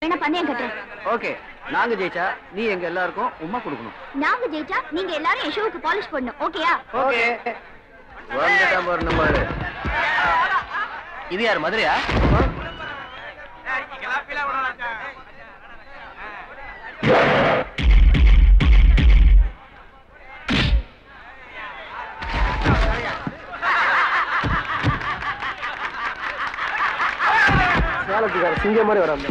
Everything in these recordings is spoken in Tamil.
வேணா பந்தயம் கட்டுறேன் ஓகே நாங்க ஜெயிச்சா நீ எங்க எல்லாருக்கும் உமா கொடுக்கணும் நாங்க ஜெயிச்சா நீங்க எல்லாரும் என் ஷோவுக்கு பாலிஷ் பண்ணணும் ஓகேயா ஓகே வந்துட்டான் பாரு நம்ம ஆளு. இது யார் மதுரையா சேலத்துக்கார சிங்கம் மாதிரி வராங்க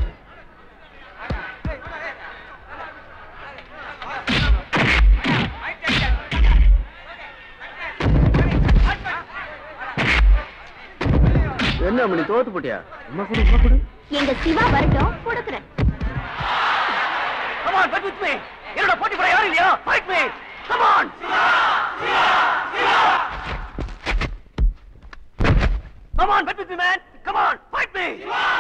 என்ன மணி தோத்து போட்டியா உமா கொடு உமா கொடு எங்க சிவா வரட்டும் கொடுக்குறேன் Come on, fight with me. என்னோட போட்டி கூட யாரும் இல்லையா? Fight me. Come on. Come on, fight with me, man. Come on, fight me.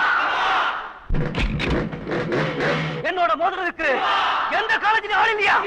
என்னோட மோதுறதுக்கு எந்த காலேஜ்லயும் ஆள் இல்லையா?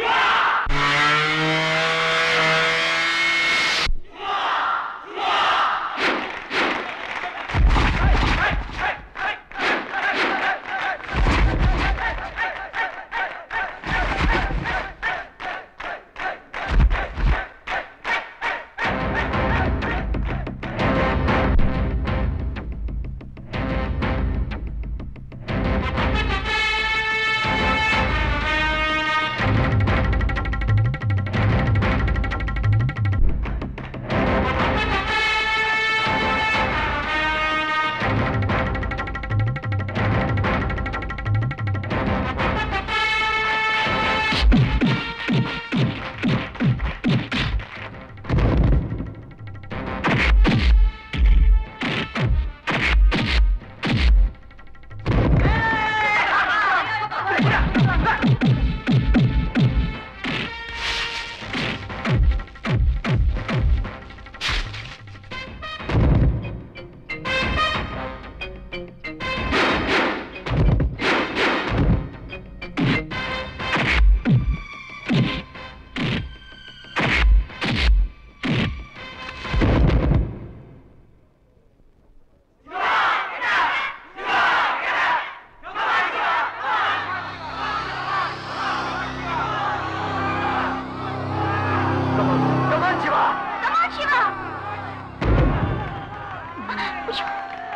Come on, come on, Shiva. Come on, Shiva. ஐயோ.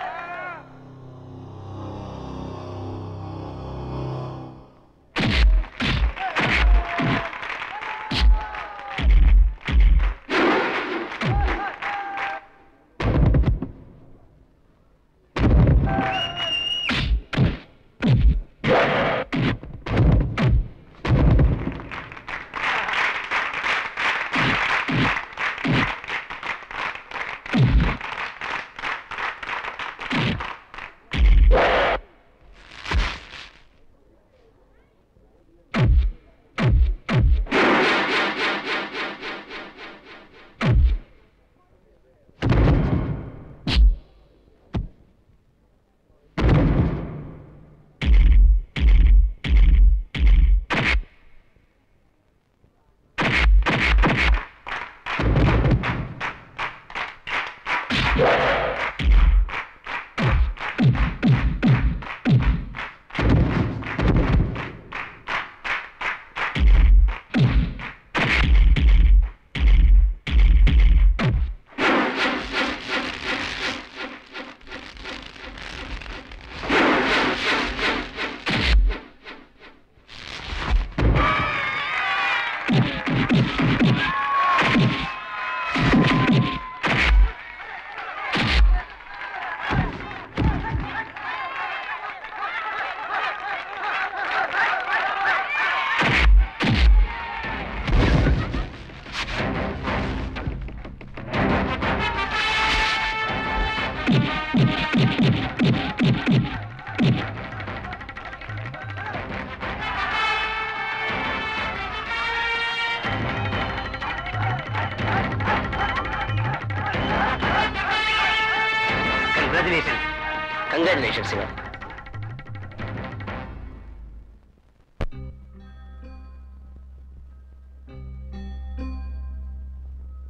Congratulations. Congratulations, Shiva.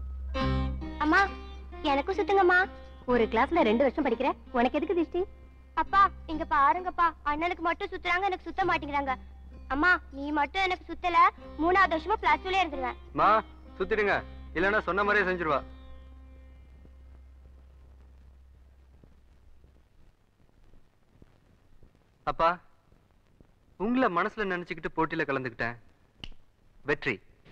அம்மா எனக்கும் சுத்துங்கம்மா ஒரு கிளாஸ்ல ரெண்டு வருஷம் படிக்கிற உனக்கு எதுக்கு திஷ்டி அப்பா இங்க பாருங்கப்பா அண்ணனுக்கு மட்டும் சுத்துறாங்க எனக்கு சுத்த மாட்டேங்கிறாங்க அம்மா நீ மட்டும் எனக்கு சுத்தல மூணாவது வருஷமா பிளஸ் டூல இருந்துருவேன் மா சுத்திடுங்க இல்லைன்னா சொன்ன மாதிரியே செஞ்சிருவா அப்பா உங்களை மனசுல நினைச்சுக்கிட்டு போட்டியில கலந்துக்கிட்டேன் வெற்றி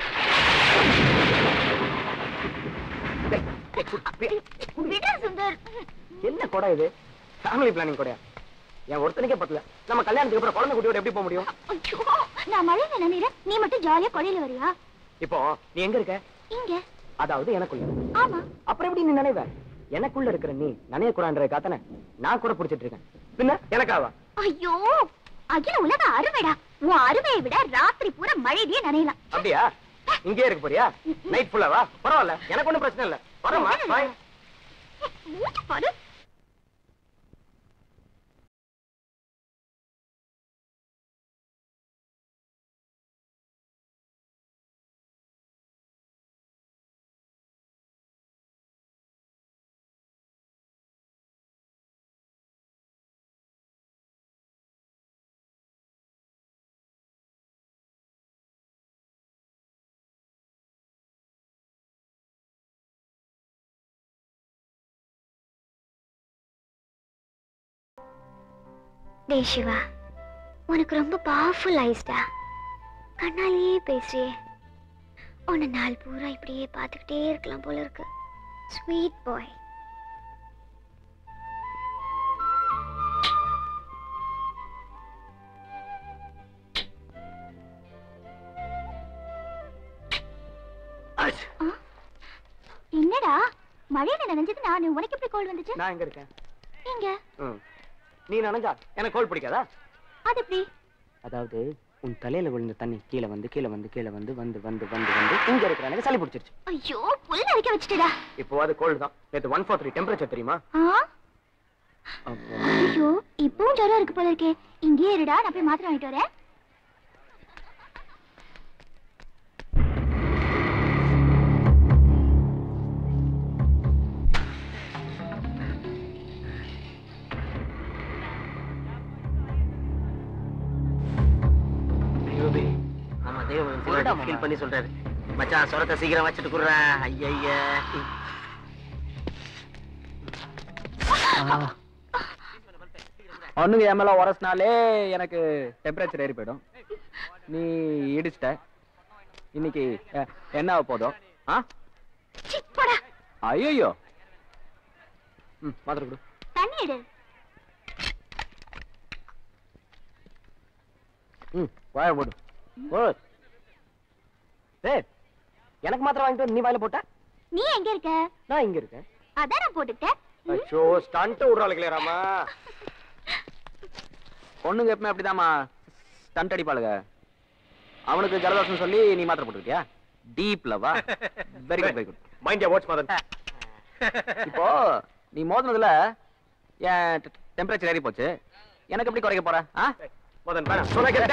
விட சுந்தர் என்ன கொடை இது ஃபேமிலி பிளானிங் கொடையா என் ஒருத்தனுக்கே பத்தல நம்ம கல்யாணத்துக்கு அப்புறம் குழந்தை குட்டியோட எப்படி போக முடியும் ஐயோ நான் மழையில நினைறேன் நீ மட்டும் ஜாலியா கொடையில வரியா இப்போ நீ எங்க இருக்க இங்க அதாவது எனக்குள்ள ஆமா அப்புறம் எப்படி நீ நினைவ எனக்குள்ள இருக்கிற நீ நனைய கூடான்ற காத்தன நான் கூட பிடிச்சிட்டு இருக்கேன் பின்ன எனக்காவா ஐயோ அகில உலக அருமைடா உன் அருமையை விட ராத்திரி பூரா மழையிலேயே நனையலாம் அப்படியா இங்கே இருக்க போறியா நைட் ஃபுல்லாவா பரவாயில்ல எனக்கு ஒண்ணும் பிரச்சனை இல்ல வரமா பாய் மூச்சு பாரு டேய் சிவா உனக்கு ரொம்ப பவர்ஃபுல் ஐஸ்டா கண்ணாலேயே பேசுறியே உன்னை நாள் பூரா இப்படியே பார்த்துக்கிட்டே இருக்கலாம் போல இருக்கு ஸ்வீட் பாய் என்னடா மழையில நனைஞ்சது நானு உனக்கு எப்படி கோல் வந்துச்சு நான் எங்க இருக்கேன் எங்க ம். நீ நனைஞ்சா எனக்கு கோல் பிடிக்காதா அது எப்படி அதாவது உன் தலையில விழுந்த தண்ணி கீழே வந்து கீழே வந்து கீழே வந்து வந்து வந்து வந்து வந்து இங்க இருக்கிற எனக்கு சளி பிடிச்சிருச்சு ஐயோ புல் அரைக்க வச்சுட்டடா இப்போ அது கோல்டு தான் நேத்து ஒன் ஃபோர் த்ரீ டெம்பரேச்சர் தெரியுமா ஆ அப்போ ஐயோ இப்பவும் ஜுரம் இருக்கு போல இருக்கே இங்கேயே இருடா நான் போய் மாத்திரை வாங்கிட்டு வரேன் ஆமா தெய்வம் ஃபீல் பண்ணி சொல்றாரு மச்சான் சொரத்தை சீக்கிரம் வச்சுட்டு குடுறா ஐய ஒண்ணுங்க என் மேல உரசினாலே எனக்கு டெம்பரேச்சர் ஏறி போயிடும் நீ இடிச்சிட்ட இன்னைக்கு அஹ், என்ன ஆக போதும் ஆ சீ, போடா ஐயோ ம் மாத்திரை கொடு தண்ணி எடு ம் வாய போடு ஓ டேய் எனக்கு மாத்திரை வாங்கிட்டு வந்து நீ வாயில போட்ட நீ எங்க இருக்க நான் இங்க இருக்கேன் அதான் நான் போட்டுக்கிட்டேன் ம். அச்சோ ஸ்டண்ட் விடுறாளுங்களே ராமா பொண்ணுங்க எப்பவுமே அப்படிதாம்மா ஸ்டண்ட் அடிப்பாளுங்க அவனுக்கு ஜலதோஷம் சொல்லி நீ மாத்திரை போட்டுக்கிட்டியா டீப் லவா very good very good mind watch Madan இப்போ நீ மோதினதுல என் டெம்பரேச்சர் ஏறி போச்சு எனக்கு எப்படி குறைக்க போற ஆ மதன் வேணாம்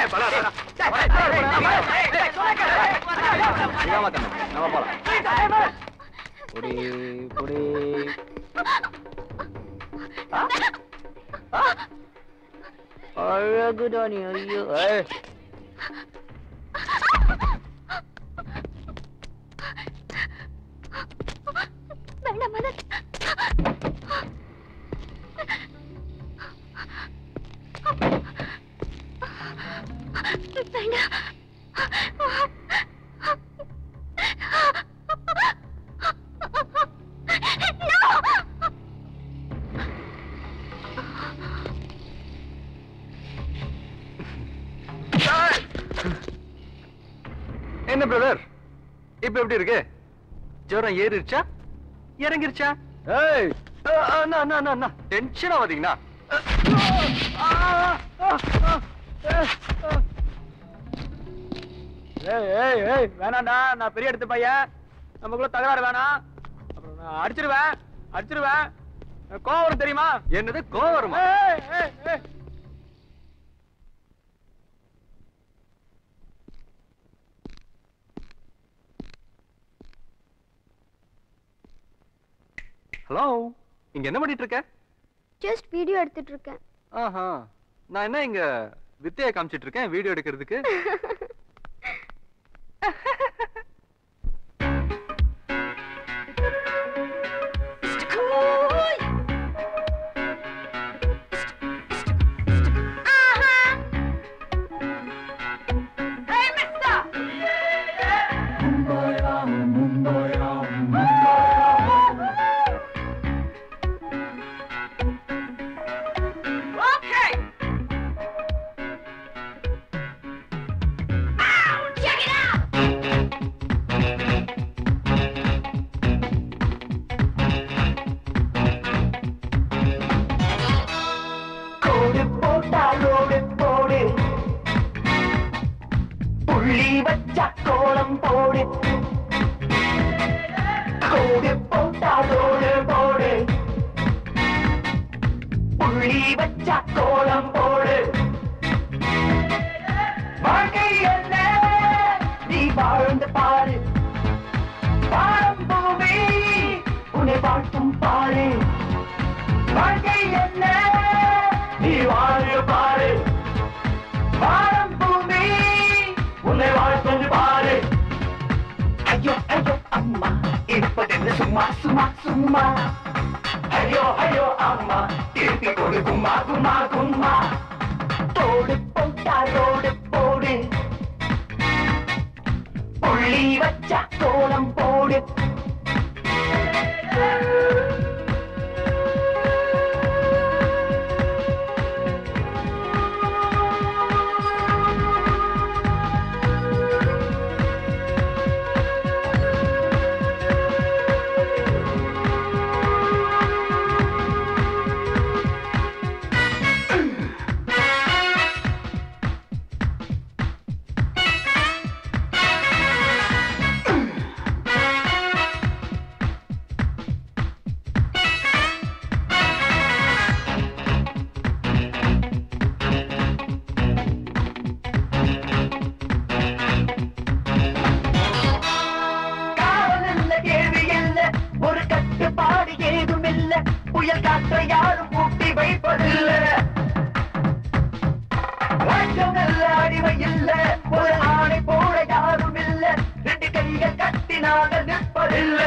நம்ம போலாம் புடி புடி அழகுடா நீ ஐயோ ஏய். வேண்டாம் மதன் வேண்டாம் என்ன பிரதர் இப்ப எப்படி இருக்கு ஜுரம் ஏறிடுச்சா இறங்கிருச்சா ஏய் அஹ், அண்ணா அண்ணா அண்ணா, அண்ணா டென்ஷன் ஆகாதீங்கண்ணா ஏய் ஏய் ஏய் வேணாம்டா நான் பெரிய எடுத்து பையன் நமக்குள்ள தகராறு வேணாம் அப்புறம் நான் அடிச்சிருவேன் அடிச்சிருவேன் எனக்கு கோவம் வரும் தெரியுமா என்னது கோவரமா ஏய் ஏய் ஏய் ஹலோ இங்க என்ன பண்ணிட்டு இருக்க ஜஸ்ட் வீடியோ எடுத்துட்டு இருக்கேன் ஆஹா நான் என்ன இங்க வித்தைய காமிச்சிட்டு இருக்கேன் வீடியோ எடுக்கிறதுக்கு கோடு போட்டாலோடு போடு புள்ளி வச்சா கோலம் போடு கோடு போட்டாலோடு போடு புள்ளி வச்சா கோலம் போடு வாழ்க்கை என்ன நீ வாழ்ந்து பாரு வாழும் பூமி உன்னை வாழ்த்தும் பாரு வாழ்க்கை என்ன நீ வாழ பாரு வாழும் பூமி உன்னை வாழ்த்து பாரு ஐயோ ஐயோ அம்மா இருப்பதென்று சும்மா சும்மா சும்மா ஐயோ ஐயோ அம்மா திருப்பி கொடு கும்மா கும்மா கும்மா தோடு போட்டா ரோடு போடு புள்ளி வச்சா கோலம் போடு காவல் இல்ல கேள்வி இல்ல ஒரு கட்டுப்பாடு ஏதும் இல்ல புயல் காற்றை யாரும் கூட்டி வைப்பதில்ல ராஜ்யம் இல்ல அடிமை இல்ல ஒரு ஆணை போல யாரும் இல்ல ரெண்டு கைகள் கட்டி நாங்கள் நிற்பதில்லை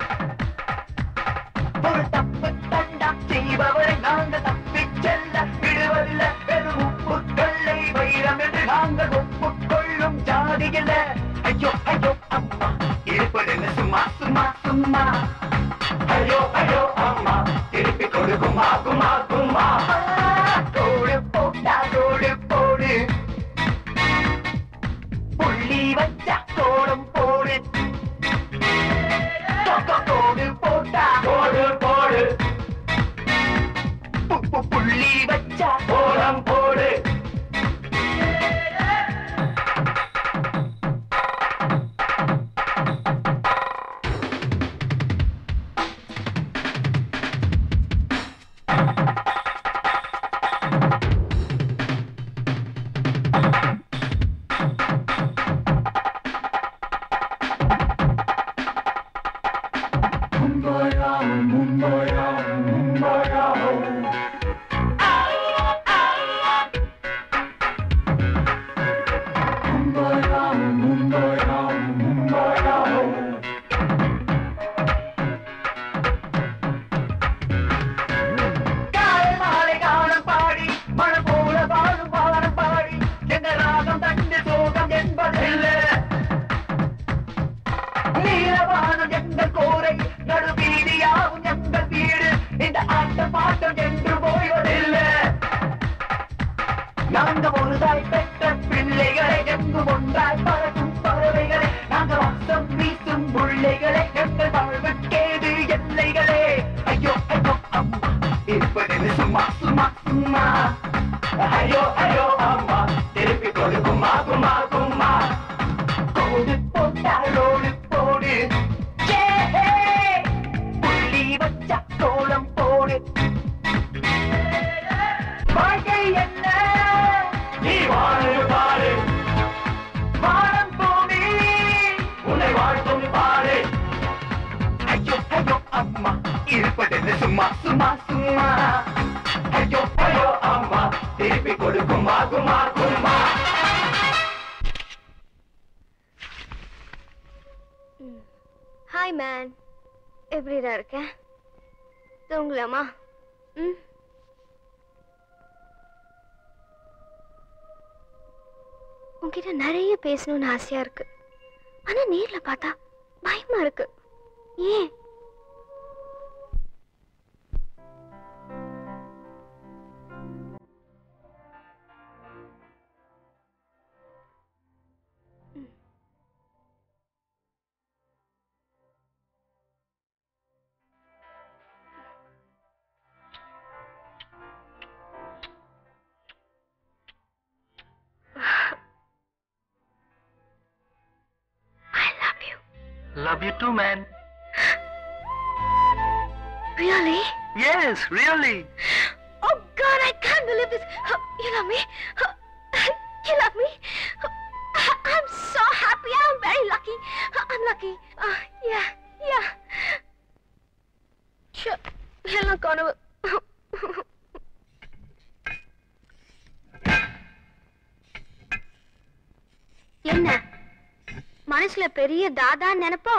ஒரு தப்பு தண்டா செய்பவரை நாங்கள் தப்பிச் செல்ல விடுவதில்லை வெறும் உப்பு கொள்ளை வைரம் என்று நாங்கள் ஒப்புக்கொள்ளும் ஜாதி இல்ல ஐயோ ஐயோ அம்மா இருப்பதென்ன சும்மா சும்மா சும்மா ஐயோ ஐயோ அம்மா திருப்பி கொடு கும்மா கும்மா கும்மா கோடு போட்டா கோடு போடு புள்ளி வச்சா கோடம் போடு தொக்க கோடு போட்டா கோடு போடு பு- பு- புள்ளி வச்சா கோலம் போடு காலை மாலை காலம் பாடி மழை போல வாழும் வானம் பாடி எங்க ராகம் தண்டு சோகம் என்பதில்லை நீலவானம் எங்கள் கோரை நடுவீதியாகும் எங்கள் வீடு இந்த ஆட்டம் பாட்டம் என்று போய்வதில்லை நாங்க ஒரு தாய் பெற்ற பிள்ளைகளை எங்கும் ஒன்றாய் பறக்கும் பறவைகளை நாங்க வாசம் வீசும் பிள்ளைகளை எங்கள் வாழ்வுக்கேது எல்லைகளே ஐயோ ஐயோ அம்மா இருப்பது சும்மா சும்மா சும்மா ஐயோ ஐயோ அம்மா திருப்பி கொடு கும்மா கும்மா கும்மா கோடு போட்டா ரோடு போடு ஏ, ஹே. புள்ளி வச்சா கோலம் போடு வாழ்க்கை என்ன நீ வாழு பாரு வானம் பூமி உன்னை வாழ்த்தும் பாரு ஐயோ ஐயோ அம்மா இருப்பதென்று சும்மா சும்மா சும்மா ஐயோ ஐயோ அம்மா போடு கும்மா கும்மா கும்மா ஹாய் மேன் எப்படிடா இருக்க தூங்கலாமா ம் உன்கிட்ட நிறைய பேசணும்னு ஆசையா இருக்கு ஆனா நேர்ல பார்த்தா பயமா இருக்கு ஏன் I love you. Love you too, man. Really? Yes, really. Oh God, I can't believe this. You love me? You love me? I'm so happy. I'm very lucky. I'm lucky. Uh, yeah, yeah. Sure. எல்லாம் கனவு என்ன மனசுல பெரிய தாதா நினைப்போ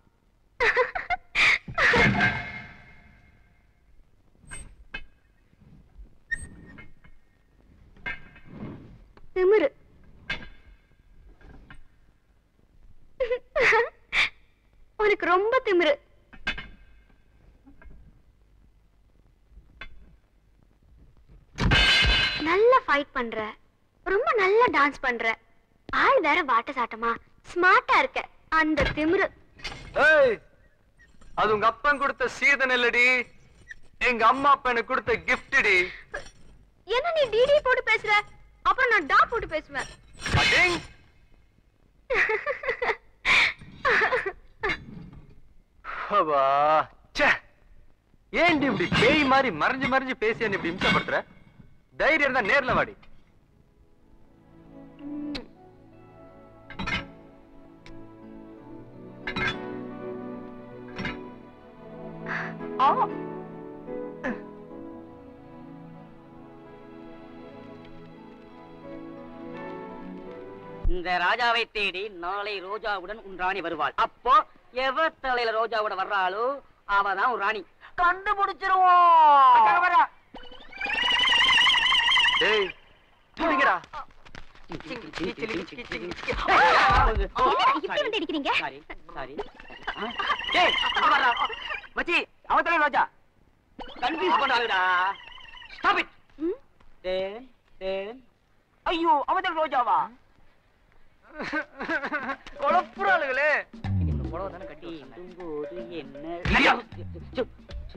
திமிரு உனக்கு ரொம்ப திமிரு நல்லா ஃபைட் பண்ற ரொம்ப நல்லா டான்ஸ் பண்ற ஆள் வேற வாட்ட சாட்டமா ஸ்மார்ட்டா இருக்க அந்த திமிரு ஏய் அது உங்க அப்பன் கொடுத்த சீதன் இல்லடி எங்க அம்மா அப்பா எனக்கு கொடுத்த கிஃப்டடி என்ன நீ டிடி போட்டு பேசுற அப்புறம் நான் டா போட்டு பேசுவேன் அடிங் அப்பா ச்சே ஏன்டி இப்படி பேய் மாதிரி மறைஞ்சு மறைஞ்சு பேசி என்ன இப்படி இம்சப்படுத்துற தைரியம் இருந்தா நேர்ல வாடி ஆ இந்த ராஜாவை தேடி நாளை ரோஜாவுடன் உன் ராணி வருவாள் அப்போ எவ தலையில ரோஜாவோட வர்றாளோ அவதான் உன் ராணி கண்டுபிடிச்சிருவோம் டேய் துடிங்கடா என்னடா இப்படி வந்து அடிக்கிறீங்க சாரி சாரி டேய் இங்க வர்றா. மச்சி அவ தலையில ரோஜா கன்ஃபியூஸ் பண்ணாதடா ஸ்டாப் இட் ம்? தேன் தேன் ஐயோ அவ தலையில ரோஜாவா குழப்புறாளுகளே இந்த புடவை தானே கட்டி வரும்போது என்ன இடியா. சு, சு.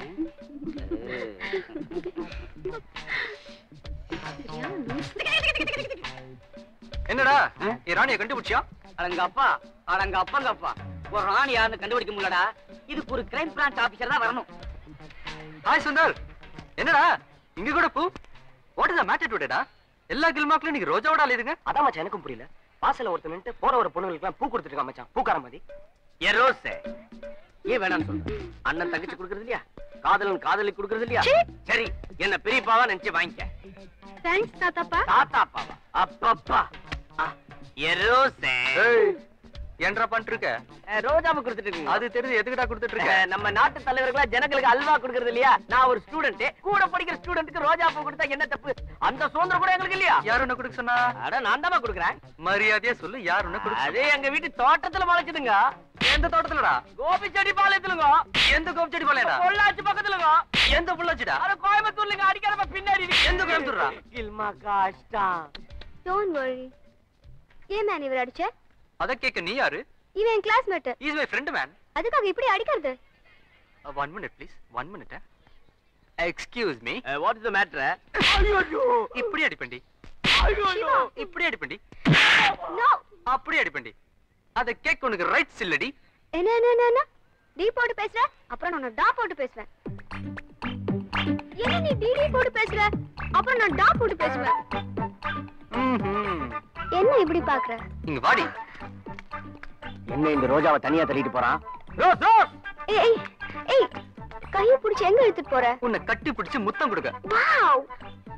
என்னடா ஆ? என் ராணியை கண்டுபிடிச்சியா அடங்க அப்பா அடங்க அப்பங்க அப்பா ஒரு ராணி யாருன்னு கண்டுபிடிக்க முடியலடா இதுக்கு ஒரு கிரைம் பிரான்ச் ஆபீசர் தான் வரணும் ஹாய் சுந்தர் என்னடா இங்க கூட பூ வாட் இஸ் த மேட்டர் டுடேடா எல்லா கில்மாக்லயும் நீங்க ரோஜாவோட அலையுதுங்க அதான் மச்சான் எனக்கும் புரியல வாசல்ல ஒருத்தன் நின்று போற ஒரு பொண்ணுங்களுக்கு பூ கொடுத்துட்டு இருக்கான் மச்சான் பூக்கார மாதிரி ஏ ரோஸ் ஏன் வேணாம்னு சொல்ற அண்ணன் தங்கச்சி கொடுக்கறது இல்லையா காதலன் காதலி கொடுக்கறது இல்லையா சீ. சரி என்ன பெரியப்பாவா நினைச்சு வாங்கிக்க தேங்க்ஸ் தாத்தாப்பா தாத்தா அப்பாவா அப்பப்பா ஏ ரோஸ் ஏய் என்னடா பண்ணிட்டு இருக்க ரோஜாவை கொடுத்துட்டு இருக்கீங்க அது தெரியுது எதுக்குடா கொடுத்துட்டு இருக்க அஹ், நம்ம நாட்டு தலைவர்களா ஜனங்களுக்கு அல்வா கொடுக்கறது இல்லையா நான் ஒரு ஸ்டூடெண்ட் கூட படிக்கிற ஸ்டூடெண்ட்டுக்கு ரோஜா பூ கொடுத்தா என்ன தப்பு அந்த சுதந்திரம் கூட எங்களுக்கு இல்லையா யார் உன்னை கொடுக்க சொன்னா அட நான் தான் கொடுக்குறேன் மரியாதையா சொல்லு யார் உன்னை கொடுக்க அதே எங்க வீட்டு தோட்டத்துல முளைச்சதுங்க சொன்னா? எந்த தோட்டத்துலடா கோபி செடி பாளையத்துலங்க எந்த கோபிச்செடி பாளையடா பொள்ளாச்சி பக்கத்துலங்க எந்த புள்ளாச்சிடா அட கோயம்புத்தூர்லங்க அடிக்கிறப்ப பின்னாடி எந்த கோயம்புத்தூர்ரா? கில்மா காஷ்டம் டோன்ட் வரி ஏன் மேன் இவர் அடிச்ச அத கேக்க நீ யாரு இவன் என் classmate is my friend man அதுக்காக இப்படி அடிக்கிறது one minute please one minute excuse me what is the matter இப்படி அடிப்பண்டி சிவா இப்படி அடிப்பண்டி நோ அப்படி அடிப்பண்டி அத கேக் உனக்கு ரைட்ஸ் இல்லடி என்ன என்ன என்ன என்ன டி போட்டு பேசுற அப்புறம் நான் டா போட்டு பேசுவேன் என்ன நீ டி டி போட்டு பேசுற அப்புறம் நான் டா போட்டு பேசுவேன் ம்ஹும். என்ன இப்படி பாக்குற இங்க வாடி என்ன இந்த ரோஜாவை தனியா தள்ளிட்டு போறான் ரோஸ் ரோஸ் ஏய் ஏய் ஏய் கைய பிடிச்சு எங்க இழுத்துட்டு போற உன்னை கட்டி பிடிச்சு முத்தம் கொடுக்க வாவ்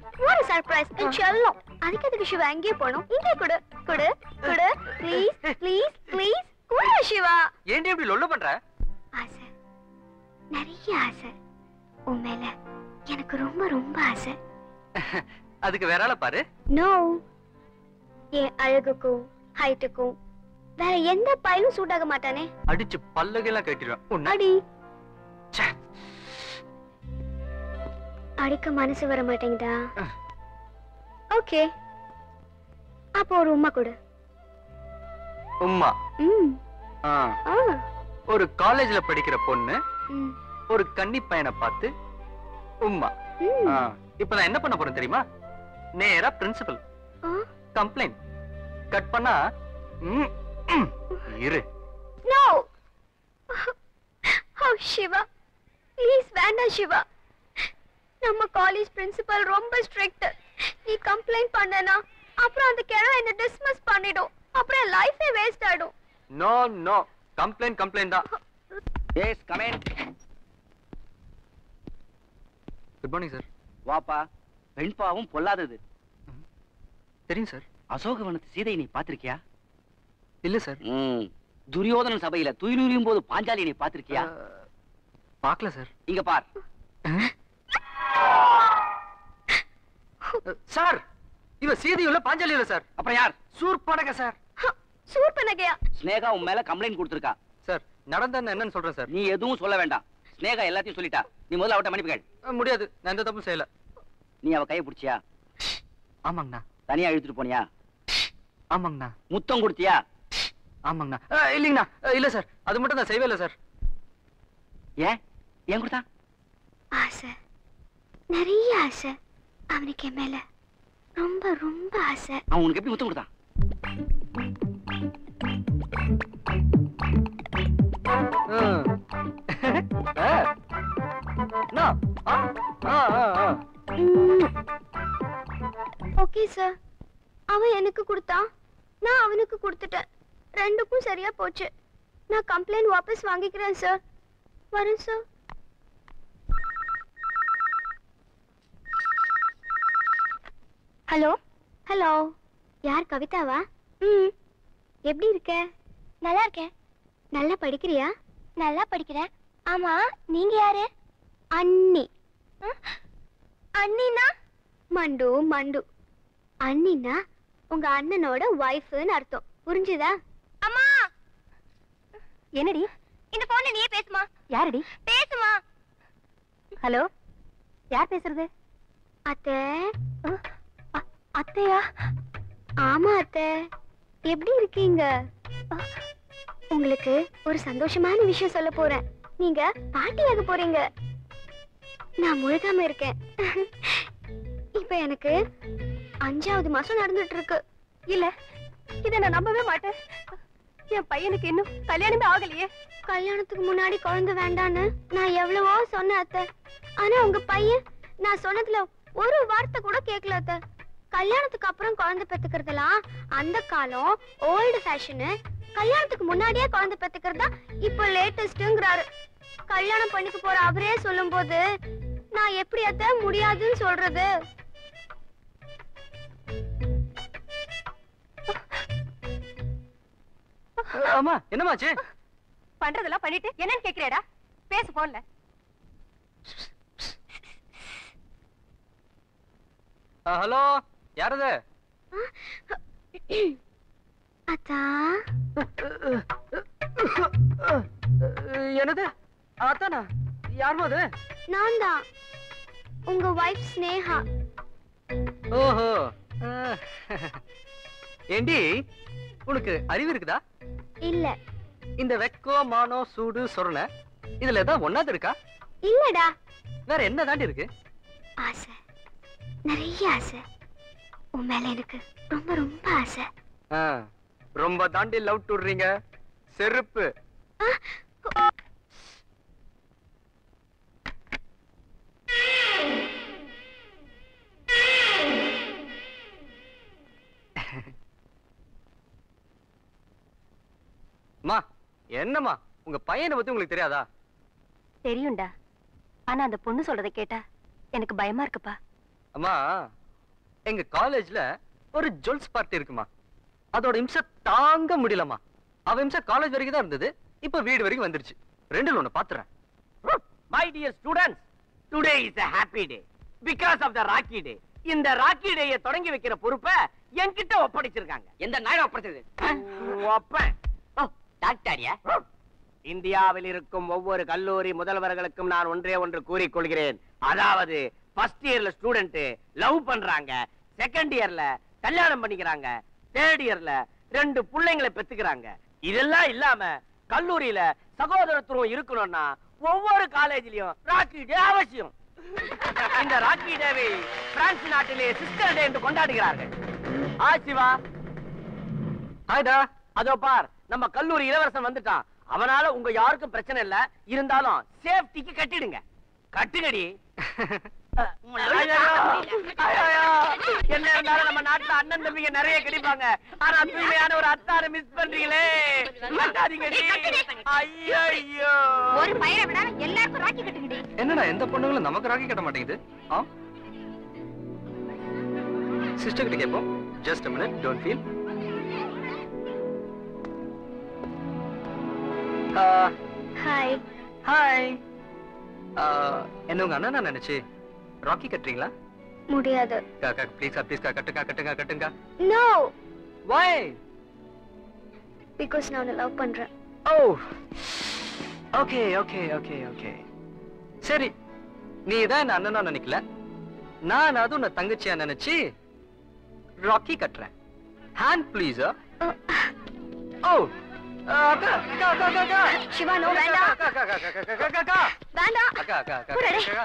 ஒரு சர்ப்ரைஸ் செல்லம் அதுக்கு எதுக்கு சிவா எங்கேயே போகணும் இங்கே கொடு கொடு கொடு ப்ளீஸ் ப்ளீஸ் ப்ளீஸ் கொடு சிவா ஏன்டி இப்படி லொல்ல பண்ற ஆசை நிறைய ஆசை உன் மேல எனக்கு ரொம்ப ரொம்ப ஆசை அதுக்கு வேற ஆளை பாரு நோ என் அழகுக்கும் ஹைட்டுக்கும் வேற எந்த பையனும் சூட் ஆக மாட்டானே அடிச்சு பல்லகையெல்லாம் கட்டிடுவேன் உன்னை அடி ச்சே. அடிக்க மனசு வர மாட்டேங்குதா ஓகே அப்போ ஒரு உம்மா கொடு உம்மா ம் ஆ, ஆ ஒரு காலேஜ்ல படிக்கிற பொண்ணு ம் ஒரு கன்னி பையனை பார்த்து உம்மா ம் ஆ, இப்ப நான் என்ன பண்ண போறேன் தெரியுமா நேரா பிரின்சிபல் ஆ கம்ப்ளைண்ட் கட் பண்ணா ம், ம், இரு நோ ஓ சிவா ப்ளீஸ் வேண்டாம் சிவா நம்ம காலேஜ் பிரின்சிபல் ரொம்ப ஸ்ட்ரிக்ட் நீ கம்ப்ளைண்ட் பண்ணனா அப்புறம் அந்த கிழமை என்ன டிஸ்மிஸ் பண்ணிடும் அப்புறம் லைஃபே வேஸ்ட் ஆயிடும் நோ நோ கம்ப்ளைண்ட் கம்ப்ளைண்ட் தான் yes comment good morning sir வாப்பா பெண் பாவம் பொல்லாதது தெரியும் சார் அசோகவனத்து சீதையை நீ பாத்திருக்கியா இல்ல சார் ம் துரியோதன சபையில துயிலுரியும் போது பாஞ்சாலி நீ பாத்திருக்கியா பார்க்கல சார் இங்க பார் சார் இவ சீதை இல்ல பாஞ்சாலி இல்ல சார் அப்புறம் யார் சூர்பனக சார் சூப்பர் நகையா ஸ்னேகா உன் மேல கம்ப்ளைண்ட் கொடுத்திருக்கா சார் நடந்தா என்னன்னு சொல்றேன் சார் நீ எதுவும் சொல்ல வேண்டாம் ஸ்னேகா எல்லாத்தையும் சொல்லிட்டா நீ முதல்ல அவட்ட மன்னிப்பு கேள் அஹ், முடியாது நான் எந்த தப்பும் செய்யல நீ அவ கையை பிடிச்சியா ஆமாங்கண்ணா தனியா இழுத்துட்டு போனியா ஆமாங்கண்ணா முத்தம் கொடுத்தியா ஆமாங்கண்ணா அஹ், இல்லைங்கண்ணா அஹ், இல்ல சார் அது மட்டும் நான் செய்யவே இல்லை சார் ஏன் ஏன் கொடுத்தா ஆசை நிறைய ஆசை அவனுக்கு என் மேல ரொம்ப ரொம்ப ஆசை அவன் உனக்கு எப்படி முத்தம் கொடுத்தான் அஹ். அஹ். அண்ணா, ஆ, ஆ, ஆ, ஆ. ஓகே சார் அவன் எனக்கு கொடுத்தான் நான் அவனுக்கு கொடுத்துட்டேன் ரெண்டுக்கும் சரியா போச்சு நான் கம்ப்ளைண்ட் வாபஸ் வாங்கிக்கிறேன் சார் வரேன் சார் ஹலோ ஹலோ யார் கவிதாவா ம் எப்படி இருக்க நல்லா இருக்கேன் நல்லா படிக்கிறியா நல்லா படிக்கிறேன் ஆமா நீங்க யாரு அண்ணி அண்ணினா மண்டு மண்டு அண்ணினா உங்க அண்ணனோட ஒய்ஃப்னு அர்த்தம் புரிஞ்சுதா அம்மா என்னடி இந்த போன்ல நீயே பேசுமா யாரடி பேசுமா ஹலோ யார் பேசுறது அத்தை அத்தையா ஆமா அத்தை எப்படி இருக்கீங்க உங்களுக்கு ஒரு சந்தோஷமான விஷயம் சொல்ல போறேன் நீங்க பாட்டியாக போறீங்க நான் முழுகாம இருக்கேன் இப்ப எனக்கு அஞ்சாவது மாசம் நடந்துட்டு இருக்கு இல்ல இத நான் நம்பவே மாட்டேன் என் பையனுக்கு இன்னும் கல்யாணமே ஆகலையே கல்யாணத்துக்கு முன்னாடி குழந்தை வேண்டான்னு நான் எவ்வளவோ சொன்னேன் அத்தை ஆனா உங்க பையன் நான் சொன்னதுல ஒரு வார்த்தை கூட கேட்கல அத்தை கல்யாணத்துக்கு அப்புறம் குழந்தை பெத்துக்கிறதுலாம் அந்த காலம் ஓல்டு ஃபேஷனு கல்யாணத்துக்கு முன்னாடியே குழந்தை பெத்துக்கிறதா இப்போ லேட்டஸ்ட்ங்கிறாரு கல்யாணம் பண்ணிக்க போற அவரே சொல்லும்போது நான் எப்படி அத்தை முடியாதுன்னு சொல்றது அஹ், அம்மா என்னமாச்சு பண்றதெல்லாம் பண்ணிட்டு என்னன்னு கேக்குறியாடா பேசு போன்ல அஹ், ஹலோ யாரது அத்தா அஹ், என்னது அத்தானா யாருமா அது நான் தான் உங்க வைஃப் ஸ்னேகா ஓஹோ அஹ். ஏண்டி உனக்கு அறிவு இருக்குதா இல்ல இந்த வெக்கோ மானோ சூடு சொரண இதுல ஏதாவது ஒன்னாவது இருக்கா இல்லடா வேற என்ன தாண்டி இருக்கு ஆசை நிறைய ஆசை உன் மேல எனக்கு ரொம்ப ரொம்ப ஆசை ஆ, ரொம்ப தாண்டி லவ் விடுறீங்க செருப்பு அம்மா என்னம்மா உங்க பையனை பத்தி உங்களுக்கு தெரியாதா தெரியும்டா ஆனா அந்த பொண்ணு சொல்றதை கேட்டா எனக்கு பயமா இருக்குப்பா அம்மா எங்க காலேஜ்ல ஒரு ஜுவல்ஸ் பார்ட்டி இருக்குமா அதோட இம்சை தாங்க முடியலமா அவ இம்சை காலேஜ் வரைக்கும் தான் இருந்தது இப்ப வீடு வரைக்கும் வந்துருச்சு ரெண்டுல ஒண்ணு பாத்துறேன் my dear students today is a happy day because of the Rakhi day இந்த ராக்கி டேயை தொடங்கி வைக்கிற பொறுப்பை என்கிட்ட ஒப்படைச்சிருக்காங்க எந்த நாயம் ஒப்படைச்சது ஒப்பன் ஓ டாக்டரியா இந்தியாவில் இருக்கும் ஒவ்வொரு கல்லூரி முதல்வர்களுக்கும் நான் ஒன்றே ஒன்று கூறிக்கொள்கிறேன் அதாவது ஃபர்ஸ்ட் இயர்ல ஸ்டூடெண்ட் லவ் பண்றாங்க செகண்ட் இயர்ல கல்யாணம் பண்ணிக்கிறாங்க தேர்ட் இயர்ல ரெண்டு பிள்ளைங்களை பெத்துக்கிறாங்க இதெல்லாம் இல்லாம கல்லூரியில சகோதரத்துவம் இருக்கணும்னா ஒவ்வொரு காலேஜ்லயும் ராக்கி டே அவசியம் இந்த ராக்கி டேவை பிரான்ஸ் நாட்டிலே சிஸ்டர் டே என்று கொண்டாடுகிறார்கள் ஆ சிவா ஹாய்டா அதோ பார் நம்ம கல்லூரி இளவரசன் வந்துட்டான் அவனால உங்க யாருக்கும் பிரச்சனை இல்ல இருந்தாலும் சேஃப்டிக்கு கட்டிடுங்க கட்டுங்கடி ஐயையோ, ஐயையோ, என்ன இருந்தாலும் நம்ம நாட்டுல அண்ணன் தம்பிங்க நிறைய கிடைப்பாங்க ஆனா தூய்மையான ஒரு அத்தாரை மிஸ் பண்றீங்களே கட்டாதீங்கடி ஐயோ ஒரு பையனை விடாம எல்லாருக்கும் ராக்கி கட்டுங்கடி என்னடா எந்த பொண்ணுங்களும் நமக்கு ராக்கி கட்ட மாட்டேங்குது ஆ சிஸ்டர் கிட்ட கேட்போம் just a minute don't feel hi hi என்ன உங்க அண்ணன் நினைச்சு ராக்கி கட்டுறீங்களா முடியாது ப்ளீஸ்க்கா ப்ளீஸ்க்கா கட்டுங்க கட்டுங்க கட்டுங்க நோ வை பிகாஸ் நான் உன்னை லவ் பண்றேன் oh okay okay okay okay சரி நீ தான் என்ன அண்ணனா நினைக்கல நான் அது உன்னை தங்கச்சியா நினைச்சு ராக்கி கட்டுறேன் ஹேண்ட் ப்ளீஸ் ஓ அக்கா அக்கா அக்கா அக்கா அக்கா சிவா நோ வேண்டாம் அக்கா அக்கா அக்கா அக்கா அக்கா அக்கா அக்கா வேண்டாம் அக்கா அக்கா அக்கா புரியல. அக்கா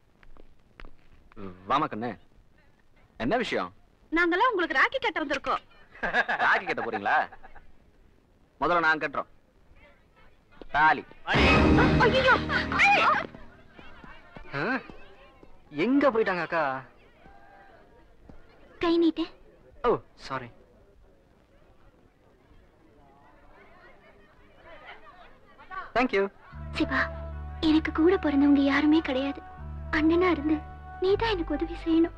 வாமா கண்ணு என்ன விஷயம் நாங்கெல்லாம் உங்களுக்கு ராக்கி கட்ட வந்திருக்கோம் ராக்கி கட்ட போறீங்களா முதல்ல நான் கட்டுறோம் தாலி ஐயோ ஆ? எங்க போயிட்டாங்க அக்கா கை நீட்டு ஓ சாரி தேங்க்யூ சிவா எனக்கு கூட பிறந்தவங்க யாருமே கிடையாது அண்ணனா இருந்து நீ தான் எனக்கு உதவி செய்யணும்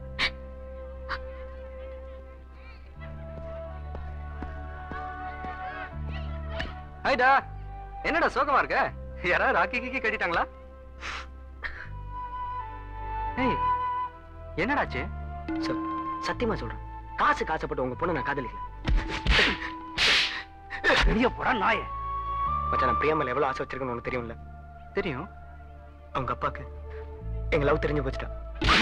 ஹாய்டா என்னடா சோகமா இருக்க யாராவது ராக்கி கீக்கி கட்டிட்டாங்களா ஏய் என்னடாச்சு சொல் சத்தியமா சொல்றேன் காசு காசப்பட்ட உங்க பொண்ணு நான் காதலிக்கல வெளிய போறா நாய மச்சான் நான் பிரியாமல எவ்வளவு ஆசை வச்சிருக்கேன்னு உனக்கு தெரியும்ல தெரியும் அவங்க அப்பாக்கு எங்க லவ் தெரிஞ்சு போச்சுட்டா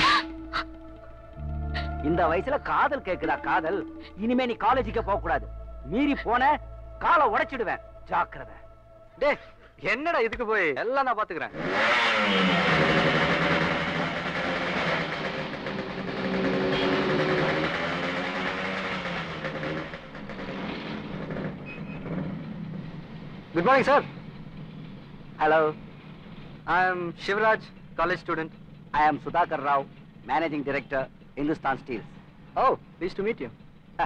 இந்த வயசுல காதல் கேக்குதா காதல் இனிமே நீ காலேஜுக்கு போக கூடாது மீறி போன காலை உடைச்சிடுவேன் ஜாக்கிரதை டேய் என்னடா இதுக்கு போய் எல்லாம் நான் பாத்துக்கிறேன் good morning sir hello I am Sivaraj college student I am Sudhakar Rao managing director Hindustan steels oh please to meet you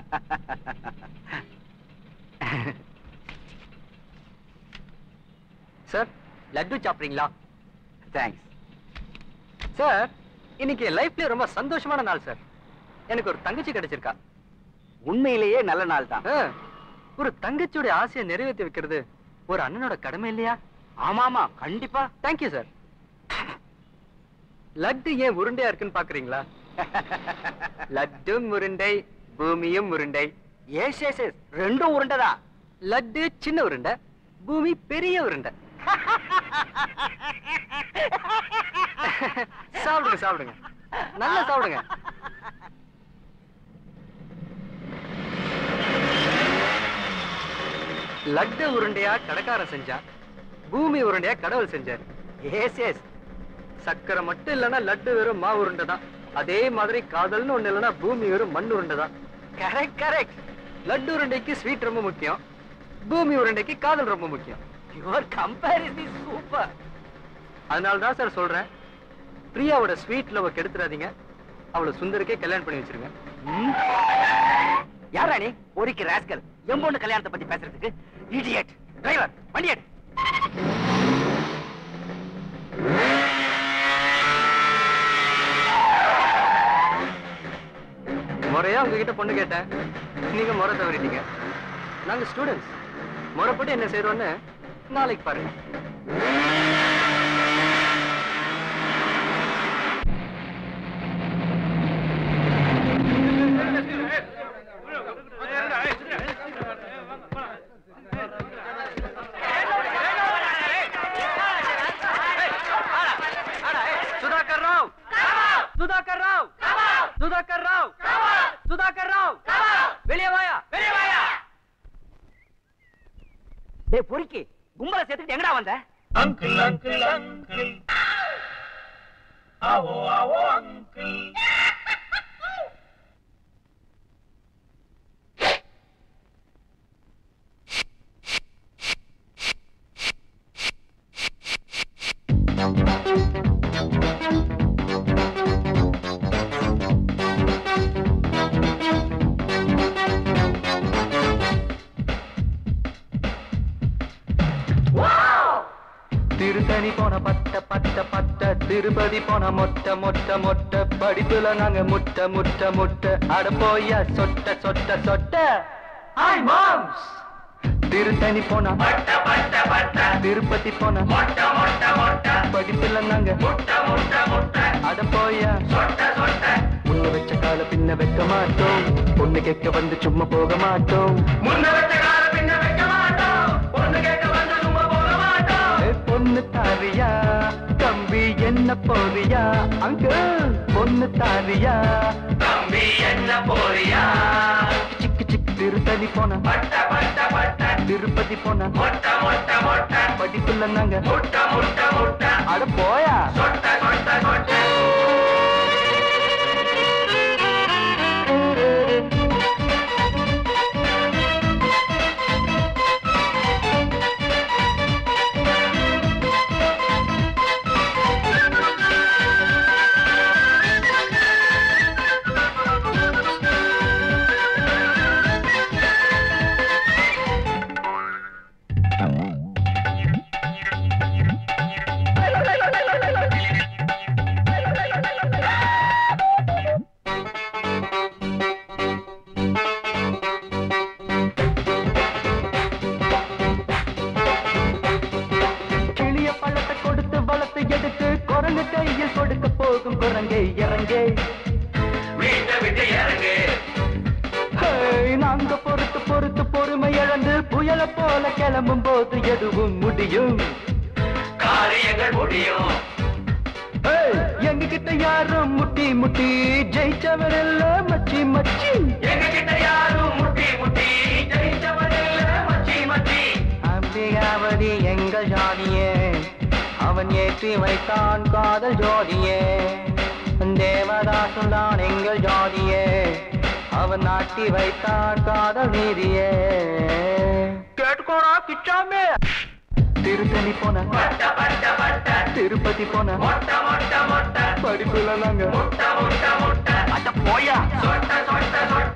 sir laddu சாப்பிட்றீங்களா தேங்க்ஸ் சார் இன்னைக்கு என் லைஃப்ல ரொம்ப சந்தோஷமான நாள் சார் எனக்கு ஒரு தங்கச்சி கிடைச்சிருக்கா உண்மையிலேயே நல்ல நாள் தான் ஆ, ஒரு தங்கச்சியோட ஆசையை நிறைவேற்றி வைக்கிறது ஒரு அண்ணனோட கடமை இல்லையா ஆமாமா கண்டிப்பா தேங்க்யூ சார் லட்டு ஏன் உருண்டையா இருக்குன்னு பாக்குறீங்களா லட்டும் உருண்டை பூமியும் உருண்டை எஸ் எஸ் எஸ் ரெண்டும் உருண்டதா லட்டு சின்ன உருண்டை பூமி பெரிய உருண்டை சாப்பிடுங்க சாப்பிடுங்க நல்லா சாப்பிடுங்க லட்டு உருண்டையா கடைக்காரன் செஞ்சான் பூமி உருண்டையா கடவுள் செஞ்சாரு எஸ் எஸ் சக்கரை மட்டும் இல்லைன்னா லட்டு வெறும் மா உருண்டை தான் அதே மாதிரி காதல்னு ஒண்ணு இல்லைன்னா பூமி வெறும் மண் உருண்டை தான் கரெக்ட் கரெக்ட் லட்டு உருண்டைக்கு ஸ்வீட் ரொம்ப முக்கியம் பூமி உருண்டைக்கு காதல் ரொம்ப முக்கியம் யுவர் கம்பேரிசன் இஸ் சூப்பர் அதனால தான் சார் சொல்றேன் பிரியாவோட ஸ்வீட் லவ் கெடுத்துறாதீங்க அவளை சுந்தருக்கே கல்யாணம் பண்ணி வச்சிருங்க யாரா நீ ஒரிக்கு ராஸ்கல் என் பொண்ணு கல்யாணத்தை பத்தி பேசுறதுக்கு இடியட் டிரைவர் வண்டி எடு முறையா உங்ககிட்ட பொண்ணு கேட்டேன் நீங்க முறை தவறிட்டீங்க நாங்க ஸ்டூடெண்ட்ஸ் முறைப்பட்டு என்ன செய்யறோம்னு நாளைக்கு பாருங்க சுதாகர் ராவ் சுதாகர் ராவ் சுதாகர் ராவ் சுதாகர் ராவ் வெளியே வாயா வெளியே வாயா டேய் பொறுக்கி கும்பலை சேர்த்துக்கிட்டு எங்கடா வந்த Uncle, uncle, uncle. Awo, awo, uncle. Tiruttani போன பட்ட பட்ட பட்ட திருப்பதி போன மொட்டை மொட்டை மொட்டை படிப்புல நாங்க முட்டை முட்டை முட்டை அட போயா சொட்ட சொட்ட சொட்ட ஹாய் மாம்ஸ் திருத்தணி போன பட்ட, பட்ட, பட்ட. திருப்பதி போன மொட்ட, மொட்ட, மொட்ட. படிப்புல நாங்க முட்ட, முட்ட, முட்ட. அட போயா சொட்ட, சொட்ட. முன்ன வச்ச கால பின்ன வைக்க மாட்டோம் பொண்ணு கேட்க வந்து சும்மா போக மாட்டோம் முன்ன வச்ச கால பின்ன வைக்க மாட்டோம். பொண்ணு கேட்க வந்து சும்மா போக மாட்டோம். ஏ, பொண்ணு தாரியா தம்பி என்ன போறியா அங்கிள் பொண்ணு தாரியா தம்பி என்ன போறியா சிக்கு சிக்கு திருத்தணி போன பட்ட, பட்ட, பட்ட. திருப்பதி போன மொட்ட, மொட்ட, மொட்ட. படிப்புல நாங்க முட்ட, முட்ட, முட்ட. அட போயா சொட்ட, சொட்ட, சொட்ட. கிளிய பழத்தை கொடுத்து வளர்த்து எடுத்து குரங்கு கையில் கொடுக்க போகும் குரங்கே இறங்கே வீட்டை விட்டு இறங்கு ஹேய், நாங்க பொறுத்து பொறுத்து பொறுமை இழந்து புயல போல கிளம்பும் போது எதுவும் முடியும் காரியங்கள் முடியும் ஏய், எங்க கிட்ட யாரும் முட்டி முட்டி ஜெயிச்சவர் இல்ல மச்சி மச்சி எங்க கிட்ட யாரும் முட்டி முட்டி ஜெயிச்சவன் இல்ல மச்சி மச்சி அம்பிகாவதி எங்கள் ஜாதியே அவன் ஏற்றி வைத்தான் காதல் ஜோதியே தேவதாசும் தான் எங்கள் ஜாதியே அவன் நாட்டி வைத்தான் காதல் நீதியே கேட்டுக்கோடா கிச்சாமே திருத்தணி போன பட்ட பட்ட பட்ட திருப்பதி போன மொட்ட மொட்ட மொட்ட படிப்புல நாங்க முட்ட முட்ட முட்ட அட போயா சொட்ட சொட்ட சொட்ட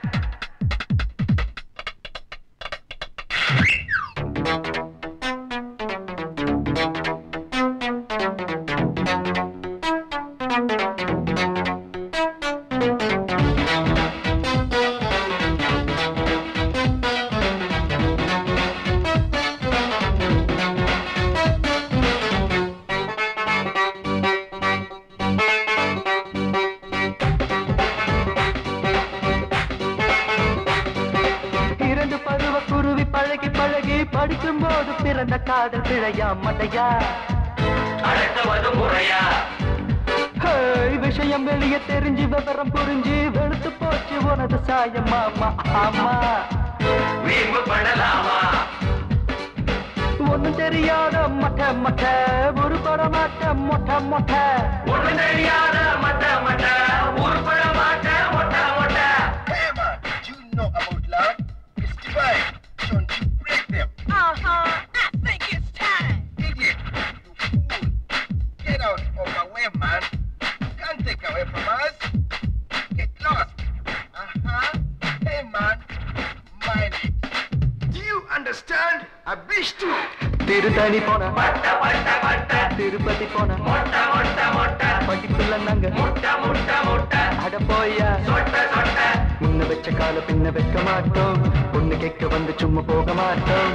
இரண்டு பருவ குருவி பழகி பழகி படிக்கும் போது பிறந்த காதல் பிழையா மட்டையா அடுத்தவது முறையா ஹேய், விஷயம் வெளியே தெரிஞ்சு விவரம் புரிஞ்சு வெளுத்து போச்சு உனது சாயம் மாமா ஆமா வீம்பு பண்ணலாமா ஒண்ணும் தெரியாத மொட்டை மொட்டை ஒரு படமாட்ட மொட்டை மொட்டை ஒண்ணு தெரியாத மட்ட மட்ட உருப்பட மாட்ட மொட்ட மொட்ட Hey man, do you know about love? It's divine. Don't you break them. Uh-huh. I think it's time. Idiot, you fool. Get out of my way, man. You can't take away from us. Get lost. Uh-huh. Hey man, mind it. Do you understand? I wish to. Tiruttani போன திருப்பதி போன படிப்புல நாங்க அட போயா முன்ன வச்ச கால பின்ன வைக்க மாட்டோம் பொண்ணு கேட்க வந்து சும்மா போக மாட்டோம்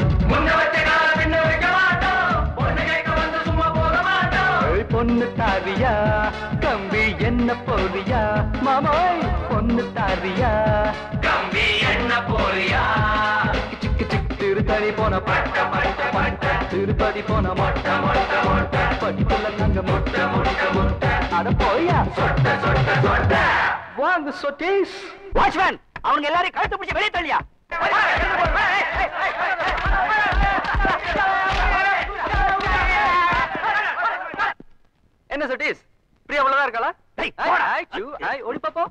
ஏய், பொண்ணு தாரியா கம்பி என்ன போறியா மாமாய் பொண்ணு தாரியா கம்பி என்ன போறியா சிக்கு சிக்கு திருத்தணி போன பட்ட பட்ட பட்ட திருப்பதி போன மொட்ட மொட்ட மொட்ட படிப்புல நாங்க மொட்ட மொட்ட மொட்ட அட போயா சொட்ட சொட்ட சொட்ட வாங்க சொட்டேஸ் வாட்ச்மேன் அவங்க எல்லாரையும் கழுத்து பிடிச்சி வெளியே தள்ளியா என்ன சொட்டீஸ் பிரியா உள்ளதா இருக்காளா டேய், போடா. ஐ, ஐ, ஐ, ஓடி பாப்போம்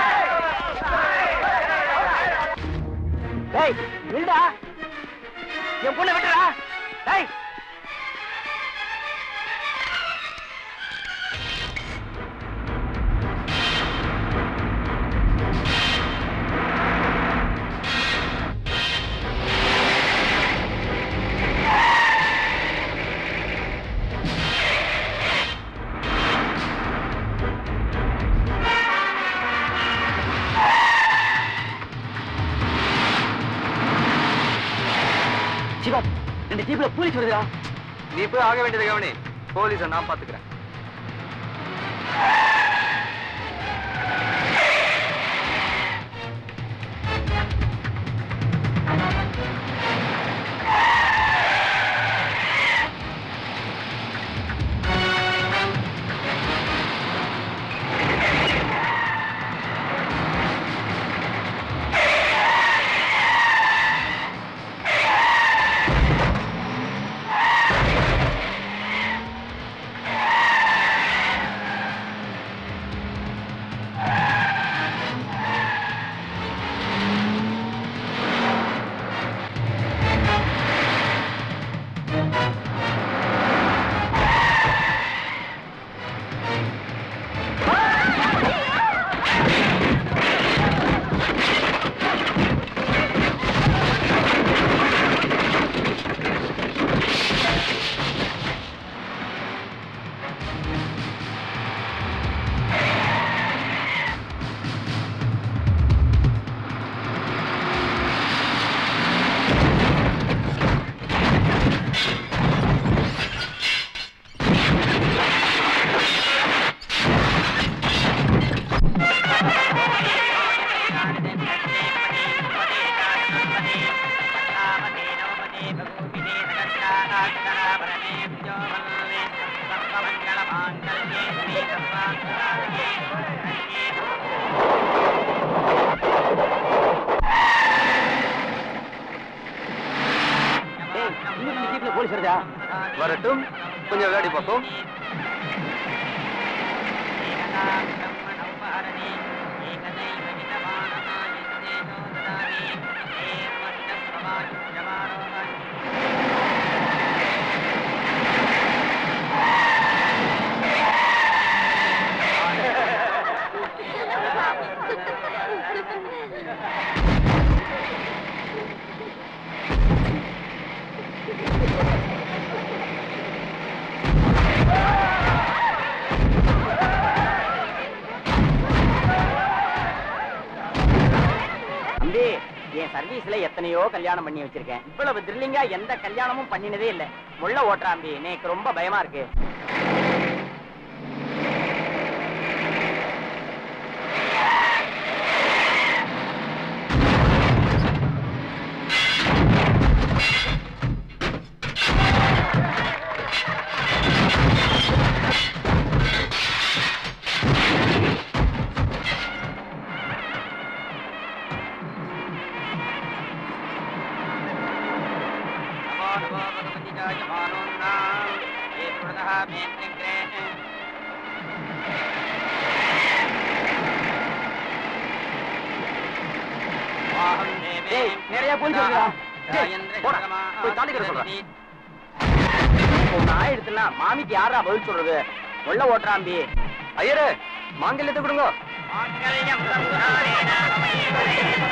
டேய் வில்டா என் பொண்ணை விட்டுறா டேய் சிவா இந்த ஜீப்ல போலீஸ் வருதா நீ போய் ஆக வேண்டியது கவனி போலீஸை நான் பாத்துக்கிறேன் ஜீப்ல போலீஸ் வருதா வரட்டும் கொஞ்சம் விளையாடி பார்ப்போம் தம்பி என் சர்வீஸ்ல எத்தனையோ கல்யாணம் பண்ணி வச்சிருக்கேன் இவ்வளவு த்ரில்லிங்கா எந்த கல்யாணமும் பண்ணினதே இல்ல முள்ள ஓட்டுறாம்பி எனக்கு ரொம்ப பயமா இருக்கு டேய், நிறைய போலீஸ் வருதுடா. டேய், போடா, போய் தாலி கட்ட சொல்றேன். உன் நாய் எடுத்துனா மாமிக்கு யாரா பதில் சொல்றது உள்ள ஓட்டுறாம்பி ஐயரே மாங்கல்யத்தை கொடுங்க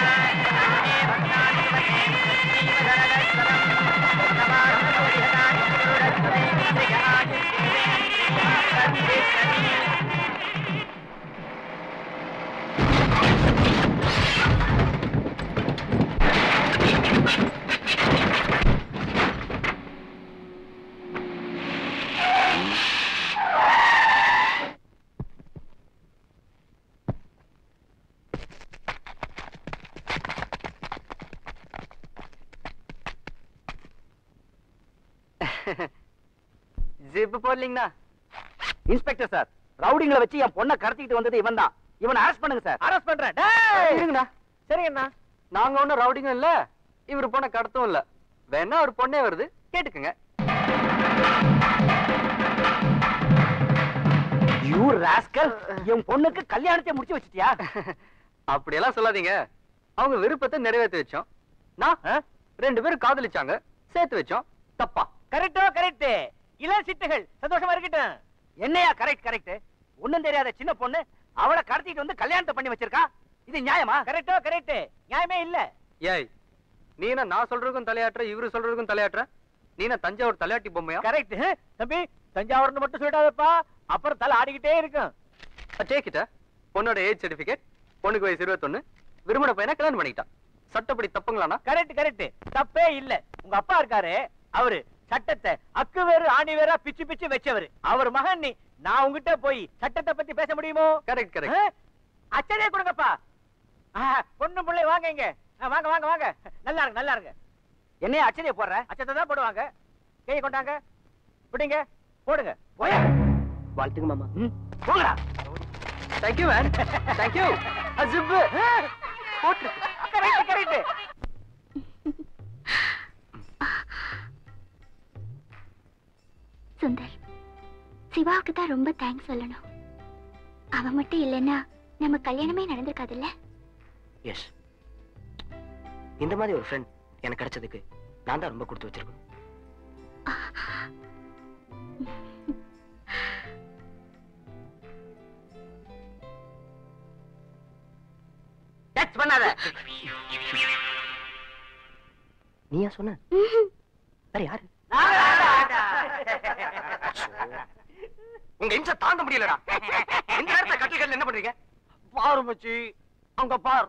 மாங்கல்யம் ஜிப்பு போடலீங்கண்ணா இன்ஸ்பெக்டர் சார் ரவுடிங்களை வச்சு என் பொண்ணை கடத்திட்டு வந்தது இவன் தான் இவனை அரெஸ்ட் பண்ணுங்க சார் அரெஸ்ட் பண்றேன் இருங்கண்ணா சரிங்கண்ணா நாங்க ஒண்ணும் ரவுடிங்கும் இல்ல இவர் பொண்ணை கடத்தும் இல்ல வேணா ஒரு பொண்ணே வருது கேட்டுக்குங்க யூ ராஸ்கல் என் பொண்ணுக்கு கல்யாணத்தை முடிச்சு வச்சிட்டியா அப்படியெல்லாம் சொல்லாதீங்க அவங்க விருப்பத்தை நிறைவேற்றி வச்சோம் நான் ரெண்டு பேரும் காதலிச்சாங்க சேர்த்து வச்சோம் தப்பா கரெக்டோ கரெக்ட் இள சிட்டுகள் சந்தோஷமா இருக்கட்டும் என்னையா கரெக்ட் கரெக்ட் ஒண்ணும் தெரியாத சின்ன பொண்ணு அவளை கடத்திட்டு வந்து கல்யாணத்தை பண்ணி வச்சிருக்கா இது நியாயமா கரெக்டோ கரெக்ட் நியாயமே இல்ல ஏய் நீ என்ன நான் சொல்றதுக்கும் தலையாட்டுற இவரு சொல்றதுக்கும் தலையாட்டுற நீ என்ன தஞ்சாவூர் தலையாட்டி பொம்மையா கரெக்ட் தம்பி தஞ்சாவூர்னு மட்டும் சொல்லிடாதப்பா அப்புறம் தலை ஆடிக்கிட்டே இருக்கும் டேக்கிட்ட பொண்ணோட ஏஜ் சர்டிபிகேட் பொண்ணுக்கு வயசு இருபத்தொன்னு விரும்பின பையனை கல்யாணம் பண்ணிக்கிட்டான் சட்டப்படி தப்புங்களாண்ணா கரெக்ட் கரெக்ட் தப்பே இல்ல உங்க அப்பா இருக்காரு அவரு சட்டத்தை அக்கு வேறு ஆணி வேறா பிச்சு பிச்சு வச்சவரு அவர் மகன் நீ நான் உங்ககிட்ட போய் சட்டத்தை பத்தி பேச முடியுமோ கரெக்ட் கரெக்ட் ஆ? அச்சடியே கொடுங்கப்பா ஆ, பொண்ணு பிள்ளை வாங்க இங்க ஆ, வாங்க வாங்க வாங்க நல்லா இருங்க நல்லா இருங்க என்னைய அச்சடியை போடுற அச்சத்தை தான் போடுவாங்க கையை கொண்டாங்க பிடிங்க போடுங்க போயா வாழ்த்துங்க மாமா போங்கடா தேங்க்யூ மேன் தேங்க்யூ அஜிப்பு போட்டுருக்கு கரெக்ட் கரெக்ட் சுந்தர் சிவாவுக்கு தான் ரொம்ப தேங்க்ஸ் சொல்லணும் அவன் மட்டும் இல்லைன்னா நம்ம கல்யாணமே நடந்திருக்காதுல்ல எஸ் இந்த மாதிரி ஒரு ஃப்ரெண்ட் எனக்கு கிடைச்சதுக்கு நான் தான் ரொம்ப கொடுத்து வச்சிருக்கேன் டச் பண்ணாத நீயா சொன்ன வேற யாரு உங்க இம்சை தாங்க முடியலடா இந்த நேரத்துல கட்டில் என்ன பண்றீங்க பாரு மச்சி அங்க பார்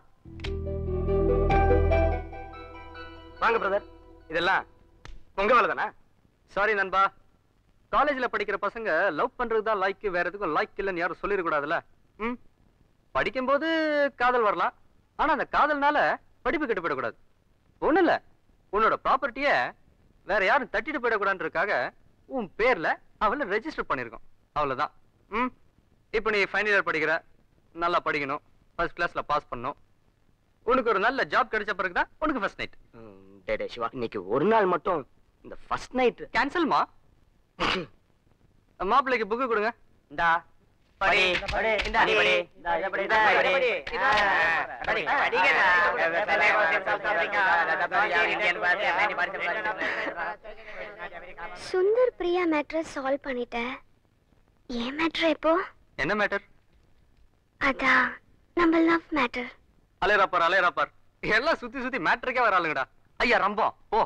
வாங்க பிரதர் இதெல்லாம் உங்க வேலை தானே சாரி நண்பா காலேஜ்ல படிக்கிற பசங்க லவ் பண்றது தான் லைக் வேற எதுக்கும் லைக் இல்லைன்னு யாரும் சொல்லிடக்கூடாதுல்ல ம் படிக்கும்போது காதல் வரலாம் ஆனா அந்த காதல்னால படிப்பு கெட்டு போயிடக்கூடாது ஒண்ணும் இல்ல உன்னோட ப்ராப்பர்ட்டிய வேற யாரும் தட்டிட்டு போயிடக்கூடாதுன்றதுக்காக உன் பேர்ல அவளை ரெஜிஸ்டர் பண்ணிருக்கோம் அவ்வளவுதான் ம் இப்போ நீ ஃபைனல் இயர் படிக்கிற நல்லா படிக்கணும் ஃபர்ஸ்ட் கிளாஸ்ல பாஸ் பண்ணணும் உனக்கு ஒரு நல்ல ஜாப் கிடைச்ச பிறகு தான் உனக்கு ஃபர்ஸ்ட் நைட் டே டே சிவா இன்னைக்கு ஒரு நாள் மட்டும் இந்த ஃபர்ஸ்ட் நைட் கேன்சல்மா மாப்பிள்ளைக்கு புக்கு கொடுங்க இந்தா படி படி இந்தா நீ படி இந்தா இத படி இத படி படி படிங்கடா சுந்தர் பிரியா மேட்ரை சால்வ் பண்ணிட்டேன் ஏன் மேட்ரு எப்போ என்ன மேட்டர் அதான் நம்ம லவ் மேட்டர் அலையராப்பார் அலையராப்பார் எல்லாம் சுத்தி சுத்தி மேட்ருக்கே வராளுங்கடா ஐயா ரம்பம் போ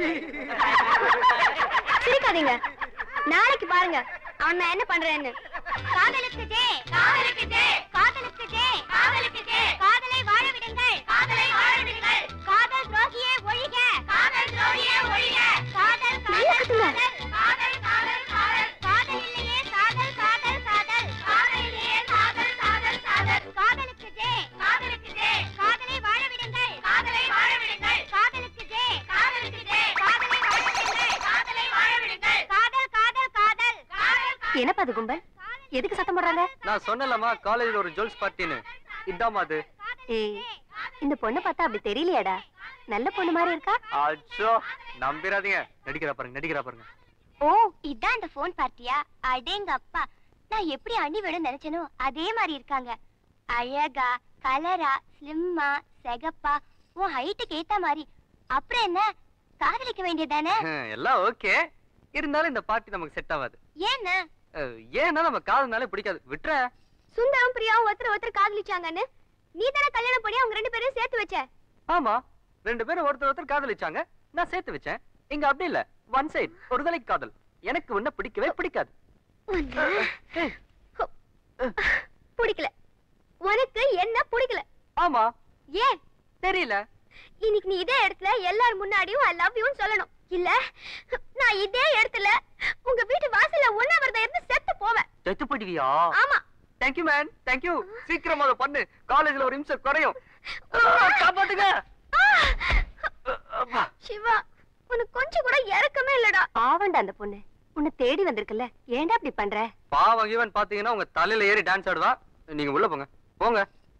சிரிக்காதீங்க நாளைக்கு பாருங்க அவன் நான் என்ன பண்றேன்னு காதலுக்கு ஜே காதலுக்கு ஜே காதலுக்கு ஜே காதலுக்கு ஜே காதலை வாழ விடுங்கள் காதலை வாழ விடுங்கள் காதல் துரோகியே ஒழிக காதல் துரோகியே ஒழிக காதல் காதல் காதல் காதல் காதல் காதல் இல்லையே காதல் காதல் காதல் காதல் இல்லையே காதல் காதல் காதல் காதலுக்கு ஜே காதலுக்கு ஜே காதலை வாழ விடுங்கள் காதலை வாழ விடுங்கள் காதலுக்கு ஜே காதலுக்கு ஜே காதலை வாழ விடுங்கள் காதலை வாழ விடுங்கள் காதல் காதல் காதல் காதல் என்னப்பா அது கும்பல் எதுக்கு சத்தம் போடுறாங்க நான் சொன்னலமா காலேஜ்ல ஒரு ஜோல்ஸ் பார்ட்டின்னு இதாம்மா அது ஏய் இந்த பொண்ணை பார்த்தா அப்படி தெரியலையாடா நல்ல பொண்ணு மாதிரி இருக்கா அச்சோ நம்பிராதீங்க நடிக்கிறா பாருங்க நடிக்கிறா பாருங்க ஓ இதான் அந்த ஃபோன் பார்ட்டியா அடேங்க அப்பா நான் எப்படி அண்ணி விட நினைச்சனோ அதே மாதிரி இருக்காங்க அழகா கலரா ஸ்லிம்மா செகப்பா உன் ஹைட்டுக்கு ஏத்த மாதிரி அப்புறம் என்ன காதலிக்க வேண்டியதானே எல்லாம் ஓகே இருந்தாலும் இந்த பார்ட்டி நமக்கு செட் ஆகாது ஏன்னு அஹ், ஏன்னா நம்ம காதல்னாலே பிடிக்காது விட்டுற சுந்தரம் பிரியாவும் ஒருத்தர் ஒருத்தர் காதலிச்சாங்கன்னு நீ தானே கல்யாணம் பண்ணி அவங்க ரெண்டு பேரும் சேர்த்து வச்ச ஆமா ரெண்டு பேரும் ஒருத்தர் ஒருத்தர் காதலிச்சாங்க நான் சேர்த்து வச்சேன் இங்க அப்படி இல்ல ஒன் சைடு ஒரு தலை காதல் எனக்கு உன்ன பிடிக்கவே பிடிக்காது ஏய், பிடிக்கல உனக்கு என்ன பிடிக்கல ஆமா ஏன் தெரியல இன்னைக்கு நீ இதே இடத்துல எல்லார் முன்னாடியும் ஐ லவ் யூன்னு சொல்லணும் இல்ல நான் இதே இடத்துல உங்க வீட்டு வாசல்ல உண்ணாவிரதம் இருந்து செத்து போவேன் செத்து போயிடுவியா ஆமா தேங்க்யூ மேன் தேங்க்யூ சீக்கிரமா அதை பண்ணு காலேஜ்ல ஒரு நிமிஷம் குறையும் காப்பாத்துங்க அப்பா. சிவா உனக்கு கொஞ்சம் கூட இறக்கமே இல்லடா பாவண்டா அந்த பொண்ணு உன்னை தேடி வந்திருக்குல்ல ஏன்டா அப்படி பண்ற பாவம் ஈவன் பாத்தீங்கன்னா உங்க தலையில ஏறி டான்ஸ் ஆடுவா நீங்க உள்ள போங்க போங்க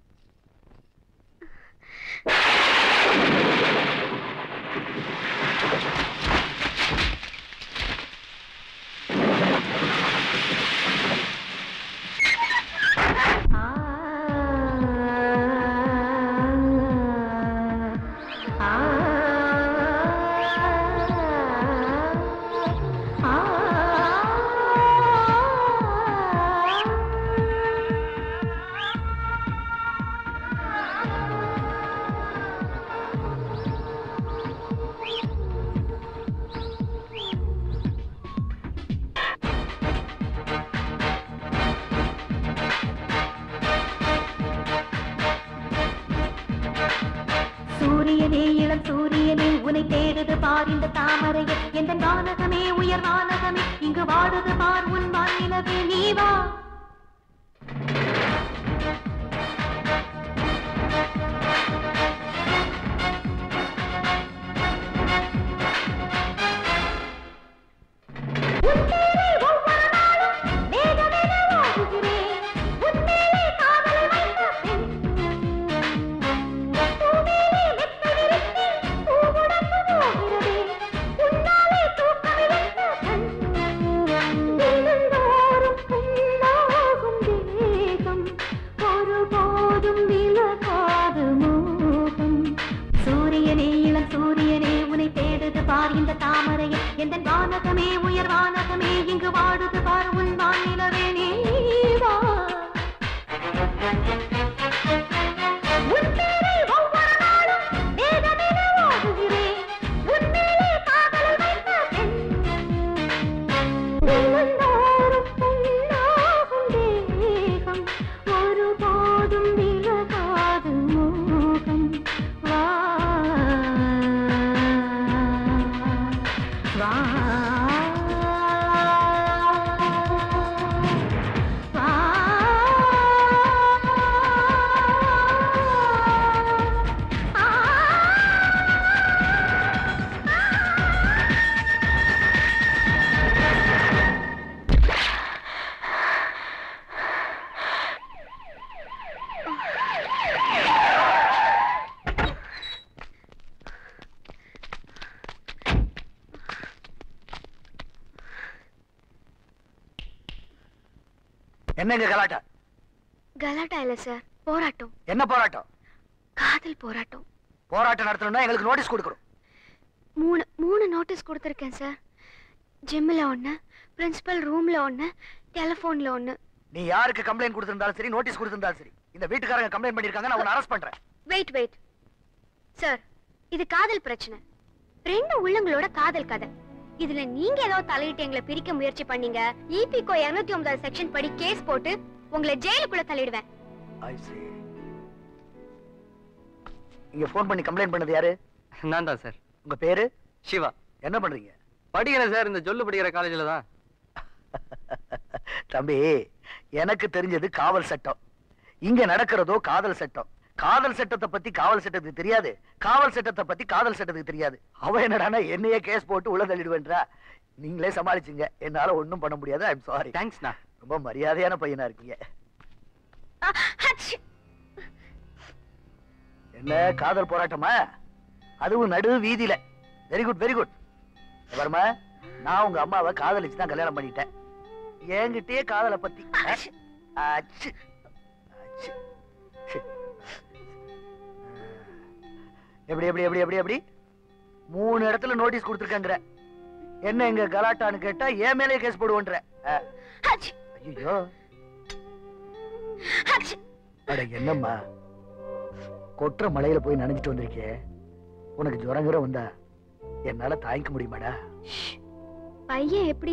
சூரியனே இளம் சூரியனே உனை தேடுது பார் இந்த தாமரையே எந்த வானகமே உயர் வானகமே இங்கு வாடுது பார் உன் வானிலவே நீ வா உன்மேலே ஒவ்வொரு நாளும் மேகமென ஓடுகிறேன். உன்மேலே காதலை வைத்த பெண். பூமேலே மெத்தை விரித்து பூவுடம்பு போகிறதே. உன்னாலே தூக்கமிழந்த கண். தினந்தோறும் புண்ணாகும் தேகம். ஒருபோதும் விலகாது மோகம். சூரியனே இளம் சூரியனே உனை தேடுது பார் இந்த தாமரையே எந்த வானகமே உயர் வானகமே இங்கு வாடுது பார் உன் வானிலவே நீ வா உன்மேலே ஒவ்வொரு நாளும் வேதமென ஓடுகிறேன். உன்மேலே காதலை வைத்த பெண். தினந்தோறும் புண்ணாகும் தேகம். ஒருபோதும் விலகாது மோகம். வா வா வா என்னங்க கலாட்டா கலாட்டா இல்ல சார் போராட்டம் என்ன போராட்டம் காதல் போராட்டம் போராட்டம் நடத்தணும்னா எங்களுக்கு நோட்டீஸ் கொடுக்கணும் மூணு மூணு நோட்டீஸ் கொடுத்துருக்கேன் சார் ஜிம்மில் ஒன்று பிரின்சிபல் ரூமில் ஒன்று டெலிஃபோனில் ஒன்று நீ யாருக்கு கம்ப்ளைண்ட் கொடுத்திருந்தாலும் சரி நோட்டீஸ் கொடுத்திருந்தாலும் சரி இந்த வீட்டுக்காரங்க கம்ப்ளைண்ட் பண்ணிருக்காங்க நான் உன்னை அரெஸ்ட் பண்றேன் வெயிட் வெயிட் சார் இது காதல் பிரச்சனை ரெண்டு உள்ளங்களோட காதல் கதை இதுல நீங்க ஏதோ தலையிட்டு எங்களை பிரிக்க முயற்சி பண்ணீங்க இபிகோ இருநூத்தி ஒன்பதாவது செக்ஷன் படி கேஸ் போட்டு உங்களை ஜெயிலுக்குள்ள தள்ளிடுவேன் ஐ see இங்க ஃபோன் பண்ணி கம்ப்ளைண்ட் பண்ணது யாரு நான் தான் சார் உங்க பேரு சிவா என்ன பண்றீங்க படிக்கிறேன் சார் இந்த ஜொல்லு படிக்கிற காலேஜில் தான் தம்பி எனக்கு தெரிஞ்சது காவல் சட்டம் இங்க நடக்கிறதோ காதல் சட்டம் காதல் சட்டத்தை பத்தி காவல் சட்டத்துக்கு தெரியாது காவல் சட்டத்தை பத்தி காதல் சட்டத்துக்கு தெரியாது அவ என்னடானா என்னையே கேஸ் போட்டு உள்ள தள்ளிடுவேன்றா நீங்களே சமாளிச்சுங்க என்னால ஒண்ணும் பண்ண முடியாது ஐ எம் சாரி தேங்க்ஸ்ண்ணா ரொம்ப மரியாதையான பையனா இருக்கீங்க ஆ, ஹட்ச். என்ன காதல் போராட்டமா அதுவும் நடு வீதியில வெரி குட் வெரி குட் வருமா நான் உங்க அம்மாவை காதலிச்சு தான் கல்யாணம் பண்ணிட்டேன் என்கிட்டயே காதலை பத்தி அச்சு. அச்சு. அச்சு. சி. எப்படி எப்படி எப்படி எப்படி எப்படி மூணு இடத்துல நோட்டீஸ் கொடுத்துருக்கேங்கிற என்ன எங்க கலாட்டான்னு கேட்டா என் மேலே கேஸ் போடுவோன்ற ஹட்ச். ஐயோ ஹட்ச். அட என்னம்மா கொற்ற மலையில போய் நனைஞ்சிட்டு வந்திருக்கே உனக்கு ஜுரங்கிற வந்தா என்னால தாங்கிக்க முடியுமாடா பையன் எப்படி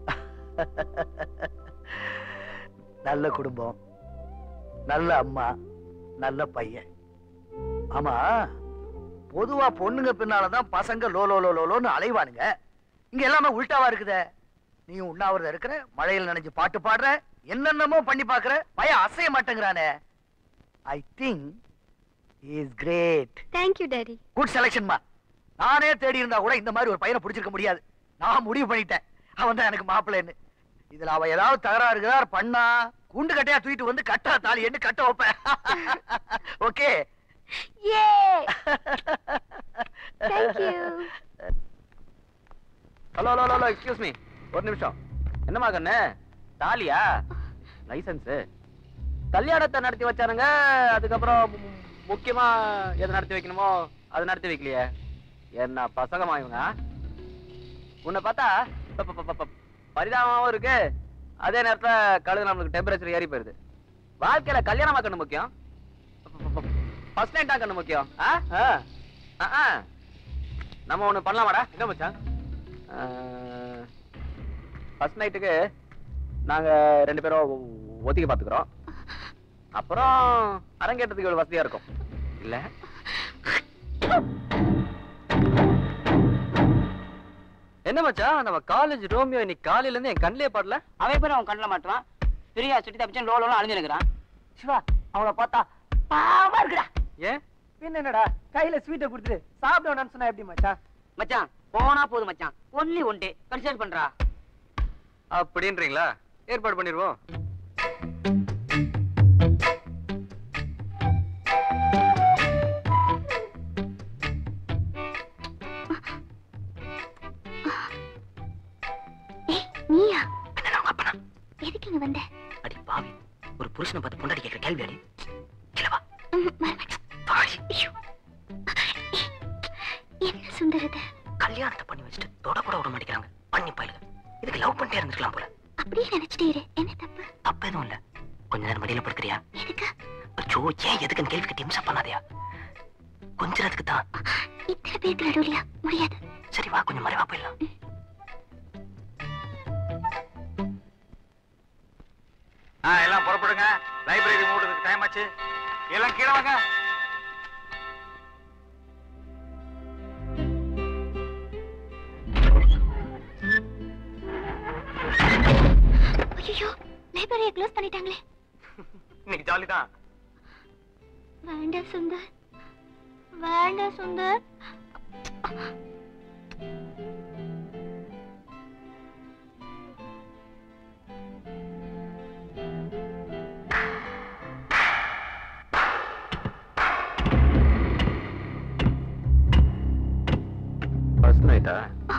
நல்ல குடும்பம் நல்ல அம்மா நல்ல பையன் ஆமா பொதுவா பொண்ணுங்க பின்னாலதான் பசங்க லோ லோ லோ லோ லோன்னு அலைவானுங்க இங்க எல்லாமே உல்டாவா இருக்குதே நீ உண்ணாவிரதம் இருக்கிற மழையில் நனைஞ்சு பாட்டு பாடுற என்னென்னமோ பண்ணி பாக்குற பையன் அசைய மாட்டேங்கிறானே I think is great thank you daddy good செலெக்ஷன்மா நானே தேடி இருந்தா கூட இந்த மாதிரி ஒரு பையனை பிடிச்சிருக்க முடியாது நான் முடிவு பண்ணிட்டேன் அவன் தான் எனக்கு மாப்பிள்ளைன்னு இதுல அவ ஏதாவது தகராறு கிராறு பண்ணா குண்டு கட்டையா தூக்கிட்டு வந்து கட்டா தாலி என்ன கட்ட வைப்பேன் ஓகே ஏ Thank you. Hello hello hello excuse me ஒரு நிமிஷம் என்னம்மா கண்ணு தாலியா லைசன்ஸ் கல்யாணத்தை நடத்தி வச்சானுங்க அதுக்கப்புறம் மு- முக்கியமா எது நடத்தி வைக்கணுமோ அது நடத்தி வைக்கலையே என்ன பசங்கம்மா இவங்க உன்னை பார்த்தா ப- ப- ப- ப- பரிதாபமாவும் இருக்கு அதே நேரத்துல கழுகு நம்மளுக்கு டெம்பரேச்சர் ஏறி போயிருது வாழ்க்கையில கல்யாணமா கண்ணு முக்கியம் ஃபர்ஸ்ட் நைட் தான் கண்ணு முக்கியம் ஆ? ஆ. ஆ, ஆ. நம்ம ஒண்ணு பண்ணலாமாடா என்ன மச்சான் ஃபர்ஸ்ட் நைட்டுக்கு நாங்க ரெண்டு பேரும் ஒ- ஒத்திகை பாத்துக்கிறோம் அப்புறம் அரங்கேற்றத்துக்கு இவ்வளவு வசதியா இருக்கும் இல்ல என்ன மச்சான் நம்ம காலேஜ் ரோமியோ இன்னைக்கு காலையில இருந்து என் கண்ணிலே படல அவன் பேர் அவன் கண்ணில் மாட்டுறான் பிரியா சுட்டி தப்பிச்சு லோ லோன்னு அழிஞ்சு நிற்கிறான் சிவா அவளை பார்த்தா பாவமா இருக்குடா ஏன் பின்ன என்னடா கையில ஸ்வீட்டை கொடுத்துட்டு சாப்பிட வேணாம்னு சொன்னா எப்படி மச்சான் மச்சான் போனா போதும் மச்சான் ஒன்லி ஒன் டே கன்சிடர் பண்றா அப்படின்றீங்களா ஏற்பாடு பண்ணிருவோம் ஏய் நீயா எதுக்கு இங்க வந்த அடி பாவி ஒரு புருஷனை பார்த்து பொண்டாடி கேட்கிற கேள்வி அடி ம், வரமாட்டேன். ஐயோ. ஏய், என்ன சுந்தரத கல்யாணத்தை பண்ணி வச்சுட்டு தொட கூட விட மாட்டேங்கிறாங்க பண்ணி பயிலுங்க இதுக்கு லவ் பண்ணிட்டே இருந்திருக்கலாம் போல அப்படியே நினைச்சிட்டே இரு என்ன தப்பு தப்பு எதுவும் இல்ல கொஞ்ச நேரம் மடியில படுக்கிறியா எதுக்கு அச்சோ ஏன் எதுக்குன்னு கேள்வி கட்டி இம்சம் பண்ணாதயா கொஞ்சத்துக்கு தான் இத்தனை பேருக்கு நடுவுலையா முடியாது சரி வா கொஞ்சம் மறைவா போயிடலாம் ஆ எல்லாம் புறப்படுங்க லைப்ரரி மூடுறதுக்கு டைம் ஆச்சு எல்லாம் கீழே வாங்க ஐயோ லைப்ரரியை க்ளோஸ் பண்ணிட்டாங்களே இன்னைக்கு ஜாலி தான் வேண்டாம் சுந்தர் வேண்டாம் சுந்தர் ஃபர்ஸ்ட் நைட்டா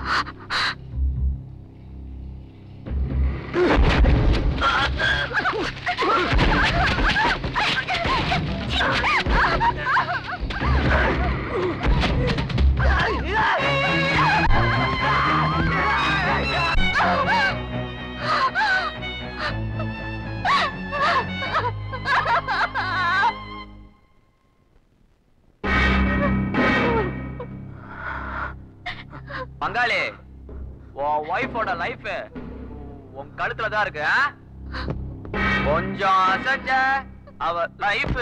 பங்காளி உன் ஒய்ஃபோட லைஃப் உன் கழுத்துல தான் இருக்கு ஆ? கொஞ்சம் அசஞ்ச அவ லைஃப்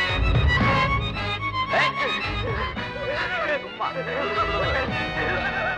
சும்மா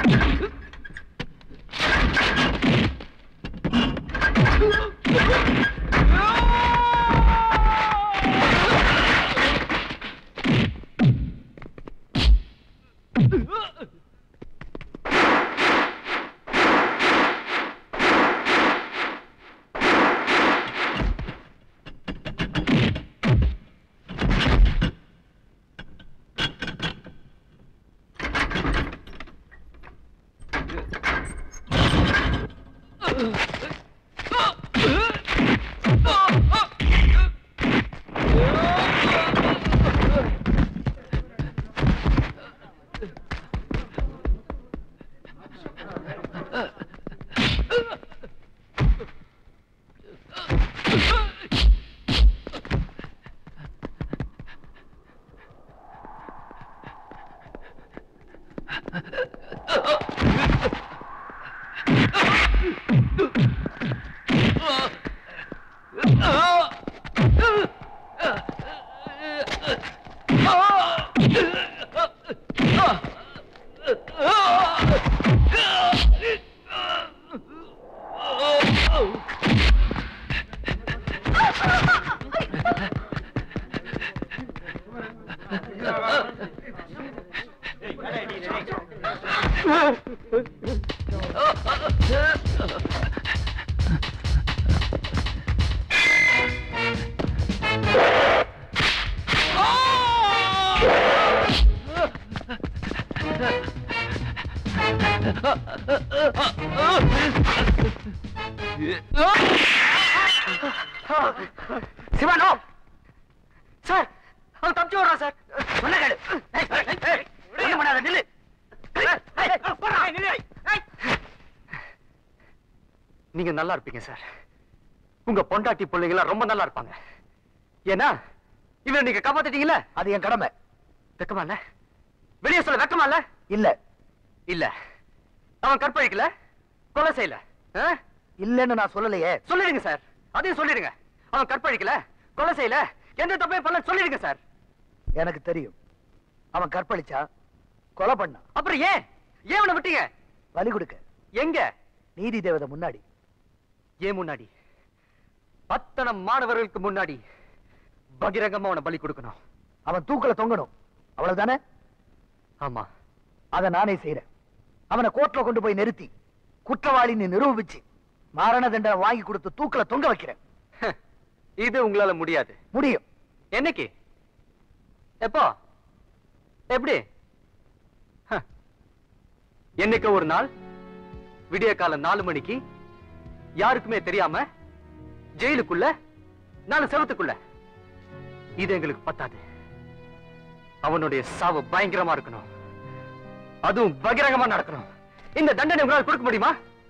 சிவா நோ சார் அவன் தப்பிச்சு விடுறான் சார் சொன்ன கேளு ஏய், ஏய், ஏய், ஒண்ணும் பண்ணாத, நில்லு ஏய், ஏய், போடா, நில்லு, ஏய். நீங்க நல்லா இருப்பீங்க சார் உங்க பொண்டாட்டி பிள்ளைங்க ரொம்ப நல்லா இருப்பாங்க ஏன்னா இவரை நீங்க காப்பாத்திட்டீங்கல்ல அது என் கடமை வெக்கமா இல்ல வெளியே சொல்ல வெக்கமா இல்ல இல்ல இல்ல அவன் கற்பழிக்கல கொலை செய்யல ஆ? இல்லன்னு நான் சொல்லலையே சொல்லிடுங்க சார் அதையும் சொல்லிடுங்க அவன் கற்பழிக்கல கொலை செய்யல எந்த தப்பையும் பண்ணல சொல்லிடுங்க சார் எனக்கு தெரியும் அவன் கற்பழிச்சா கொலை பண்ணான் அப்புறம் ஏன் ஏன் அவனை விட்டீங்க பலி கொடுக்க எங்க நீதி தேவதை முன்னாடி ஏன் முன்னாடி அத்தனை மாணவர்களுக்கு முன்னாடி பகிரங்கமா அவனை பலி கொடுக்கணும் அவன் தூக்கல தொங்கணும் அவ்வளவுதானே ஆமா அத நானே செய்யறேன் அவனை கோர்ட்ல கொண்டு போய் நிறுத்தி குற்றவாளின்னு நிரூபிச்சு மரண தண்டனை வாங்கி கொடுத்து தூக்கல தொங்க வைக்கிறேன் இது உங்களால முடியாது முடியும் என்னைக்கு எப்போ எப்படி ஹ. என்னைக்கு ஒரு நாள் விடிய காலம் நாலு மணிக்கு யாருக்குமே தெரியாம ஜெயிலுக்குள்ள நாலு செவத்துக்குள்ள இது எங்களுக்கு பத்தாது அவனுடைய சாவு பயங்கரமா இருக்கணும் அதுவும் பகிரங்கமா நடக்கணும் இந்த தண்டனை உங்களால் கொடுக்க முடியுமா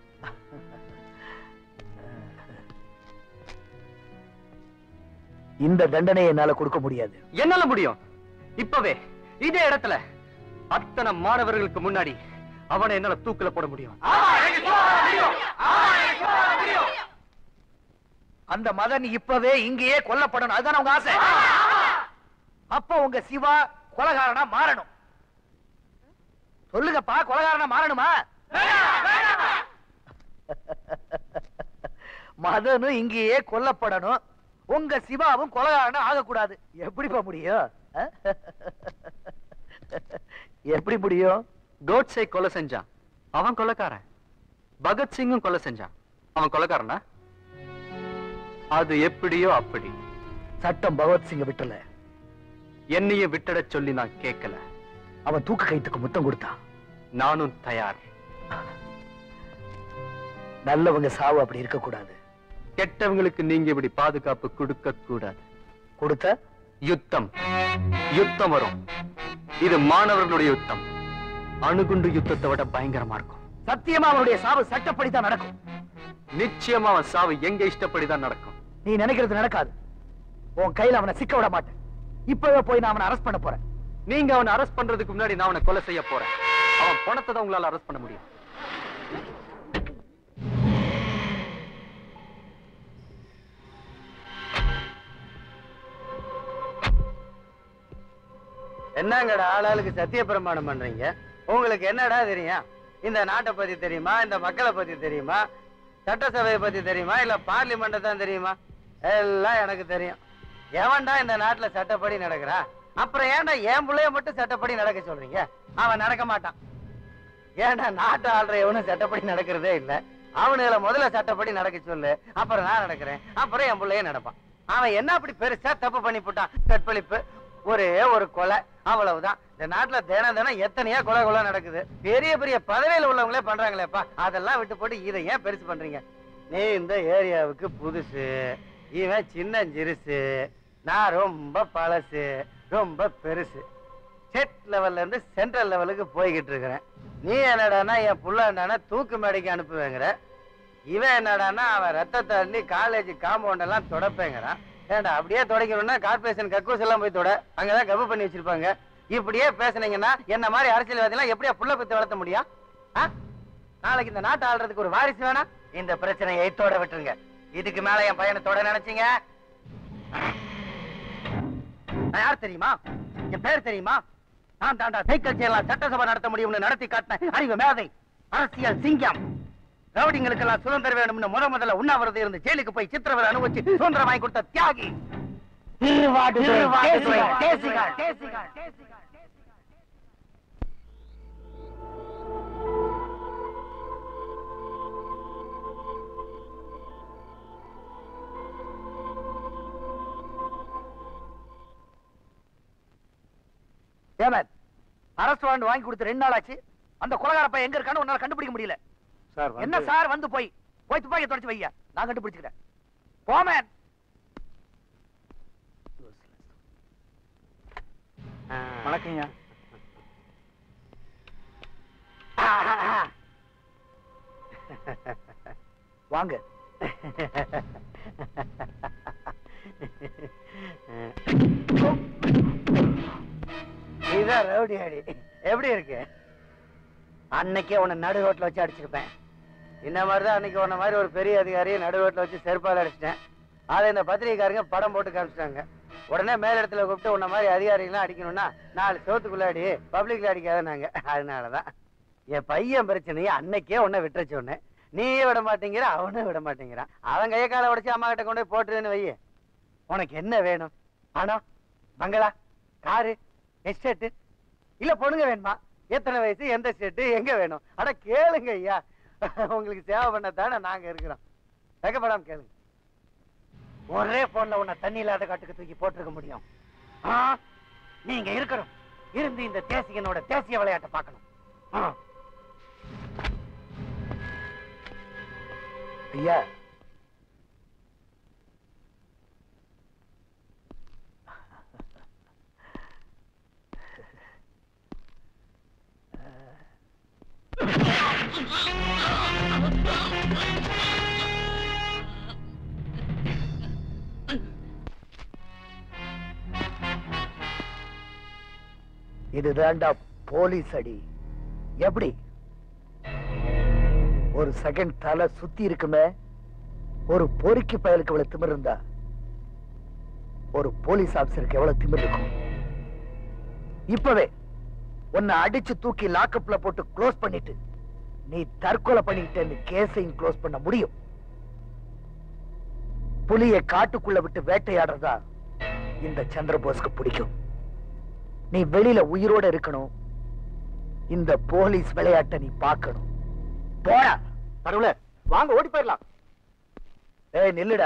இந்த தண்டனையை என்னால கொடுக்க முடியாது என்னால முடியும் இப்பவே இதே இடத்துல அத்தனை மாணவர்களுக்கு முன்னாடி அவனை என்னால தூக்கில போட முடியும் அந்த மதன் இப்பவே இங்கேயே கொல்லப்படணும் அதுதானே உங்க ஆசை அப்ப உங்க சிவா கொலகாரனா மாறணும் சொல்லுங்கப்பா கொலகாரனா மாறணுமா மதனும் இங்கேயே கொல்லப்படணும் உங்க சிவாவும் கொலகாரனா ஆகக்கூடாது எப்படிப்பா முடியும் அஹ்? எப்படி முடியும் கோட்ஸை கொலை செஞ்சான் அவன் கொலைக்காரன் பகத்சிங்கும் கொலை செஞ்சான் அவன் கொலைக்காரனா அது எப்படியோ அப்படி சட்டம் பகவத்சிங்க விட்டல என்னையும் விட்டுடச் சொல்லி நான் கேட்கல அவன் தூக்க கைத்துக்கு முத்தம் கொடுத்தான் நானும் தயார் நல்லவங்க சாவு அப்படி இருக்க கூடாது கெட்டவங்களுக்கு நீங்க இப்படி பாதுகாப்பு கொடுக்க கூடாது கொடுத்த யுத்தம் யுத்தம் வரும் இது மாணவர்களுடைய யுத்தம் அணுகுண்டு யுத்தத்தை விட பயங்கரமா இருக்கும் சத்தியமா அவனுடைய சாவு சட்டப்படி தான் நடக்கும் நிச்சயமா அவன் சாவு எங்க இஷ்டப்படிதான் நடக்கும் நீ நினைக்கிறது நடக்காது உன் கையில அவனை சிக்க விட மாட்டேன் இப்பவே போய் நான் அவனை அரெஸ்ட் பண்ண போறேன் நீங்க அவனை அரெஸ்ட் பண்றதுக்கு முன்னாடி நான் அவனை கொலை செய்ய போறேன் அவன் பணத்தை தான் உங்களால அரெஸ்ட் பண்ண முடியும் என்னங்கடா ஆளாளுக்கு சத்திய பிரமாணம் பண்றீங்க உங்களுக்கு என்னடா தெரியும் இந்த நாட்டை பத்தி தெரியுமா இந்த மக்களை பத்தி தெரியுமா சட்டசபையை பத்தி தெரியுமா இல்ல பார்லிமெண்ட்டை தான் தெரியுமா எல்லாம் எனக்கு தெரியும் எவன்டா இந்த நாட்டுல சட்டப்படி நடக்கிறா அப்புறம் ஏன்டா என் பிள்ளைய மட்டும் சட்டப்படி நடக்க சொல்றீங்க அவன் நடக்க மாட்டான் ஏன்டா நாட்டை ஆள்ற எவனும் சட்டப்படி நடக்கிறதே இல்ல அவனுங்களை முதல்ல சட்டப்படி நடக்க சொல்லு அப்புறம் நான் நடக்கிறேன் அப்புறம் என் பிள்ளைய நடப்பான் அவன் என்ன அப்படி பெருசா தப்பு பண்ணி போட்டான் கற்பழிப்பு ஒரே ஒரு கொலை அவ்வளவுதான் இந்த நாட்டுல தினம் தினம் எத்தனையோ கொலை கொலை நடக்குது பெரிய பெரிய பதவியில உள்ளவங்களே பண்றாங்களேப்பா அதெல்லாம் விட்டு போட்டு இதை ஏன் பெருசு பண்றீங்க நீ இந்த ஏரியாவுக்கு புதுசு இவன் சின்ன சிறுசு நான் ரொம்ப பழசு ரொம்ப பெருசு ஸ்டேட் லெவல்ல இருந்து சென்ட்ரல் லெவலுக்கு போய்கிட்டு இருக்கிறேன் நீ என்னடான்னா என் புள்ள என்னன்னா தூக்கு மேடைக்கு அனுப்புவேங்கிற இவன் என்னடான்னா அவன் ரத்தத்தை அள்ளி காலேஜ் காம்பவுண்ட் எல்லாம் தொடப்பேங்கிறான் ஏன்டா அப்படியே தொடக்கணும்னா கார்பரேஷன் கக்கூஸ் எல்லாம் போய் தொட அங்கதான் கப்பு பண்ணி வச்சிருப்பாங்க இப்படியே பேசுனீங்கன்னா என்ன மாதிரி அரசியல்வாதிலாம் எப்படியா புள்ள குத்து வளர்த்த முடியும் ஆ? நாளைக்கு இந்த நாட்டை ஆள்றதுக்கு ஒரு வாரிசு வேணா இந்த பிரச்சனையை எய்த்தோட விட்டுருங்க இதுக்கு மேல என் பையனை தொட நினைச்சீங்க நான் யார் தெரியுமா என் பேர் தெரியுமா நான் தாண்டா சைக்கிள் செய்யலாம் சட்டசபை நடத்த முடியும்னு நடத்தி காட்டினேன் அறிவு மேதை அரசியல் சிங்கம் ரவுடிங்களுக்கெல்லாம் சுதந்திரம் வேணும்னு முத முதல்ல உண்ணாவிரதம் இருந்து ஜெயிலுக்கு போய் சித்திரவதை அனுபவிச்சு சுதந்திரம் வாங்கி கொடுத்த தியாகி திருவாடுதுறை தேசிகார், தேசிகார், தேசிகார், தேசிகார். ஏமன் அரசு வாண்டு வாங்கி கொடுத்து ரெண்டு நாள் ஆச்சு அந்த கொலகார பையன் எங்க இருக்கான்னு உன்னால கண்டுபிடிக்க முடியல சார் என்ன சார் வந்து போய் போய் துப்பாக்கி தொடச்சு வையா நான் கண்டுபிடிச்சுக்கிறேன் போமேன் வணக்கம்யா வாங்க இதான் ரவுடி அடி எப்படி இருக்கு அன்னைக்கே உன்னை நடு ரோட்ல வச்சு அடிச்சிருப்பேன் இந்த மாதிரி தான் அன்னைக்கு உன்ன மாதிரி ஒரு பெரிய அதிகாரியை நடு ரோட்ல வச்சு செருப்பால் அடிச்சிட்டேன் அதை இந்த பத்திரிகைக்காரங்க படம் போட்டு காமிச்சிட்டாங்க உடனே மேல் இடத்துல கூப்பிட்டு உன்ன மாதிரி அதிகாரிகள்லாம் அடிக்கணும்னா நாலு சோத்துக்குள்ள அடி பப்ளிக்ல அடிக்காதனாங்க அதனாலதான் என் பையன் பிரச்சனையை அன்னைக்கே உன்னை விட்டுற சொன்னேன் நீயே விட மாட்டேங்கிற அவனும் விட மாட்டேங்கிறான் அவன் கையை காலை உடைச்சு அம்மா கிட்ட கொண்டு போய் போட்டுருன்னு வையே உனக்கு என்ன வேணும் பணம் பங்களா காரு எஸ்டேட்டு இல்ல பொண்ணுங்க வேணுமா எத்தனை வயசு எந்த ஸ்டேட்டு எங்க வேணும் அட கேளுங்க ஐயா உங்களுக்கு சேவை பண்ணத்தானே நாங்க இருக்கிறோம் வெக்கப்படாம கேளுங்க ஒரே போன்ல உன்னை தண்ணி இல்லாத காட்டுக்கு தூக்கி போட்டிருக்க முடியும் ஆ? நீங்க இருக்கணும் இருந்து இந்த தேசிகனோட தேசிய விளையாட்டை பார்க்கணும் ஆ. ஐயா இதுதான்டா போலீஸ் அடி எப்படி ஒரு செகண்ட் தலை சுத்தி இருக்குமே ஒரு பொறுக்கி பயலுக்கு எவ்வளவு திமிர் இருந்தா ஒரு போலீஸ் ஆபீசருக்கு எவ்வளவு திமிர் இருக்கும் இப்பவே உன்னை அடிச்சு தூக்கி லாக்கப்ல போட்டு க்ளோஸ் பண்ணிட்டு நீ தற்கொலை பண்ணிக்கிட்டேன்னு கேஸையும் க்ளோஸ் பண்ண முடியும் புலியை காட்டுக்குள்ள விட்டு வேட்டையாடுறதா இந்த சந்திரபோஸ்க்கு பிடிக்கும் நீ வெளியில உயிரோட இருக்கணும் இந்த போலீஸ் விளையாட்டை நீ பார்க்கணும் போடா பரவல வாங்க ஓடி போயிடலாம் ஏய் நில்லுடா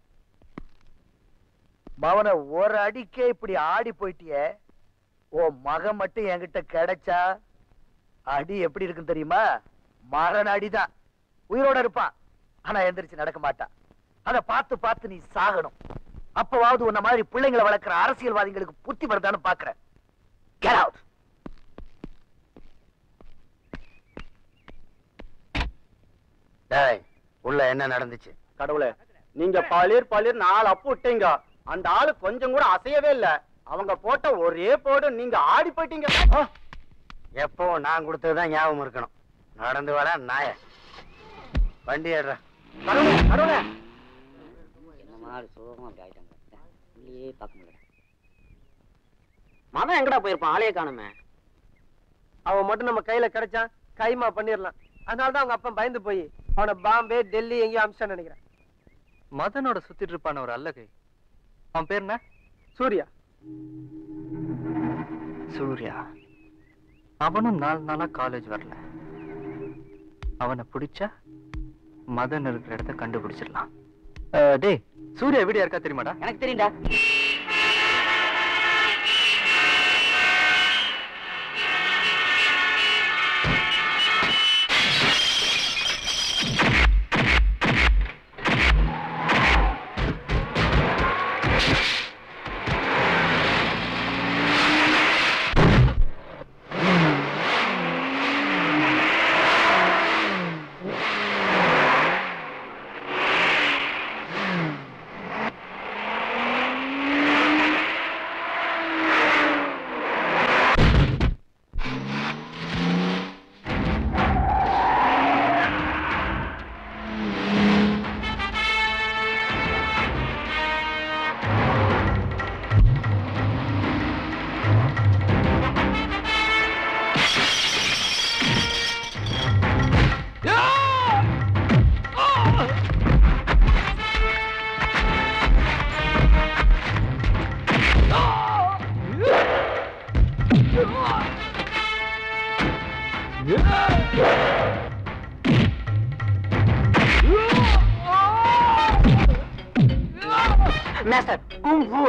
மவன ஒரு அடிக்கே இப்படி ஆடி போயிட்டியே ஓ மகன் மட்டும் என்கிட்ட கிடைச்சா அடி எப்படி இருக்கும் தெரியுமா மரண அடிதான் உயிரோட இருப்பான் ஆனா எந்திரிச்சு நடக்க மாட்டான் அத பார்த்து பார்த்து நீ சாகணும் அப்பவாவது உன்ன மாதிரி பிள்ளைங்களை வளர்க்கிற அரசியல்வாதிகளுக்கு புத்தி வருதான்னு பாக்குறேன் Get out! டேய் உள்ள என்ன நடந்துச்சு கடவுளே நீங்க பாலியர் பாலியர் நாலு அப்பு விட்டீங்க அந்த ஆளு கொஞ்சம் கூட அசையவே இல்ல அவங்க போட்ட ஒரே போடு நீங்க ஆடி போயிட்டீங்க எப்பவும் நான் கொடுத்ததுதான் ஞாபகம் இருக்கணும் நடந்து வர நாய வண்டி ஏடுற கடவுளே கடவுளே என்ன மாதிரி சோகம் அப்படி ஆயிட்டாங்க உள்ளே பார்க்க முடியல மகன் எங்கடா போயிருப்பான் ஆளையே காணுமே அவன் மட்டும் நம்ம கையில கிடைச்சான் கைமா பண்ணிடலாம் அதனால தான் அவங்க அப்பா பயந்து போய் அவனை பாம்பே டெல்லி எங்கேயும் அமிச்சான்னு நினைக்கிறேன் மதனோட சுத்திட்டு இருப்பான ஒரு அல்லகை அவன் பேர் என்ன சூர்யா சூர்யா அவனும் நாலு நாளா காலேஜ் வரல அவனை பிடிச்சா மதன் இருக்கிற இடத்த கண்டுபிடிச்சிடலாம் அஹ், டேய் சூர்யா வீடு யாருக்கா தெரியுமாடா எனக்கு தெரியும்டா Master, Kung Fu.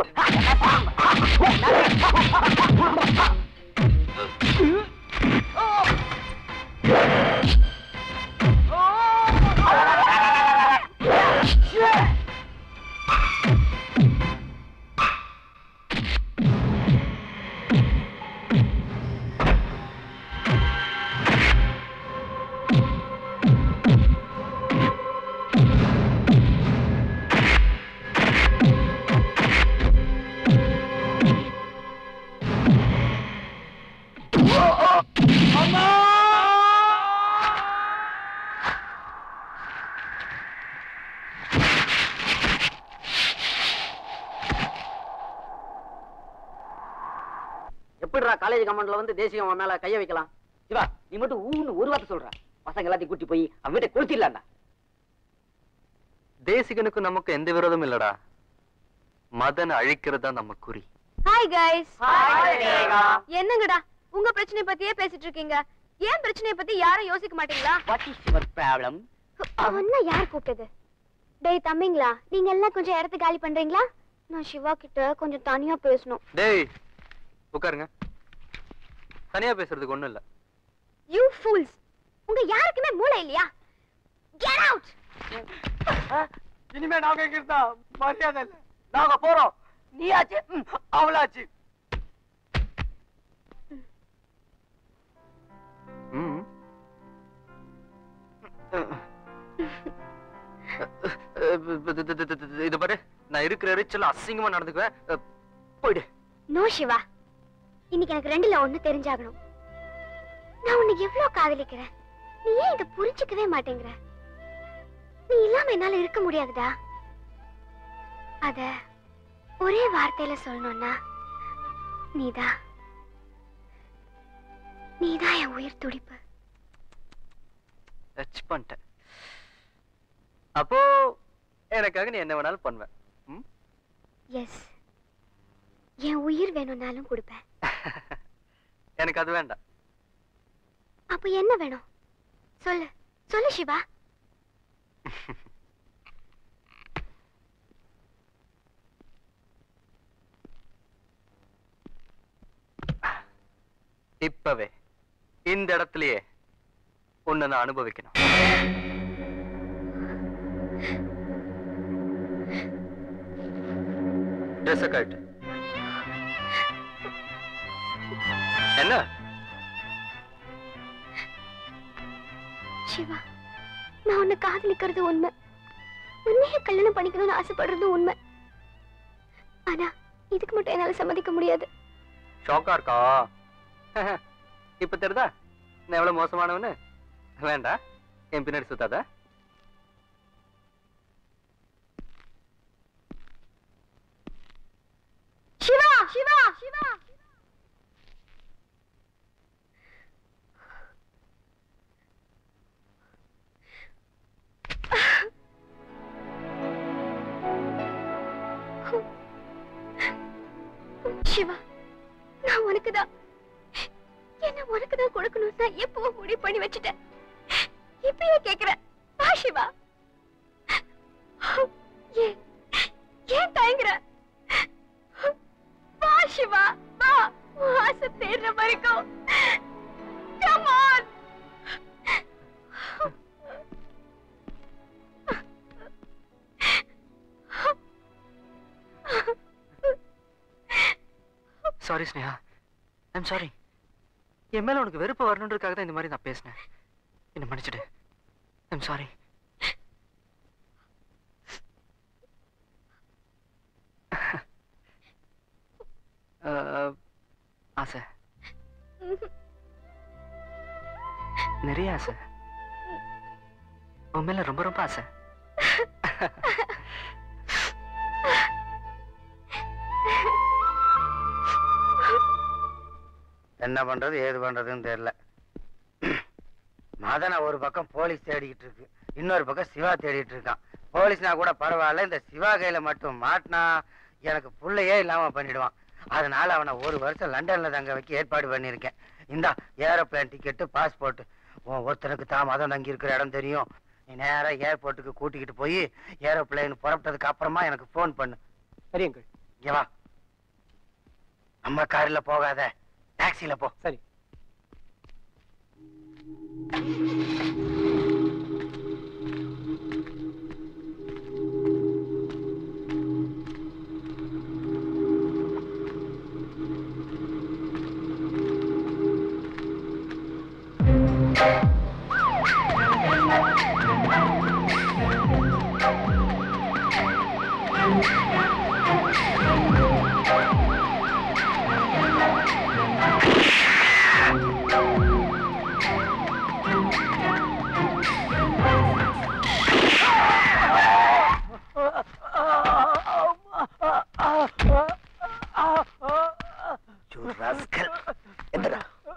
எப்படிடா காலேஜ் கமெண்ட்ல வந்து தேசியம் அவன் மேல கைய வைக்கலாம் சிவா நீ மட்டும் ஊன்னு ஒரு வார்த்தை சொல்ற பசங்க எல்லாத்தையும் கூட்டி போய் அவன் வீட்டை கொளுத்திடலாம்டா தேசிகனுக்கும் நமக்கு எந்த விரோதமும் இல்லடா மதனை அழிக்கிறது தான் நம்ம குறி ஹாய் கைஸ் Hi, ரேகா. என்னங்கடா உங்க பிரச்சனை பத்தியே பேசிட்டு இருக்கீங்க ஏன் பிரச்சனைய பத்தி யாரும் யோசிக்க மாட்டீங்களா வாட் இஸ் யுவர் ப்ராப்ளம் ஒன்னா யார் கூப்பிட்டது டேய் தம்பிங்களா நீங்க எல்லாம் கொஞ்சம் இடத்த காலி பண்றீங்களா நான் சிவா கிட்ட கொஞ்சம் தனியா பேசணும் டேய் உட்காருங்க தனியா பேசுறதுக்கு ஒண்ணும் இல்ல யூ ஃபூல்ஸ் உங்க யாருக்குமே மூளை இல்லையா கெட் அவுட் இனிமே நாங்க எங்க இருந்தா மரியாதை இல்ல நாங்க போறோம் நீயாச்சு ம், அவளாச்சு ம். இது பாரு நான் இருக்கிற எரிச்சல் அசிங்கமா நடந்துக்குவேன் அஹ், போயிடு நோ சிவா இன்னைக்கு எனக்கு ரெண்டுல ஒண்ணு தெரிஞ்சாகணும் நான் உன்னை எவ்வளவு காதலிக்கிறேன் நீ ஏன் இதை புரிஞ்சுக்கவே மாட்டேங்கிற நீ இல்லாம என்னால இருக்க முடியாதுடா அத ஒரே வார்த்தையில சொல்லணும்னா நீதான் நீதான் என் உயிர் துடிப்பு டச் பண்ணிட்டேன் அப்போ எனக்காக நீ என்ன வேணாலும் பண்ணுவ ம்? எஸ் என் உயிர் வேணும்னாலும் கொடுப்பேன் எனக்கு அது வேண்டாம் அப்ப என்ன வேணும் சொல்லு சொல்லு சிவா இப்பவே இந்த இடத்துலயே உன்னை நான் அனுபவிக்கணும் ட்ரெஸ் கழட்டு என்ன சிவா நான் உன்னை காதலிக்கிறது உண்மை உன்னையே கல்யாணம் பண்ணிக்கணும்னு ஆசைப்படுறது உண்மை ஆனா இதுக்கு மட்டும் என்னால சம்மதிக்க முடியாது ஷாக்கா இருக்கா இப்ப தெரியுதா நான் எவ்வளவு மோசமானவனு வேண்டாம் என் பின்னாடி சுத்தாத சிவா சிவா சிவா சிவா நான் உனக்கு தான் என்ன உனக்கு தான் கொடுக்கணும் நான் எப்போ முடிவு பண்ணி வச்சுட்டேன் இப்பயே கேக்குறேன் வா சிவா ஏன் ஏன் தயங்குற வா சிவா வா உன் ஆசை தேடுற வரைக்கும் Come on sorry Sneha I'm sorry என் மேல உனக்கு வெறுப்பு வரணுன்றதுக்காக தான் இந்த மாதிரி நான் பேசினேன் என்ன மன்னிச்சிடு ஐம் சாரி ஆசை நிறைய ஆசை உன் மேல ரொம்ப ரொம்ப ஆசை என்ன பண்றது ஏது பண்றதுன்னு தெரியல மதனை ஒரு பக்கம் போலீஸ் தேடிக்கிட்டு இருக்கு இன்னொரு பக்கம் சிவா தேடிட்டு இருக்கான் போலீஸ்னா கூட பரவாயில்ல இந்த சிவா கையில மட்டும் மாட்டினா எனக்கு புள்ளையே இல்லாம பண்ணிடுவான் அதனால அவனை ஒரு வருஷம் லண்டன்ல தங்க வைக்க ஏற்பாடு பண்ணியிருக்கேன் இந்தா ஏரோப்ளேன் டிக்கெட்டு பாஸ்போர்ட் உன் ஒருத்தனுக்கு தான் மதம் தங்கி இருக்கிற இடம் தெரியும் நீ நேரா ஏர்போர்ட்டுக்கு கூட்டிக்கிட்டு போய் ஏரோப்ளேன் புறப்பட்டதுக்கு அப்புறமா எனக்கு ஃபோன் பண்ணு சரி அங்கிள் இங்க வா நம்ம கார்ல போகாத டாக்ஸில போ சரி You rascal. எந்திரா.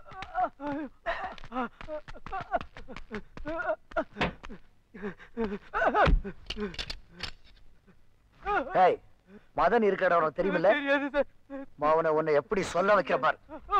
டேய் மதன் இருக்கிற இடம் உனக்கு தெரியுமில்ல தெரியாது சார் மாவனை உன்னை எப்படி சொல்ல வைக்கிற பார்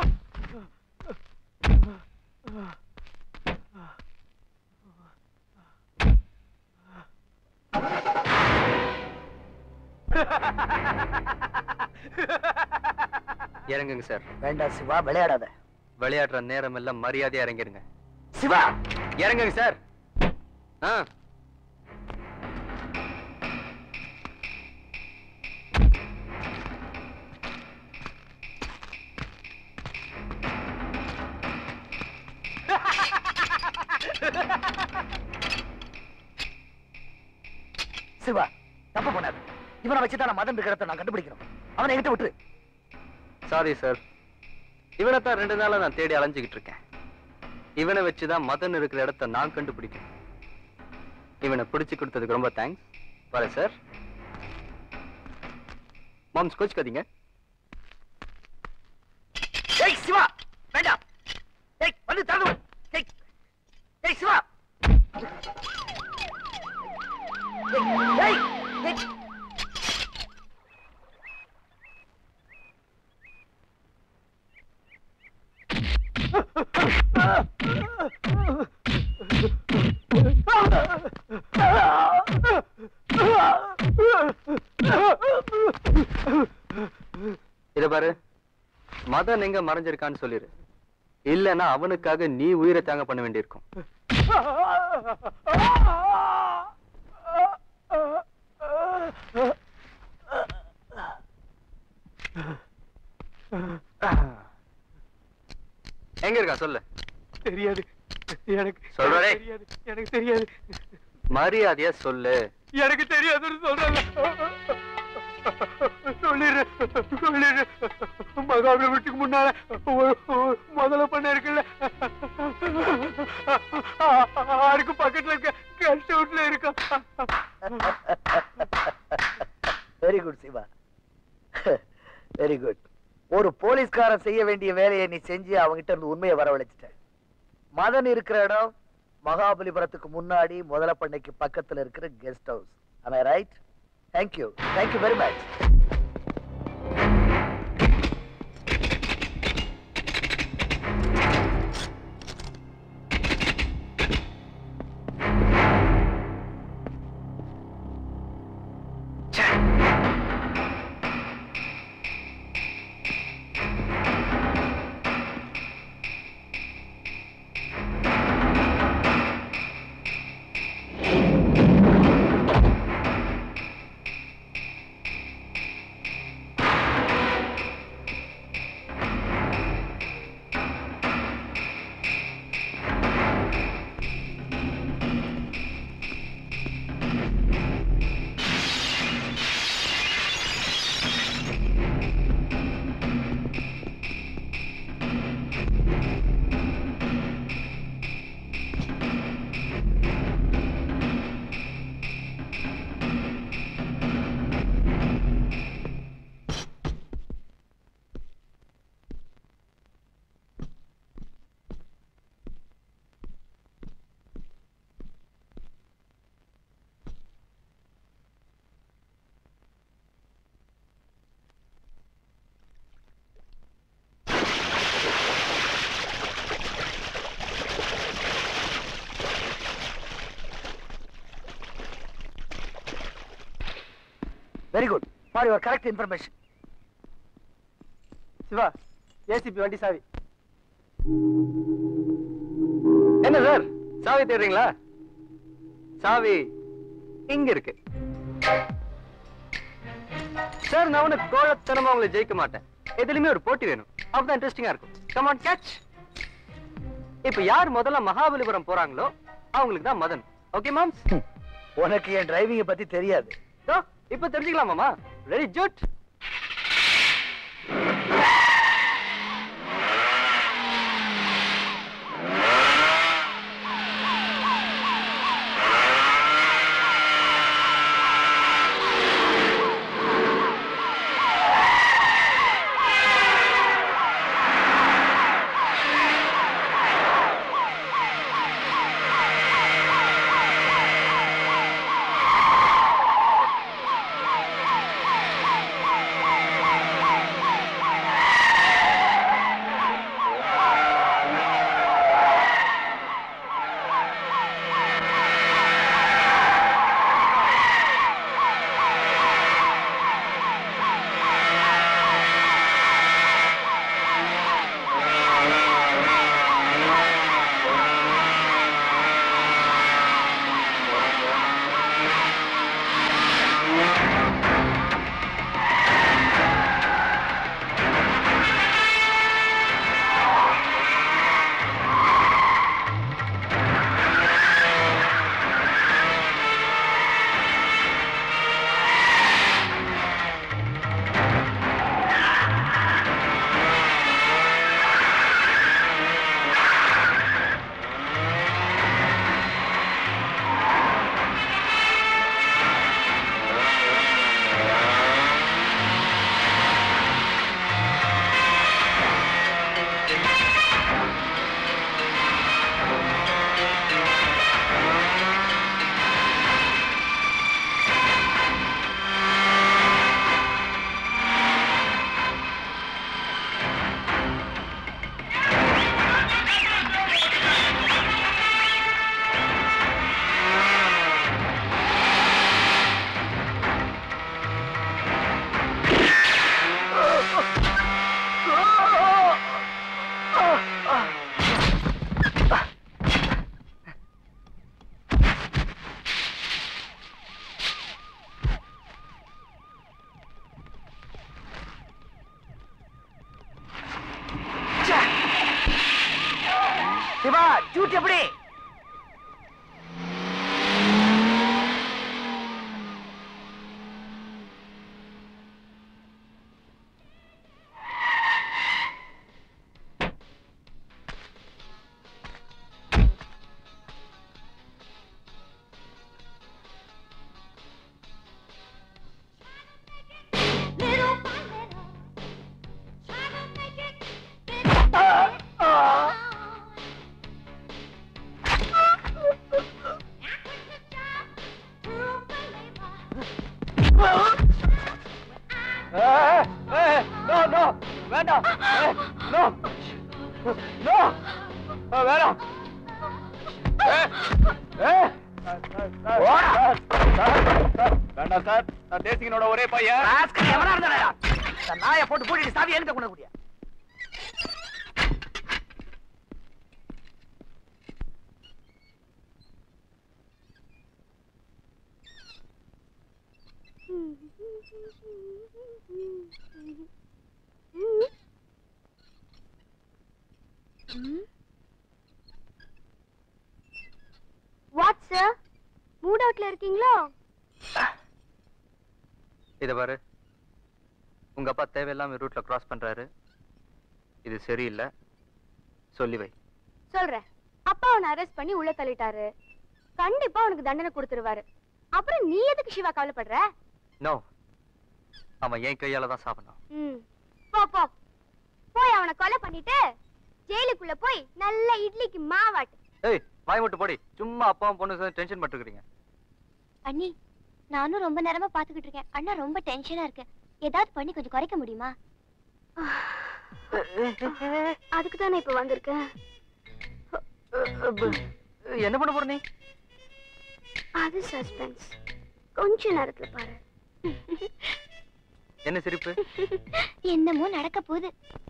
இறங்குங்க சார் வேண்டாம் சிவா விளையாடாத விளையாடுற நேரம் எல்லாம் மரியாதையா இறங்கிருங்க சிவா இறங்குங்க சார் ஆ சிவா தப்பு பண்ணாத இவனை வச்சுதான் நான் மதன் இருக்கிற இடத்தை நான் கண்டுபிடிக்கணும் அவனை என்கிட்ட விட்டுரு சாரி சார் இவனை தான் ரெண்டு நாளா நான் தேடி அலைஞ்சுக்கிட்டு இருக்கேன் இவனை வச்சுதான் மதன் இருக்கிற இடத்த நான் கண்டுபிடிக்கணும் இவனை பிடிச்சு கொடுத்ததுக்கு ரொம்ப தேங்க்ஸ் வரேன் சார் மாம்ஸ் கோச்சுக்காதீங்க ஏய் சிவா வேண்டாம் ஏய் வந்து தரது ஏய் ஏய் சிவா ஏய், ஏய் ஏய் இத பாரு மதன் எங்க மறைஞ்சிருக்கான்னு சொல்லிரு இல்லைன்னா அவனுக்காக நீ உயிரை தாங்க பண்ண வேண்டியிருக்கும் எங்க இருக்கா சொல்லு தெரியாது எனக்கு சொல்றே. தெரியாது எனக்கு தெரியாது மரியாதையா சொல்லு எனக்கு தெரியாதுன்னு சொல்றேன் சொல்லிடுறேன் சொல்லிடுறேன் மகாபலி வீட்டுக்கு முன்னால ஒரு- ஒரு முதல்ல பண்ண இருக்குல்ல ஆருக்கு பக்கத்துல இருக்க கெஸ்ட் ஹவுஸ்ல இருக்கா very good Siva very good ஒரு போலீஸ்காரன் செய்ய வேண்டிய வேலையை நீ செஞ்சு அவங்கிட்ட இருந்து உண்மையை வரவழைச்சிட்ட மதன் இருக்கிற இடம் மகாபலிபுரத்துக்கு முன்னாடி முதல பண்ணைக்கு பக்கத்துல இருக்கிற guest house am I right thank you thank you very much very good for your correct information Siva ACP வண்டி சாவி என்ன சார் சாவி தேடுறீங்களா சாவி இங்க இருக்கு சார் நான் உனக்கு கோழத்தனமா உங்களை ஜெயிக்க மாட்டேன் எதுலயுமே ஒரு போட்டி வேணும் அப்பதான் இன்ட்ரெஸ்டிங்கா இருக்கும் கம் ஆன் கேட்ச் இப்ப யார் முதல்ல மகாபலிபுரம் போறாங்களோ அவங்களுக்கு தான் மதன் ஓகே மாம்ஸ் உனக்கு என் டிரைவிங்கை பத்தி தெரியாது இப்ப தெரிஞ்சுக்கலாமாமா ரெடி ஜூட் சிவா ஜூட் எப்படி நோ நோ வேண்டாம் நோ நோ வேணாம் வேண்டாம் சார் நான் தேசிங்கனோட ஒரே பையன் ராஸ்கல் எவனா இருந்தாடா இந்த நாயை போட்டு பூட்டிட்டு சாவி எங்க கொண்டு கூடிய வாட் சார் மூட் அவுட்ல இருக்கீங்களோ இத பாரு உங்க அப்பா தேவையில்லாம ரூட்ல கிராஸ் பண்றாரு இது சரியில்லை சொல்லி வை சொல்றேன் அப்பா அவனை அரெஸ்ட் பண்ணி உள்ள தள்ளிட்டாரு கண்டிப்பா அவனுக்கு தண்டனை கொடுத்துருவாரு அப்புறம் நீ எதுக்கு சிவா கவலைப்படுற நோ அவன் என் கையால தான் சாப்பிடணும் ம் போ போ போய் அவனை கொலை பண்ணிட்டு ஜெயிலுக்குள்ள போய் நல்ல இட்லிக்கு மாவாட்டு ஏய் வாய் மட்டும் போடி சும்மா அப்பாவும் பொண்ணு சேர்ந்து டென்ஷன் பண்ணிட்டு அண்ணி நானும் ரொம்ப நேரமா பாத்துக்கிட்டு இருக்கேன் அண்ணா ரொம்ப டென்ஷனா இருக்கு ஏதாவது பண்ணி கொஞ்சம் குறைக்க முடியுமா அதுக்கு தானே இப்ப வந்திருக்கேன் என்ன பண்ண போற நீ அது சஸ்பென்ஸ் கொஞ்ச நேரத்துல பாரு என்ன சிரிப்பு என்னமோ நடக்க போகுது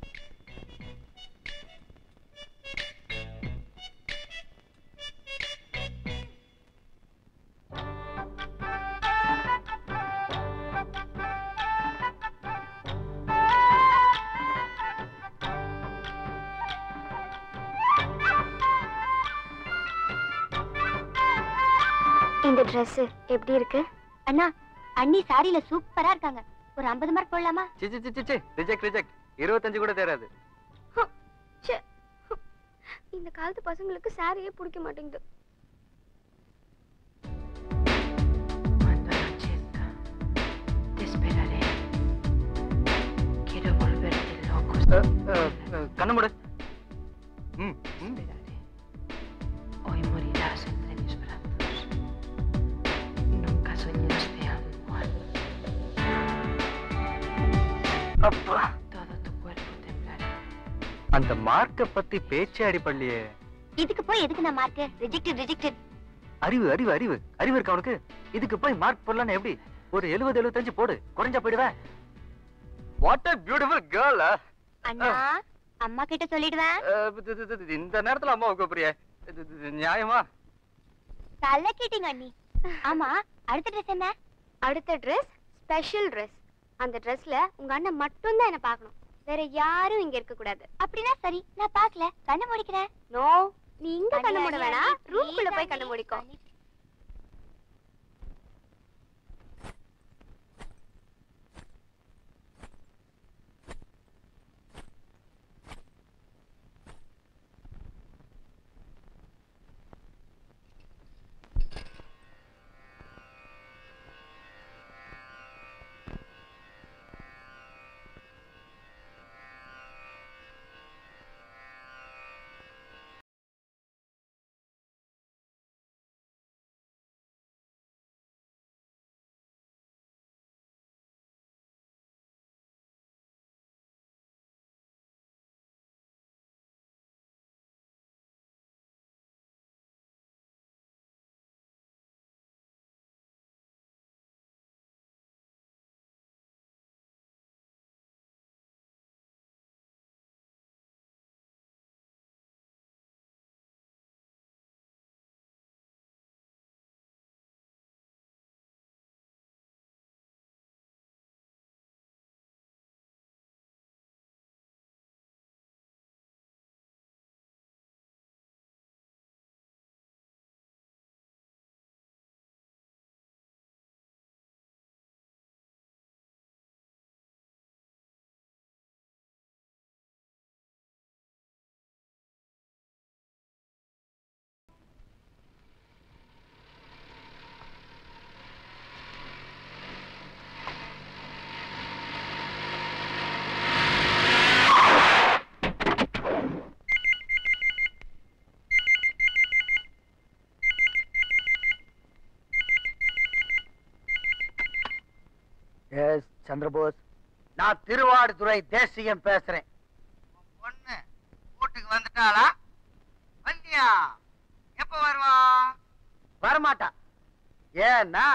இந்த Dress எப்படி இருக்கு அண்ணா அண்ணி சாரியில சூப்பரா இருக்காங்க ஒரு 50 மார்க் போடலாமா சி சி சி, சி சி ரிஜெக்ட் ரிஜெக்ட் இருபத்தஞ்சு கூட தேராது ச்சே. இந்த காலத்து பசங்களுக்கு சாரியே பிடிக்க மாட்டேங்குது கண்ணு மூடு ம் ம். Hoy morirás entre mis brazos. Nunca soñaste amor. அப்பா Todo tu cuerpo temblará. அந்த மார்க்க பத்தி பேச்சே அடிப்படலையே இதுக்கு போய் எதுக்கு நான் மார்க் ரிஜெக்டட் ரிஜெக்டட் அறிவு அறிவு அறிவு அறிவு இருக்கு அவனுக்கு இதுக்கு போய் மார்க் போடலான்னு எப்படி ஒரு எழுபது எழுபத்தஞ்சு போடு குறைஞ்சா போயிடுவேன் வாட் அ பியூட்டிஃபுல் கேர்ள் அண்ணா அம்மா கிட்ட சொல்லிடுவேன் இந்த நேரத்துல அம்மா கூப்பிடுறிய நியாயமா தலை கேட்டீங்க அண்ணி ஆமா அடுத்த ட்ரெஸ் என்ன அடுத்த ட்ரெஸ் ஸ்பெஷல் ட்ரெஸ் அந்த ட்ரெஸ்ல உங்க அண்ணன் மட்டும் தான் என்ன பார்க்கணும் வேற யாரும் இங்க இருக்க கூடாது அப்படின்னா சரி நான் பார்க்கல கண்ணை முடிக்கிறேன் நோ நீ இங்க கண்ணு மூட வேணாம் ரூம்குள்ள போய் கண்ணு மூடிக்கோ எஸ் சந்திரபோஸ் நான் திருவாடுதுறை தேசியம் பேசுறேன் பொண்ணு வீட்டுக்கு வந்துட்டாளா வந்தியா எப்ப வருவா வரமாட்டா ஏன்னா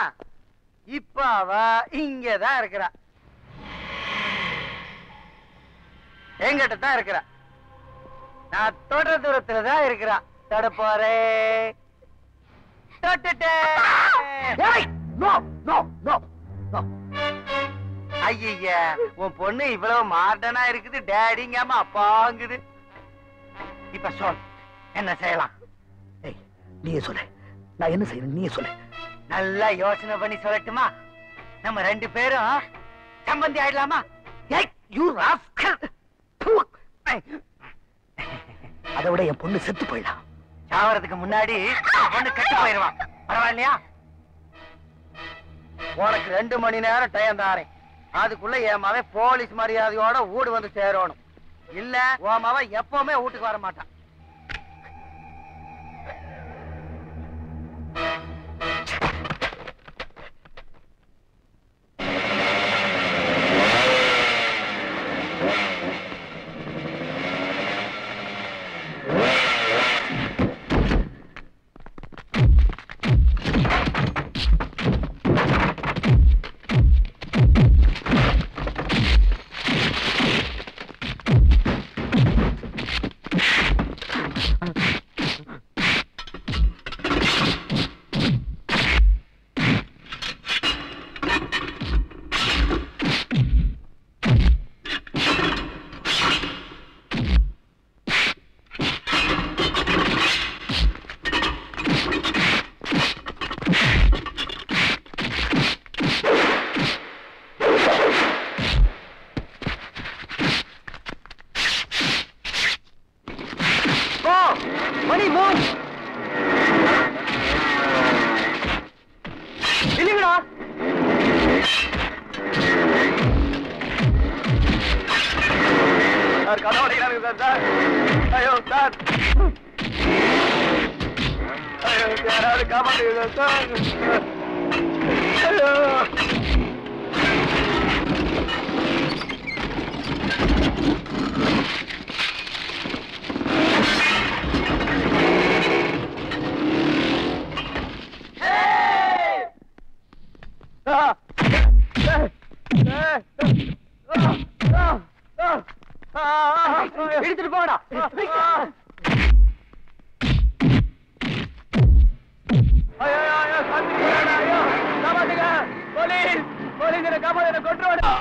இப்ப அவ இங்கதான் இருக்கிறா எங்கிட்ட தான் இருக்கிறா நான் தொட தூரத்துல தான் இருக்கிறா தொட போறேன் தொட்டுட்டேன் ஏய், no, no, no, no. ஐயய்ய உன் பொண்ணு இவ்வளவு மாடர்னா இருக்குது டேடிங்காம அப்பாங்குது இப்ப சொல் என்ன செய்யலாம் ஏய் நீயே சொல்லு நான் என்ன செய்யணும் நீயே சொல்லு நல்லா யோசனை பண்ணி சொல்லட்டுமா நம்ம ரெண்டு பேரும் சம்பந்தி ஆயிடலாமா ஏய் யூ ராஸ்கல் அதை விட என் பொண்ணு செத்து போயிடலாம் சாவறதுக்கு முன்னாடி என் பொண்ணு கெட்டு போயிடுவான் பரவாயில்லையா உனக்கு ரெண்டு மணி நேரம் டைம் தாரேன் அதுக்குள்ள என் மகன் போலீஸ் மரியாதையோட வீடு வந்து சேரணும் இல்ல உன் மகன் எப்பவுமே வீட்டுக்கு வர மாட்டான் யாராவது காப்பாத்துங்க சார் ஐயோ எடுத்துட்டு போடா போலீஸ் போலீஸ் என்ன காப்பாத்து என்ன கொண்டுருவாடா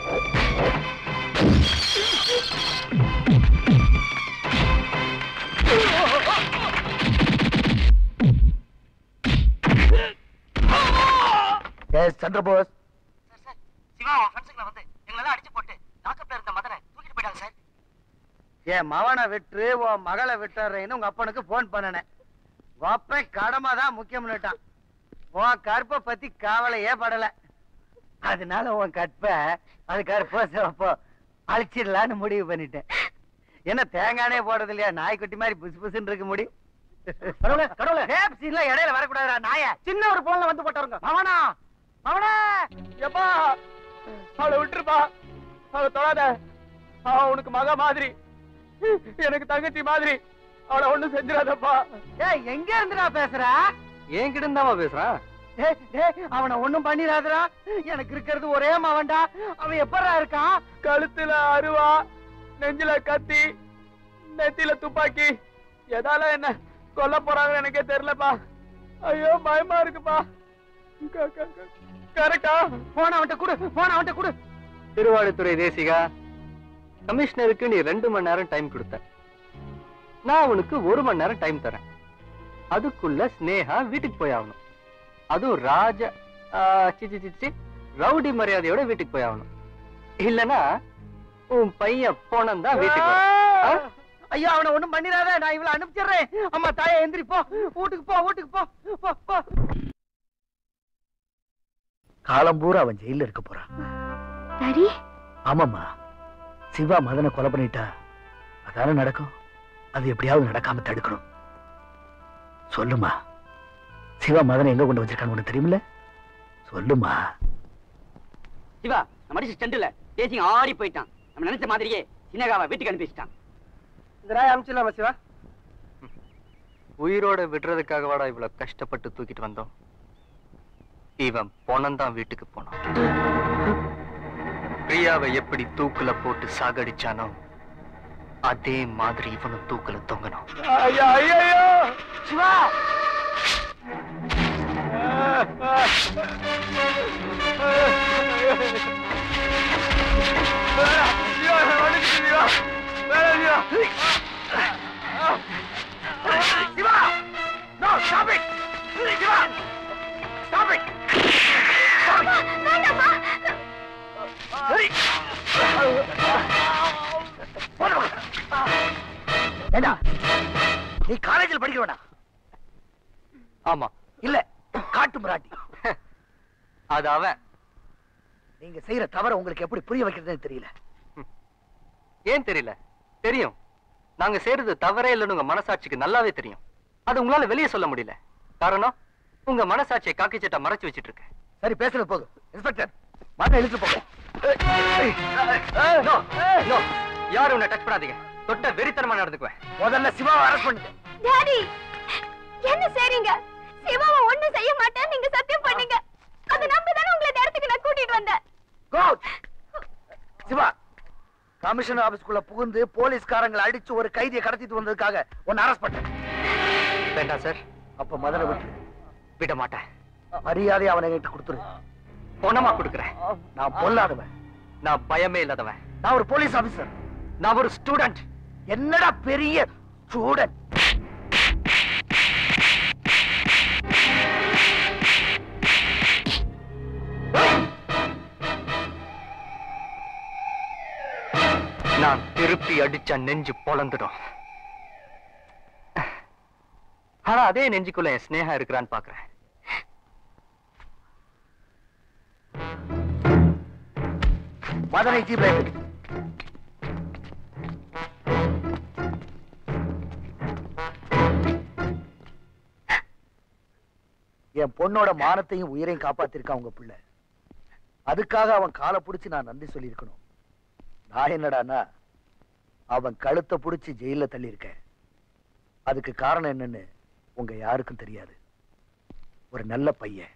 எஸ் சந்திரபோஸ் சிவா அவன் ஃப்ரெண்ட்ஸுங்களை வந்து எங்களெல்லாம் அடிச்சு போட்டு லாக்கப்ல இருந்த மதனை தூக்கிட்டு போயிட்டாங்க சார் என் மவனை விட்டு உன் மகளை விட்டுறேன்னு உங்க அப்பனுக்கு போன் பண்ணினேன் வப்பன் கடமை தான் முக்கியம்னுட்டான் உன் கற்பை பத்தி கவலையே படல அதனால உன் கற்பை அது கற்போ சிவப்போ அழிச்சிடலான்னு முடிவு பண்ணிட்டேன் என்ன தேங்கானே போடுறது இல்லையா நாய்க்குட்டி மாதிரி புசு புசுன்னு இருக்க முடியும் கடவுளே கடவுளே ரேப் சீன்ல இடையில வரக்கூடாதுடா நாய சின்ன ஒரு போன்ல வந்து போட்டவங்க மவனா மவனா எப்பா அவளை விட்டுருப்பா அவளை தொடாத அவ உனக்கு மக மாதிரி எனக்கு தங்கச்சி மாதிரி அவளை ஒண்ணும் செஞ்சிடாதப்பா ஏய் எங்க இருந்துடா பேசுற என்கிட்ட இருந்தாமா பேசுறான் டேய், டேய், அவனை ஒண்ணும் பண்ணிடாதடா எனக்கு இருக்கிறது ஒரே மவன்டா அவன் எப்படா இருக்கான் கழுத்துல அருவா நெஞ்சில கத்தி நெத்தில துப்பாக்கி எதால என்ன கொல்ல போறாங்கன்னு எனக்கே தெரியலப்பா ஐயோ பயமா இருக்குப்பா கரெக்டா போன அவன்கிட்ட கொடு போன அவன்கிட்ட கொடு திருவாடுதுறை தேசிகா கமிஷனருக்கு நீ ரெண்டு மணி நேரம் டைம் கொடுத்த நான் உனக்கு ஒரு மணி நேரம் டைம் தரேன் அதுக்குள்ள ஸ்னேகா வீட்டுக்கு போய் ஆகணும் அதுவும் ராஜ ஆ, சி, சி, சி, சி, ரவுடி மரியாதையோட வீட்டுக்கு போய் ஆகணும் இல்லனா உன் பையன் போனம் தான் வீட்டுக்கு வரும். ஆ? ஐயா அவனை ஒண்ணும் பண்ணிடாத நான் இவளை அனுப்பிச்சிடுறேன் அம்மா தாயை எந்திரி போ வீட்டுக்கு போ வீட்டுக்கு போ போ போ காலம் பூரா அவன் ஜெயில இருக்க போறான் டாடி ஆமாம்மா சிவா மதனை கொலை பண்ணிட்டா அதானே நடக்கும் அது எப்படியாவது நடக்காம தடுக்கணும் சொல்லுமா சிவா மதனை எங்க கொண்டு வச்சிருக்கான்னு உனக்கு தெரியுமில்ல சொல்லுமா சிவா நம்ம அடிச்சு ஸ்டண்ட்ல தேசிங்க ஆடி போயிட்டான் நம்ம நினைச்ச மாதிரியே சின்னகாவை வீட்டுக்கு அனுப்பி வச்சிட்டான் இந்த நாய் அனுப்பிச்சிடலாமா சிவா உயிரோட விடுறதுக்காக வாடா இவ்வளவு கஷ்டப்பட்டு தூக்கிட்டு வந்தோம் இவன் போனந்தான் வீட்டுக்கு போனான் பிரியாவை எப்படி தூக்குல போட்டு சாகடிச்சானோ அதே மாதிரி இவனும் தூக்குல தொங்கணும் ஐயா ஐயோ Siva Siva no stop it Siva stop it வேண்டாம்மா ஏண்டா நீ காலேஜில் படிக்கிறவனா ஆமா இல்ல காட்டு மிராட்டி அது அவன் நீங்க செய்யற தவற உங்களுக்கு எப்படி புரிய வைக்கிறதுன்னு தெரியல ஏன் தெரியல தெரியும் நாங்க செய்யறது தவறே இல்லைன்னு உங்க மனசாட்சிக்கு நல்லாவே தெரியும் அது உங்களால வெளியே சொல்ல முடியல காரணம் உங்க மனசாட்சியை காக்கி சட்டை மறைச்சு வச்சிட்டு இருக்கு சரி பேசுறது போதும் இன்ஸ்பெக்டர் மத இழுத்து போங்க No, no, யாரும் உன்னை டச் பண்ணாதீங்க தொட்ட வெறித்தனமா நடந்துக்குவேன் முதல்ல சிவாவை அரெஸ்ட் பண்ணுங்க டாடி என்ன செய்றீங்க சிவாவை ஒண்ணும் செய்ய மாட்டேன்னு நீங்க சத்தியம் பண்ணீங்க அதை நம்பி தானே உங்களை இந்த இடத்துக்கு நான் கூட்டிட்டு வந்தேன் கோச் சிவா கமிஷனர் ஆபீஸ்க்குள்ள புகுந்து போலீஸ்காரங்களை அடிச்சு ஒரு கைதியை கடத்திட்டு வந்ததுக்காக உன்னை அரெஸ்ட் பண்ணேன் வேண்டாம் சார் அப்ப முதல்ல விட்டு விட மாட்டேன் மரியாதை அவனை என்கிட்ட கொடுத்துரு பொணமா கொடுக்குறேன் நான் பொல்லாதவன் நான் பயமே இல்லாதவன் நான் ஒரு போலீஸ் ஆபீசர் நான் ஒரு ஸ்டூடெண்ட் என்னடா பெரிய ஸ்டூடெண்ட் நான் திருப்பி அடிச்சா நெஞ்சு பொளந்துடும் ஆனா அதே நெஞ்சுக்குள்ள என் ஸ்னேகா இருக்கிறான்னு பாக்குறேன் மதனை ஜீப்ல ஏத்து. என் பொண்ணோட மானத்தையும் உயிரையும் காப்பாத்திருக்கான் உங்க பிள்ளை அதுக்காக அவன் காலை புடிச்சு நான் நன்றி சொல்லியிருக்கணும் நான் என்னடான்னா அவன் கழுத்தை புடிச்சு ஜெயில தள்ளியிருக்கேன் அதுக்கு காரணம் என்னன்னு உங்க யாருக்கும் தெரியாது ஒரு நல்ல பையன்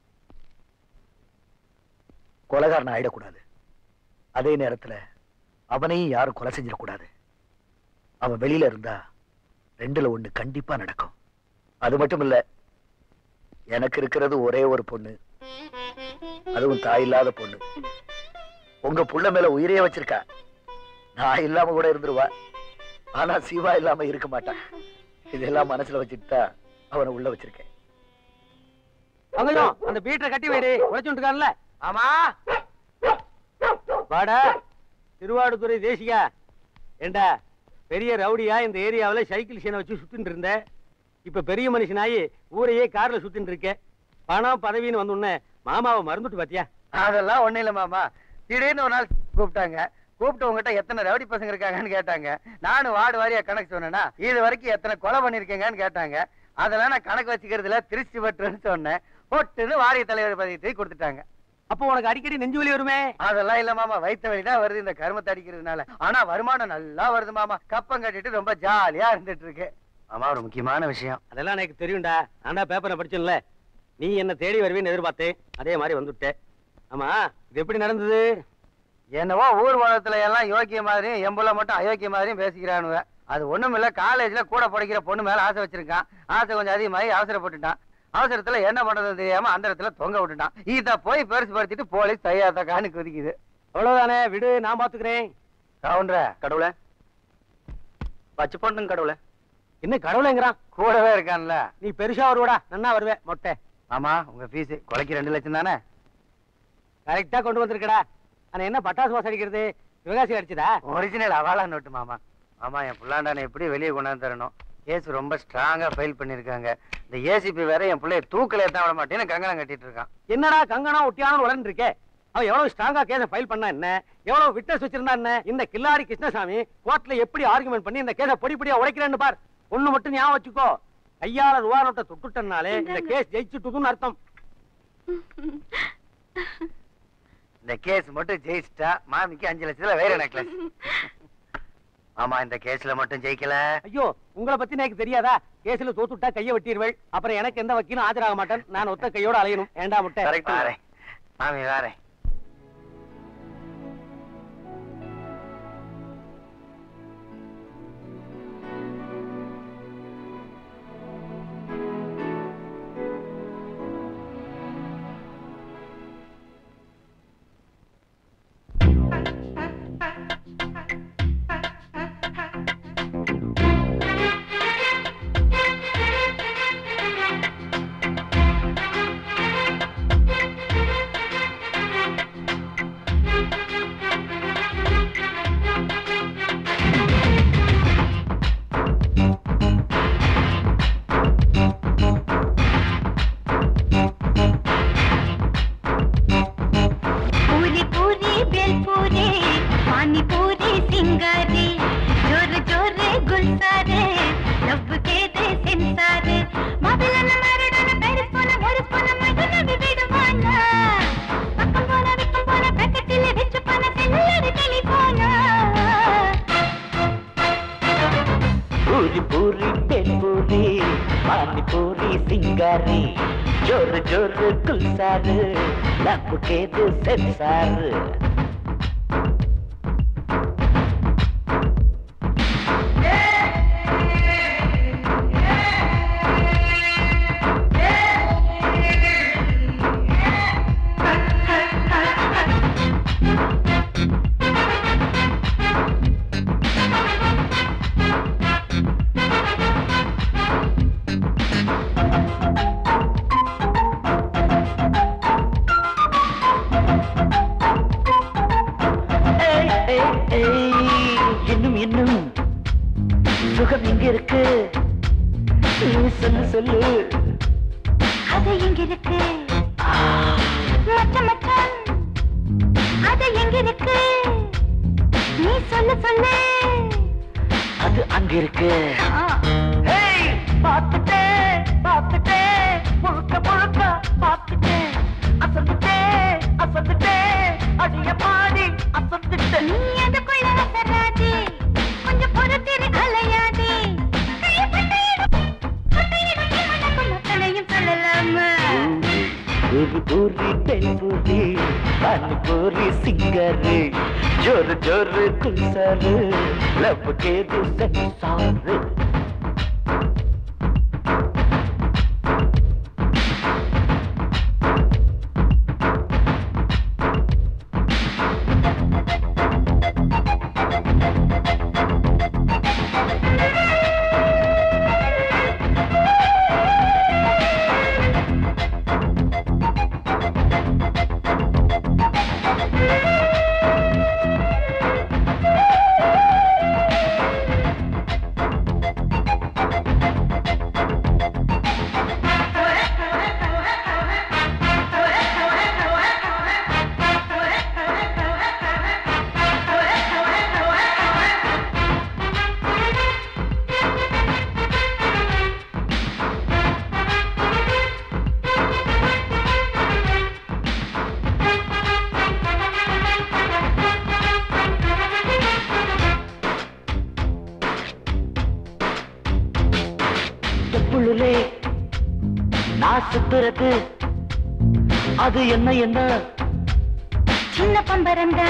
கொலைகாரன் ஆயிடக்கூடாது அதே நேரத்துல அவனையும் யாரும் கொலை செஞ்சிடக்கூடாது அவன் வெளியில இருந்தா ரெண்டுல ஒண்ணு கண்டிப்பா நடக்கும் அது மட்டும் இல்ல எனக்கு இருக்கிறது ஒரே ஒரு பொண்ணு அதுவும் தாய் இல்லாத பொண்ணு உங்க புள்ள மேல உயிரையே வச்சிருக்கா நான் இல்லாம கூட இருந்துருவா ஆனா சிவா இல்லாம இருக்க மாட்டான் இதெல்லாம் மனசுல வச்சுட்டு தான் அவனை உள்ள வச்சிருக்கேன் பங்கஜம் அந்த பீட்டரை கட்டி வைடு உழைச்சுட்டு இருக்கான்ல ஆமா வாடா திருவாடுதுறை தேசிகா ஏண்டா பெரிய ரவுடியா இந்த ஏரியாவுல சைக்கிள் சீனை வச்சு சுத்திட்டு இருந்த இப்ப பெரிய மனுஷனாயி ஊரையே கார்ல சுத்திட்டு இருக்க பணம் பதவின்னு வந்த உடனே மாமாவை மறந்துட்டு பாத்தியா அதெல்லாம் ஒண்ணும் இல்ல மாமா திடீர்னு ஒரு நாள் கூப்பிட்டாங்க கூப்பிட்டு உங்ககிட்ட எத்தனை ரவுடி பசங்க இருக்காங்கன்னு கேட்டாங்க நானும் வார்டு வாரியா கணக்கு சொன்னேன்னா இது வரைக்கும் எத்தனை கொலை பண்ணிருக்கீங்கன்னு கேட்டாங்க அதெல்லாம் நான் கணக்கு வச்சுக்கிறதுல திருச்சி பட்டுன்னு சொன்னேன் பொட்டுன்னு வாரிய தலைவர் பதவியை கொடுத்துட்டாங்க அப்போ உனக்கு அடிக்கடி நெஞ்சு வலி வருமே அதெல்லாம் இல்ல மாமா வயித்த வலி தான் வருது இந்த கருமத்தை அடிக்கிறதுனால ஆனா வருமானம் நல்லா வருது மாமா கப்பம் கட்டிட்டு ரொம்ப ஜாலியா இருந்துட்டு இருக்கு மாமா ஒரு முக்கியமான விஷயம் அதெல்லாம் எனக்கு தெரியும்டா நான்டா பேப்பரை படிச்சேன்ல நீ என்ன தேடி வருவேன்னு எதிர்பார்த்தேன் அதே மாதிரி வந்துட்டேன் ஆமா இது எப்படி நடந்தது என்னவோ ஊர் உலகத்துல எல்லாம் யோக்கிய மாதிரியும் எம்புல மட்டும் அயோக்கிய மாதிரியும் பேசிக்கிறானுவ அது ஒண்ணும் இல்ல காலேஜ்ல கூட படிக்கிற பொண்ணு மேல ஆசை வச்சிருக்கான் ஆசை கொஞ்சம் அதிகமாகி அவசரப்பட்டுட்டான் அவசரத்துல என்ன பண்றதுன்னு தெரியாம அந்த இடத்துல தொங்க விட்டுட்டான் இத போய் பெருசு படுத்திட்டு போலீஸ் தையாத்த காணி குதிக்குது அவ்வளவுதானே விடு நான் பாத்துக்கிறேன் கவுண்டர கடவுளே வச்சு பண்ணுங்க கடவுளே என்ன கடவுளைங்கிறான் கூடவே இருக்கான்ல நீ பெருசா வருவடா நன்னா வருவேன் மொட்டை ஆமா உங்க ஃபீஸ் கொலைக்கு ரெண்டு லட்சம் தானே கரெக்டா கொண்டு வந்திருக்கடா ஆனா என்ன பட்டாசு வாசம் அடிக்கிறது சிவகாசி அடிச்சதா ஒரிஜினல் அவாலா நோட்டு மாமா மாமா என் புள்ளாண்டான எப்படி வெளியே கொண்டாந்து தரணும் கேஸ் ரொம்ப ஸ்ட்ராங்கா ஃபைல் பண்ணிருக்காங்க இந்த ஏசிபி வேற என் பிள்ளைய தூக்கல ஏத்த விட மாட்டேன்னு கங்கணம் கட்டிட்டு இருக்கான் என்னடா கங்கனா ஒட்டியானு உடனே இருக்கே அவன் எவ்வளவு ஸ்ட்ராங்கா கேஸ ஃபைல் பண்ணா என்ன எவ்வளவு விட்னஸ் வச்சிருந்தா என்ன இந்த கில்லாடி கிருஷ்ணசாமி கோர்ட்ல எப்படி ஆர்குமெண்ட் பண்ணி இந்த கேஸ பொடி பொடியா உடைக்கிறேன்னு பார் ஒண்ணு மட்டும் ஞாபகம் வச்சுக்கோ கையால ரூபா நோட்டை தொட்டுட்டனாலே இந்த கேஸ் ஜெயிச்சுட்டுதுன்னு அர்த்தம் இந்த கேஸ் மட்டும் ஜெயிச்சிட்டா மாமிக்கு அஞ்சு லட்சத்துல வேற நெக்லஸ் ஆமா இந்த கேஸ்ல மட்டும் ஜெயிக்கல ஐயோ உங்களை பத்தி எனக்கு தெரியாதா கேஸ்ல தோத்துட்டா கைய வெட்டிடுவேள் அப்புறம் எனக்கு எந்த வக்கீலும் ஆஜராக மாட்டேன் நான் ஒத்த கையோட அலையணும் ஏண்டா முட்டை கரெக்ட் வரேன் மாமி வரேன் पूरी पूरी बेलपूरी पानी पूरी सिंगारी जोर जोर गुलसारे लव के दे सिंसारे மகளன மரணன பெருப்பன முறுப்பன மகன விடுவான பக்கம் போன விக்கம் போன பக்கத்தில் வச்சு போன செல்லடி டெலிபோனா पूरी पूरी बेलपूरी पानी पूरी सिंगारी जोर जोर गुलसार लब के दे सेंसार ஏய், ஏய், ஏய், இன்னும் இன்னும் சுகம் எங்க இருக்கு நீ சொல்லு சொல்லு அது எங்க இருக்கு மச்சம் மச்சம் அது எங்க இருக்கு நீ சொல்லு சொல்லு அது அங்க இருக்கு ஆ. ஏய், பார்த்துட்டே பார்த்துட்டே முழுக்க முழுக்க பூரி பூரி பெண் பூரி பானி பூரி சிங்கரு ஜோரு ஜோரு குல்சரு லவ் கேது சென்சாரு புள்ளுலே நான் சுத்துறது அது என்ன என்ன சின்ன பம்பரந்த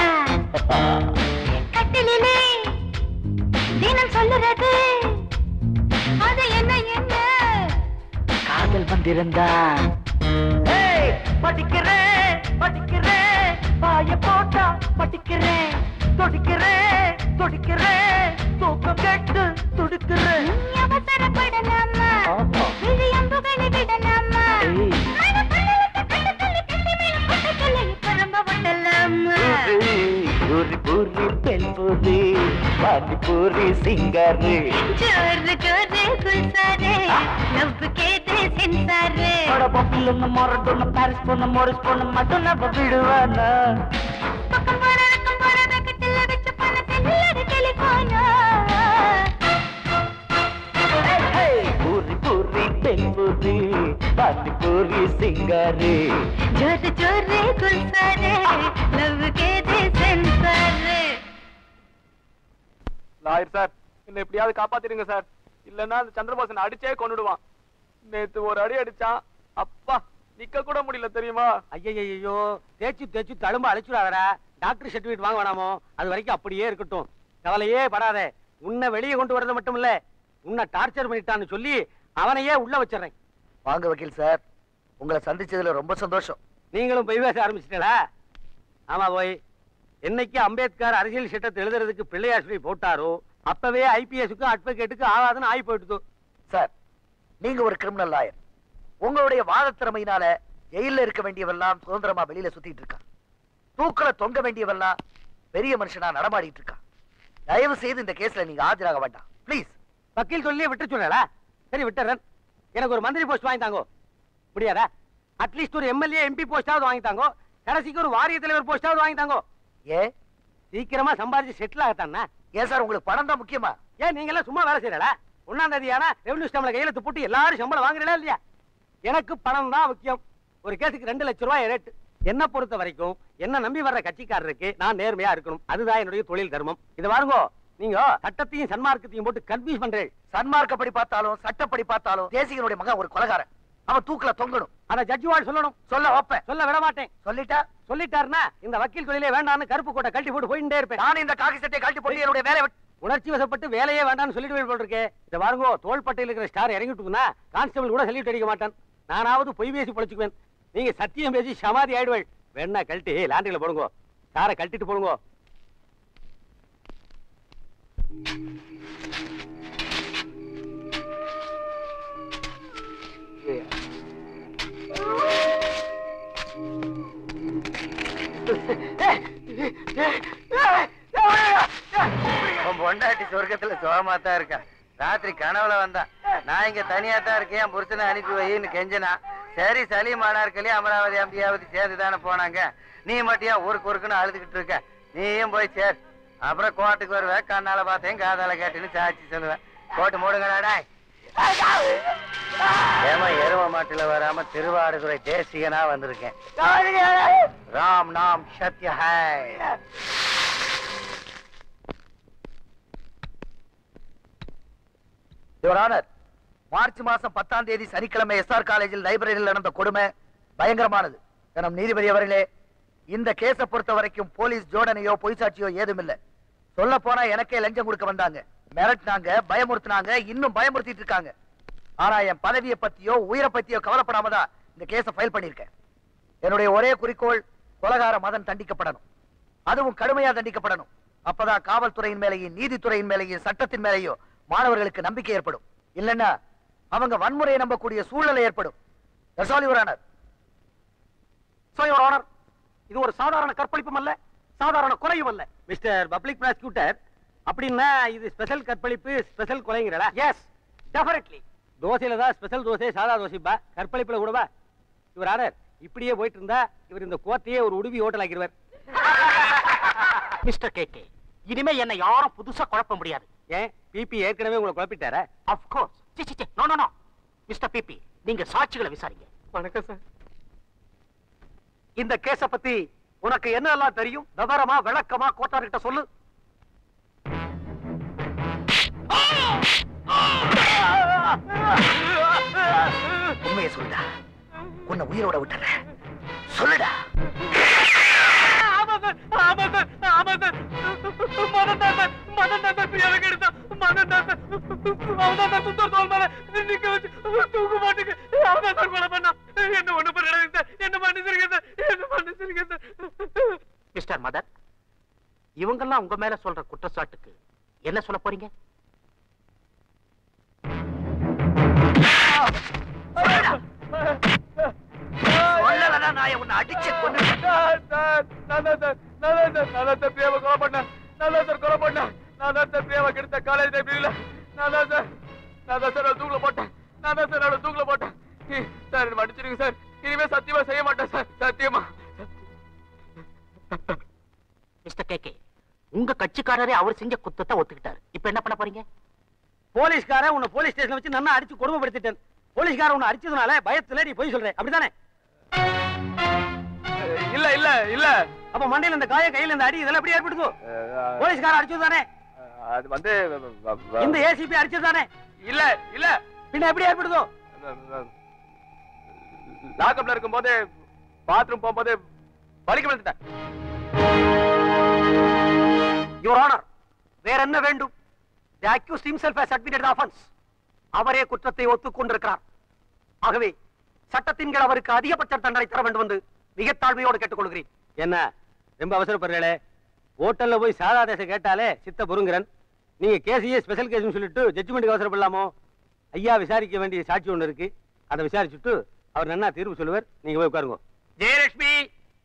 கட்டிலே தினம் சொல்லுறது அது என்ன என்ன காதல் வந்திருந்தா படிக்கிறேன் படிக்கிறேன் பாய போட்டா படிக்கிறேன் தொடிக்கிறேன் தொடிக்கிறேன் தூக்கம் கெட்டு துடிக்கிறேன் அவசரப்படலாமா விழியம்புகளை விடலாமா பூரி பூரி பெண் பூரி பானி பூரி சிங்காரு ஜோரு ஜோரு குல்சாரு லவ் கேது சென்சாரு பப்பில் மொரட்டு பாரிஸ் பொண்ணு மோரிஸ் பொண்ணு மட்டும் நம்ம விடுவானா பக்கம் போற பக்கம் போற பக்கத்துல வச்ச பணத்தில் டெலிபோனா பூரி பூரி பெண் பூரி பானி பூரி சிங்காரு ஜோரு ஜோரு குல்சாரு லவ் கேது சென்சாரு லாயர் சார் என்ன எப்படியாவது காப்பாத்திடுங்க சார் இல்லன்னா அந்த சந்திரபாசன் அடிச்சே கொன்னுடுவான் நேத்து ஒரு அடி அடிச்சான் அப்பா நிக்க கூட முடியல தெரியுமா ஐயோ தேய்ச்சி தேய்ச்சி தழும்ப அழைச்சுடாதடா டாக்டர் சர்டிபிகேட் வாங்க வேணாமோ அது வரைக்கும் அப்படியே இருக்கட்டும் கவலையே படாதே உன்னை வெளியே கொண்டு வரது மட்டும் இல்ல உன்னை டார்ச்சர் பண்ணிட்டான்னு சொல்லி அவனையே உள்ள வச்சிடுறேன் வாங்க வக்கீல் சார் உங்களை சந்திச்சதுல ரொம்ப சந்தோஷம் நீங்களும் போய் பேச ஆரம்பிச்சிட்டீங்களா ஆமா போய் என்னைக்கு அம்பேத்கர் அரசியல் சட்டத்தை எழுதுறதுக்கு பிள்ளையார் சொல்லி போட்டாரோ அப்பவே ஐபிஎஸ்க்கு அட்வொகேட்டுக்கு ஆகாதுன்னு ஆகி போயிடுது சார் நீங்க ஒரு கிரிமினல் லாயர் உங்களுடைய வாத திறமையினால ஜெயில இருக்க வேண்டியவெல்லாம் சுதந்திரமா வெளியில சுத்திட்டு இருக்கான் தூக்கல தொங்க வேண்டியவெல்லாம் பெரிய மனுஷனா நடமாடிட்டு இருக்கான் தயவு செய்து இந்த கேஸ்ல நீங்க ஆஜராக வேண்டாம் ப்ளீஸ் வக்கீல் சொல்லி விட்டு சொல்லல சரி விட்டுறேன் எனக்கு ஒரு மந்திரி போஸ்ட் வாங்கி தாங்கோ முடியாதா அட்லீஸ்ட் ஒரு எம்எல்ஏ எம்பி போஸ்டாவது வாங்கி தாங்கோ கடைசிக்கு ஒரு வாரிய தலைவர் போஸ்டாவது வாங்கி தாங்கோ ஏ சீக்கிரமா சம்பாதிச்சு செட்டில் ஆகத்தானே ஏன் சார் உங்களுக்கு பணம் தான் முக்கியமா ஏன் நீங்க எல்லாம் சும்மா வேலை செய்யறல ஒன்னாம் தேதி ஆனா ரெவன்யூ ஸ்டாம்ல கையெழுத்து போட்டு எல்லாரும் சம்பளம் வாங்குறீங்களா இல்லையா எனக்கு பணம் தான் முக்கியம் ஒரு கேஸுக்கு ரெண்டு லட்சம் ரூபாய் ரேட் என்ன பொறுத்த வரைக்கும் என்ன நம்பி வர்ற கட்சிக்காரருக்கு நான் நேர்மையா இருக்கணும் அதுதான் என்னுடைய தொழில் தர்மம் இது பாருங்க நீங்க சட்டத்தையும் சன்மார்க்கத்தையும் போட்டு கன்ஃபியூஸ் பண்றேன் சன்மார்க்கப்படி பார்த்தாலும் சட்டப்படி பார்த்தாலும் தேசிகனுடைய மகன் ஒரு கொலகாரன் அவன் தூக்குல தொங்கணும் அத ஜட்ஜி வாழ் சொல்லணும் சொல்ல வைப்பேன் சொல்ல விட மாட்டேன் சொல்லிட்டா சொல்லிட்டாருன்னா இந்த வக்கீல் தொழிலே வேண்டாம்னு கருப்பு கோட்டை கழட்டி போட்டு போயிட்டே இருப்பேன் நான் இந்த காக்கி சட்டையை கழட்டி போட்டு என்னுடைய வேலையை விட்டு உணர்ச்சி வசப்பட்டு வேலையே வேண்டாம்னு சொல்லிட்டு போல் இருக்கே இத பாருங்க தோள்பட்டையில் இருக்கிற ஸ்டார் இறங்கிட்டுனா கான்ஸ்டபிள் கூட சொல்லிட்டு அடிக்க மாட்டான் நானாவது பொய் பேசி பொழைச்சுக்குவேன் நீங்க சத்தியம் பேசி சமாதி ஆயிடுவேன் வேணா கழட்டி லாண்டரியில போடுங்க ஸ்டாரை கழட்டிட்டு போடுங்க உன் பொண்டாட்டி சொர்க்கத்துல சுகமா தான் இருக்கா ராத்திரி கனவுல வந்தா நான் இங்க தனியா தான் இருக்கேன் என் புருஷனை அனுப்பி வைன்னு கெஞ்சனா சரி சலீமானார்களே அமராவதி அம்பியாவதி சேர்ந்து தானே போனாங்க நீ மட்டியா ஊருக்கு ஊருக்குன்னு அழுதுகிட்டு இருக்க நீயும் போய் சேர் அப்புறம் கோர்ட்டுக்கு வருவேன் கண்ணால பார்த்தேன் காதால கேட்டுன்னு சாட்சி சொல்லுவேன் கோட்டு மூடுங்கடாடா ஏமா எரும மாட்டுல வராம திருவாடுதுறை தேசிகனா வந்திருக்கேன் ராம் நாம் சத்ய ஹாய் யுவர் ஆனர் மார்ச் மாசம் பத்தாம் தேதி சனிக்கிழமை எஸ்ஆர் காலேஜில் லைப்ரரியில் நடந்த கொடுமை பயங்கரமானது கனம் நீதிபதி அவர்களே இந்த கேஸை பொறுத்த வரைக்கும் போலீஸ் ஜோடனையோ பொய் சாட்சியோ ஏதும் இல்ல சொல்ல போனா எனக்கே லஞ்சம் கொடுக்க வந்தாங்க மிரட்டினாங்க பயமுறுத்தினாங்க இன்னும் பயமுறுத்திட்டு இருக்காங்க ஆனா என் பதவியை பத்தியோ உயிரை பத்தியோ கவலைப்படாம தான் இந்த கேஸை ஃபைல் பண்ணிருக்கேன் என்னுடைய ஒரே குறிக்கோள் கொலகார மதன் தண்டிக்கப்படணும் அதுவும் கடுமையா தண்டிக்கப்படணும் அப்பதான் காவல்துறையின் மேலேயும் நீதித்துறையின் மேலேயும் சட்டத்தின் மேலேயும் மாணவர்களுக்கு நம்பிக்கை ஏற்படும் இல்லைன்னா அவங்க வன்முறையை நம்பக்கூடிய சூழ்நிலை ஏற்படும் That's all, Your Honor. So, Your Honor, இது ஒரு சாதாரண கற்பழிப்பும் அல்ல சாதாரண கொலையும் அல்ல மிஸ்டர் பப்ளிக் ப்ராசிக்யூட்டர் அப்படின்னா இது ஸ்பெஷல் கற்பழிப்பு ஸ்பெஷல் கொலைங்கிறடா எஸ் டெஃபினெட்லி தோசையில தான் ஸ்பெஷல் தோசை சாதா தோசைப்பா கற்பழிப்புல கூடவா இவர் ஆர்டர் இப்படியே போயிட்டு இருந்தா இவர் இந்த கோர்ட்டையே ஒரு உடுவி ஹோட்டல் ஆக்கிடுவார் மிஸ்டர் கே கே இனிமே என்னை யாரும் புதுசா குழப்ப முடியாது ஏன் பிபி ஏற்கனவே உங்களை குழப்பிட்டாரா ஆஃப் கோர்ஸ் சி சி no no no mister PP நீங்க சாட்சிகளை விசாரிங்க வணக்கம் சார் இந்த கேஸ பத்தி உனக்கு என்னெல்லாம் தெரியும் விவரமா விளக்கமா கோட்டார்கிட்ட சொல்லு உண்மையை சொல்லுடா உன்னை உயிரோட விட்டுறேன் சொல்லுடா ஆமா சார் ஆமா சார் ஆமா சார் மதன் தான் சார் மதன் தான் சார் பிரியாவுக்கு எடுத்தான் மதன் தான் சார் அவன் தான் சார் சுத்தர் தோல் மேல நிக்க வச்சு தூக்கு மாட்டுக்கு அவன் தான் சார் கொலை பண்ணான் என்ன ஒண்ணு பண்ணிடாதீங்க சார் என்ன மன்னிச்சிருங்க சார் என்ன மன்னிச்சிருங்க சார் மிஸ்டர் மதன் இவங்கெல்லாம் உங்க மேல சொல்ற குற்றச்சாட்டுக்கு என்ன சொல்ல போறீங்க சொல்லலடா நான் உன்னை அடிச்சு கொண்டு சார் சார் நான் தான் சார் நான் தான் சார் நான் தான் சார் பிரியாவை கொலை பண்ணேன் நான் தான் சார் கொலை பண்ணேன் நான் தான் சார் பிரியாவை கெடுத்த காலேஜ் லைப்ரரியில நான் தான் சார் நான் தான் சார் அவளை தூக்கில போட்டேன் நான் தான் சார் அவளை தூக்கில போட்டேன் இ- சார் என்ன மன்னிச்சிருங்க சார் இனிமே சத்தியமா செய்ய மாட்டேன் சார் சத்தியமா மிஸ்டர் கே கே உங்க கட்சிக்காரரே அவர் செஞ்ச குத்தத்தை ஒத்துக்கிட்டாரு இப்ப என்ன பண்ண போறீங்க போலீஸ்காரன் உன்னை போலீஸ் ஸ்டேஷன் வச்சு நல்லா அடிச்சு கொடுமைப்படுத்திட்டேன் போலீஸ்காரன் உன்னை அடிச்சதுனால பயத்துல நீ போய் சொல்ற அப்படிதானே இல்ல இல்ல இல்ல அப்ப மண்டையில இந்த காய கையில இந்த அடி இதெல்லாம் எப்படி ஏற்படுது போலீஸ்காரன் அடிச்சது தானே அது வந்து இந்த ஏசிபி அடிச்சது தானே இல்ல இல்ல பின்ன எப்படி ஏற்படுதோ லாக்அப்ல இருக்கும்போது பாத்ரூம் போகும்போது வலிக்கு விழுந்துட்டேன் யுவர் ஆனர் வேற என்ன வேண்டும் the accused himself has admitted the offense அவரே குற்றத்தை ஒத்துக்கொண்டிருக்கிறார் ஆகவே சட்டத்தின் கீழ் அவருக்கு அதிகபட்ச தண்டனை தர வேண்டும் என்று மிக தாழ்மையோடு கேட்டுக்கொள்கிறேன் என்ன ரொம்ப அவசரப்படுறீங்களே ஹோட்டல்ல போய் சாதா தேசம் கேட்டாலே சித்த பொருங்கிறன் நீங்க கேஸையே ஸ்பெஷல் கேஸ்னு சொல்லிட்டு ஜட்ஜ்மெண்ட்டுக்கு அவசரப்படலாமோ ஐயா விசாரிக்க வேண்டிய சாட்சி ஒண்ணு இருக்கு அதை விசாரிச்சுட்டு அவர் நன்னா தீர்வு சொல்லுவார் நீங்க போய் உட்காருங்க ஜெயலட்சுமி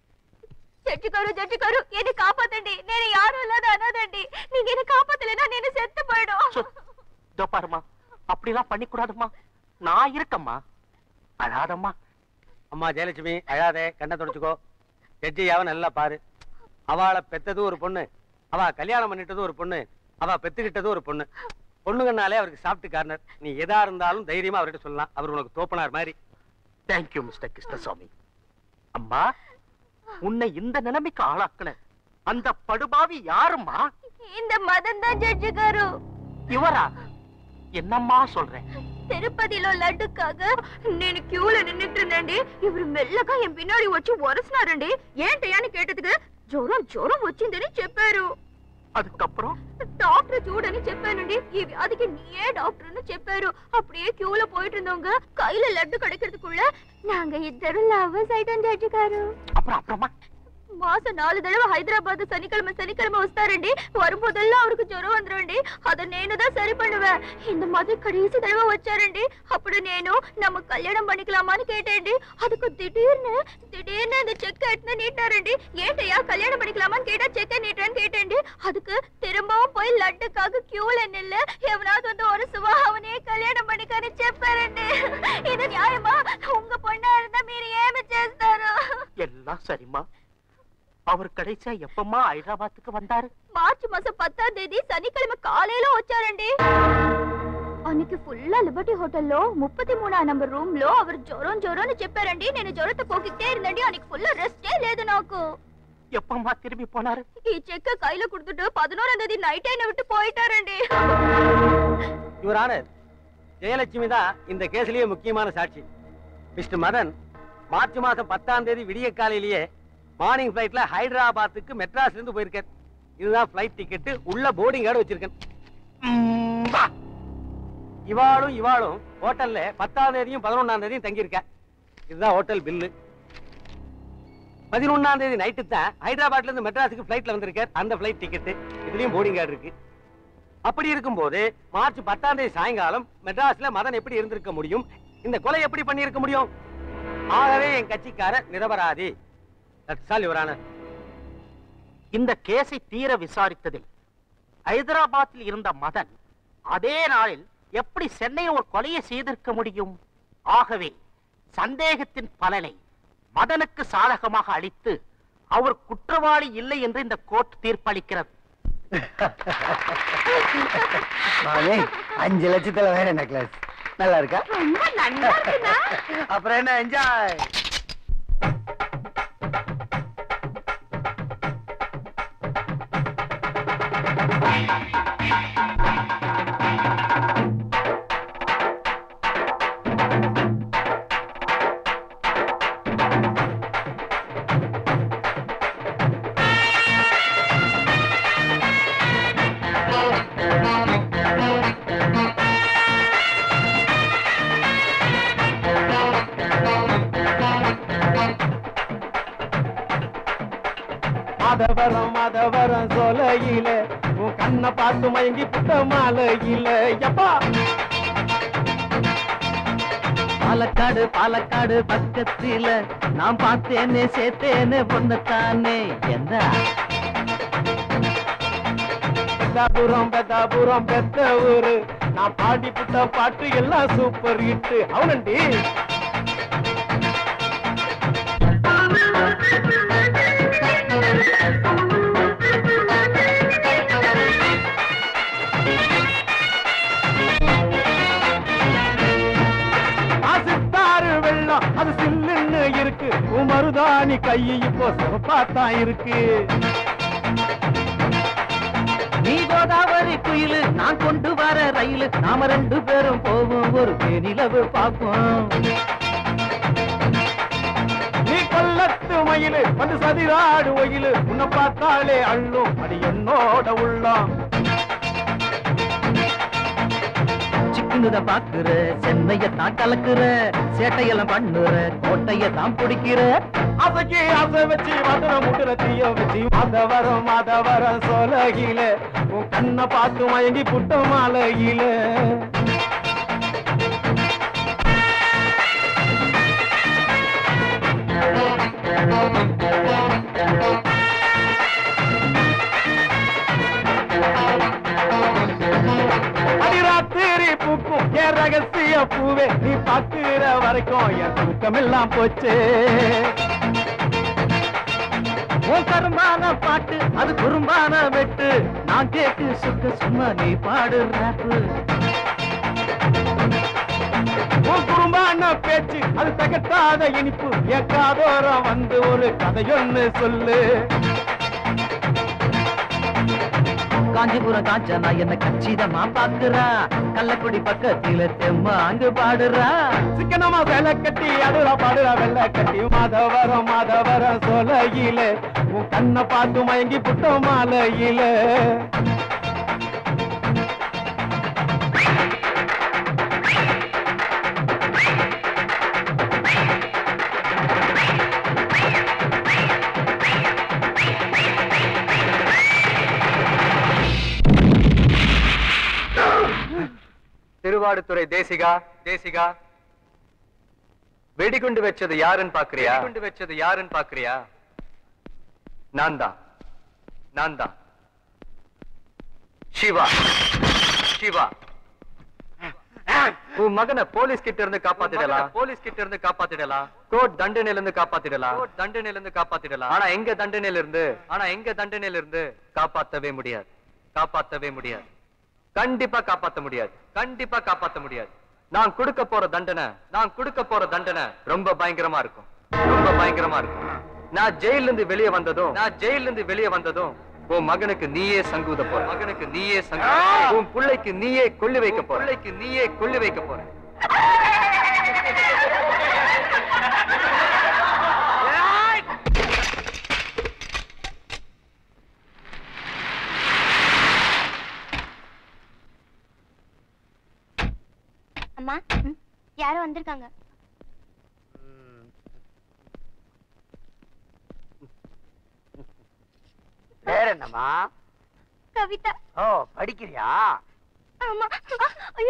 జడ్జి గారు జడ్జి గారు என்னை காப்பாத்தண்டி నేను யாரும் இல்லாத அனாதண்டி நீங்க என்ன காப்பாத்தலைன்னா నేను செத்து போயிடும் இதோ பாருமா அப்படிலாம் பண்ணிக்கூடாதும்மா நான் இருக்கம்மா அழாதம்மா அம்மா ஜெயலட்சுமி அழாதே கண்ணை தொடச்சுக்கோ ஜட்ஜியாவ நல்லா பாரு அவளை பெத்தது ஒரு பொண்ணு அவ கல்யாணம் பண்ணிட்டது ஒரு பொண்ணு அவ பெத்துக்கிட்டது ஒரு பொண்ணு பொண்ணுங்கனாலே அவருக்கு சாப்பிட்டு கார்னர் நீ எதா இருந்தாலும் தைரியமா அவர்கிட்ட சொல்லலாம் அவர் உனக்கு தோப்பனார் மாதிரி தேங்க்யூ மிஸ்டர் கிருஷ்ணசாமி அம்மா உன்னை இந்த நிலைமைக்கு ஆளாக்குன அந்த படுபாவி யாரும்மா இந்த மதன் தான் ஜட்ஜி గారు இவரா என்னம்மா சொல்றேன் తిరుపతిలో లడ్డుకాగ నేను క్యూలో నిన్నుండండి ఇವರು మెల్లగా ఎం పిన్నాడి వచ్చి వరసనారండి ఏంటయ్యని కేటதுக்கு జ్వరం జ్వరం వచ్చిందని చెప్పారు அதுக்கப்புறம் డాక్టర్ చూడని చెప్పానండి ఈ వ్యాధికి நீயே டாக்டர்னு చెప్పారు அப்படியே క్యూలో போயிட்டு இருந்தவங்க கையில லட்டு கிடைக்கிறதுக்குள்ள நாங்க ఇద్దరు లవర్స్ అయిటం జడ్జి గారు அப்புறம் அப்புறமா மாசம் நாலு தடவை ஹைதராபாத் சனிக்கிழமை சனிக்கிழமை வస్తారండి வரும்போதெல்லாம் அவருக்கு జ్వరం வந்துருండి అத నేను தான் సరి பண்ணுவேன் இந்த மாதிரி கடைசி தடவை వచ్చారండి అప్పుడు నేను நம்ம கல்யாணம் பண்ணிக்கலாமான்னு கேட்டேன்டி அதுக்கு திடீர்னு திடீர்னு இந்த செக் எடுத்து நீட்டாருண்டி ஏட்டையா கல்யாணம் பண்ணிக்கலாமான்னு கேட்டா செக்க நீட்டுறேன்னு கேட்டேன்டி அதுக்கு திரும்பவும் போய் லட்டுக்காக கியூல நில்லு எவனாவது வந்து ஒரு சுவா அவனே கல்யாணம் பண்ணிக்கான்னு చెప్పారండి இது நியாயமா உங்க பொண்ணா இருந்தா మీరు ఏమి చేస్తారు எல்லாம் சரிம்மா அவர் கடைசியா எப்பம்மா ஹைதராபாத்துக்கு வந்தாரு మార్చి మాసం పత్తాం తేదీ శనికిழமை కాలేలో వచ్చారండి అనికి ఫుల్ లిబర్టీ హోటల్లో ముప్పది మూడో నంబర్ రూమ్ లో అవరు జ్వరం జ్వరం అని చెప్పారండి నేను జ్వరంతో పోకితే இருந்தండి అనికి ఫుల్ రెస్టే లేదు నాకు எப்பம்மா திரும்பி போனாரு ఈ చెక్క కైలో కుడుతుட்டு పదనోరాం తేదీ నైట్ అయిన விட்டு போயிட்டாరండి யுவர் ஆனர் ஜெயலட்சுமி தான் இந்த கேஸ்லயே முக்கியமான சாட்சி மிஸ்டர் மதன் மார்ச் மாசம் பத்தாம் தேதி விடிய காலையிலேயே மார்னிங் ஃபிளைட்ல ஹைதராபாத்துக்கு மெட்ராஸ்ல இருந்து போயிருக்கேன் இதுதான் ஃபிளைட் டிக்கெட் உள்ள போர்டிங் கார்டு வச்சிருக்கேன் ம், வா. இவாளும் இவாளும் ஹோட்டல்ல பத்தாம் தேதியும் பதினொன்னாம் தேதியும் தங்கியிருக்க இதுதான் ஹோட்டல் பில்லு பதினொன்னாம் தேதி நைட்டு தான் ஹைதராபாத்ல இருந்து மெட்ராஸுக்கு ஃபிளைட்ல வந்திருக்கார் அந்த ஃபிளைட் டிக்கெட் இதுலயும் போர்டிங் கார்டு இருக்கு அப்படி இருக்கும்போது மார்ச் பத்தாம் தேதி சாயங்காலம் மெட்ராஸ்ல மதன் எப்படி இருந்திருக்க முடியும் இந்த கொலை எப்படி பண்ணியிருக்க முடியும் ஆகவே என் கட்சிக்காரர் நிரபராதி That's all, Your Honor. இந்த கேஸை தீர விசாரித்ததில் ஹைதராபாத்தில் இருந்த மதன் அதே நாளில் எப்படி சென்னையில் ஒரு கொலையை செய்திருக்க முடியும் ஆகவே சந்தேகத்தின் பலனை மதனுக்கு சாதகமாக அளித்து அவர் குற்றவாளி இல்லை என்று இந்த கோர்ட் தீர்ப்பளிக்கிறது மாமி அஞ்சு லட்சத்துல வேற நெக்லஸ் நல்லா இருக்கா ரொம்ப நல்லா இருக்குண்ணா அப்புறம் என்ன என்ஜாய் மாதவரம் மாதவரம் சொலையில உன் கண்ணை பார்த்து மயங்கி புட்ட மாலையில எப்பா பாலக்காடு பாலக்காடு பக்கத்தில நான் பார்த்தேனே சேர்த்தேனே பொண்ணத்தானே எந்த பெத்தாபுரம் பெத்தாபுரம் பெத்த ஊரு நான் பாடி புட்ட பாட்டு எல்லாம் சூப்பர் ஹிட் அவனண்டி ஆசித்தாறு வெள்ளம் அது சில்லுன்னு இருக்கு உன் மருதாணி கை இப்போ சிறப்பாத்தான் இருக்கு நீ கோதாவரி குயிலு நான் கொண்டு வர ரயிலு நாம ரெண்டு பேரும் போவோம் ஒரு நிலவு பார்ப்போம் நீ கொல்லத்து மயிலு வந்து சதிராடு ஒயிலு உன்னை பார்த்தாலே அள்ளும் அது என்னோட உள்ளம் சிக்குனத பாக்குற சென்னைய தான் கலக்குற சேட்டையெல்லாம் பண்ணுற கோட்டைய தான் பிடிக்கிற அசைக்கு அசை வச்சு மதுர முட்டுற தீய வச்சு மாதவரம் மாதவரம் சொலகில உன் கண்ணை பார்த்து மயங்கி புட்ட மாலையில அடிராத்திரி பூக்கும் என் ரகசிய பூவே நீ பாக்குற வரைக்கும் என் தூக்கமெல்லாம் போச்சு உன் கரும்பான பாட்டு அது குறும்பான வெட்டு நான் கேட்டு சுக்க சும்மா நீ பாடு ராப்பு உன் குறும்பான பேச்சு அது தகட்டாத இனிப்பு என் காதோரம் வந்து ஒரு கதையொன்னு சொல்லு காஞ்சிபுரம் காஞ்சனா என்ன கச்சிதமா பாக்குறா கள்ளக்குடி பக்கத்தில தெம்மா அங்கு பாடுறா சிக்கனமா வேலை கட்டி அடுறா பாடுறா வெள்ளை கட்டி மாதவரம் மாதவரம் சொலையில உன் கண்ணை பார்த்து மயங்கி புட்ட மாலையில திருவாடுதுறை தேசிகா தேசிகா வெடிகுண்டு வச்சது யாருன்னு பாக்குறியா வெடிகுண்டு வச்சது யாருன்னு பாக்குறியா நான் தான் நான் தான் சிவா சிவா உன் மகனை போலீஸ் கிட்ட இருந்து காப்பாத்திடலாம் போலீஸ் கிட்ட இருந்து காப்பாத்திடலாம் கோர்ட் தண்டனையில இருந்து காப்பாத்திடலாம் கோர்ட் தண்டனையில இருந்து காப்பாத்திடலாம் ஆனா எங்க தண்டனையில இருந்து ஆனா எங்க தண்டனையில இருந்து காப்பாத்தவே முடியாது காப்பாத்தவே முடியாது கண்டிப்பா காப்பாத்த முடியாது கண்டிப்பா காப்பாத்த முடியாது நான் கொடுக்க போற தண்டனை நான் கொடுக்க போற தண்டனை ரொம்ப பயங்கரமா இருக்கும் ரொம்ப பயங்கரமா இருக்கும் நான் ஜெயில இருந்து வெளியே வந்ததும் நான் ஜெயில இருந்து வெளியே வந்ததும் உன் மகனுக்கு நீயே சங்கூத போற மகனுக்கு நீயே சங்க உன் பிள்ளைக்கு நீயே கொள்ளி வைக்க போற பிள்ளைக்கு நீயே கொள்ளி வைக்க போற யாரோ வந்திருக்காங்க பேர் என்னம்மா கவிதா ஓ படிக்கிறியா ஆமா ஆ, ஐயோ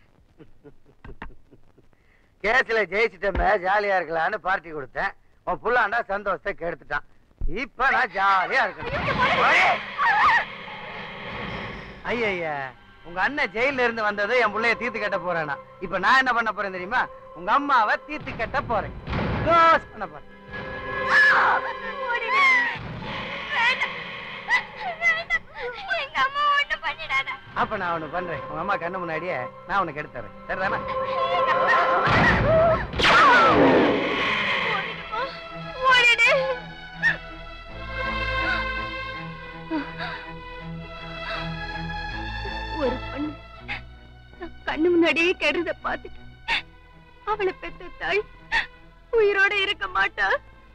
கேஸ்ல ஜெயிச்சிட்டமே ஜாலியா இருக்கலாம்னு பார்ட்டி கொடுத்தேன் உன் புள்ளாண்டா சந்தோஷத்தை கெடுத்துட்டான் இப்ப நான் ஜாலியா இருக்கேன் ஐயா உங்க அண்ணன் ஜெயில இருந்து வந்தது என் புள்ளைய தீர்த்து கட்ட போறேனா இப்ப நான் என்ன பண்ண போறேன் தெரியுமா உங்க அம்மாவை தீர்த்து கட்ட போறேன் க்ளோஸ் பண்ண போறேன் ஓடிடு. வேண்டாம். வேண்டாம். எங்க அம்மா ஒண்ணும் பண்ணிடாத அப்ப நான் ஒண்ணு பண்றேன் உங்க அம்மா கண்ணு முன்னாடியே நான் உனக்கு எடுத்து தரேன் சரிதானே ஓடிடு ஒரு பொண்ணு நான் கண்ணு முன்னாடியே கெடுறத பார்த்துட்டு அவளை பெத்த தாய் உயிரோட இருக்க மாட்டா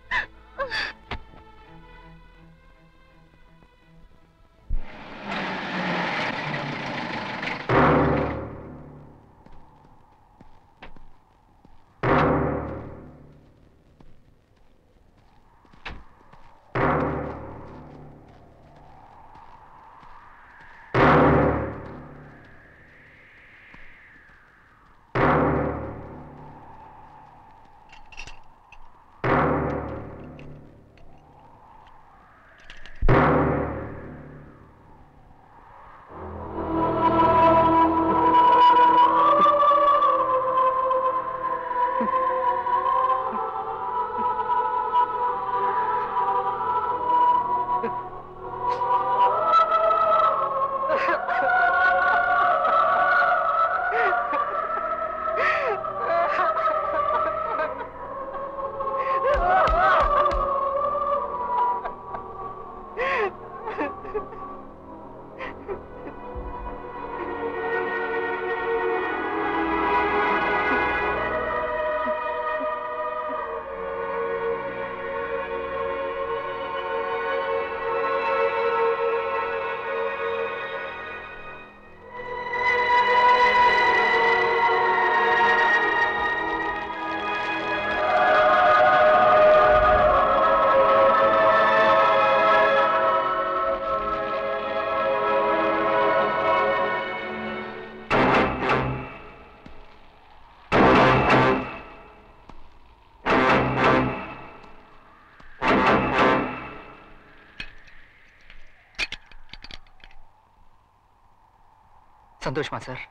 சந்தோஷமா சார்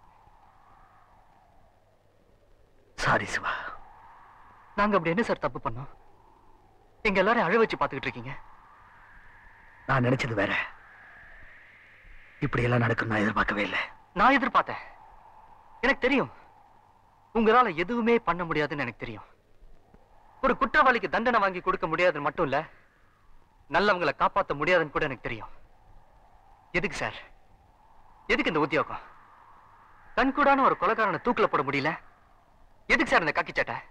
சாரி சிவா நாங்க அப்படி என்ன சார் தப்பு பண்ணோம் எங்க எல்லாரும் அழ வச்சு பாத்துக்கிட்டு இருக்கீங்க நான் நினைச்சது வேற இப்படி எல்லாம் நடக்கும் நான் எதிர்பார்க்கவே இல்லை நான் எதிர்பார்த்தேன் எனக்கு தெரியும் உங்களால எதுவுமே பண்ண முடியாதுன்னு எனக்கு தெரியும் ஒரு குற்றவாளிக்கு தண்டனை வாங்கி கொடுக்க முடியாதுன்னு மட்டும் இல்ல நல்லவங்களை காப்பாத்த முடியாதுன்னு கூட எனக்கு தெரியும் எதுக்கு சார் எதுக்கு இந்த உத்தியோகம் கண்கூடான ஒரு கொலைகாரனை தூக்குல போட முடியல எதுக்கு சார் இந்த கக்கி சட்டை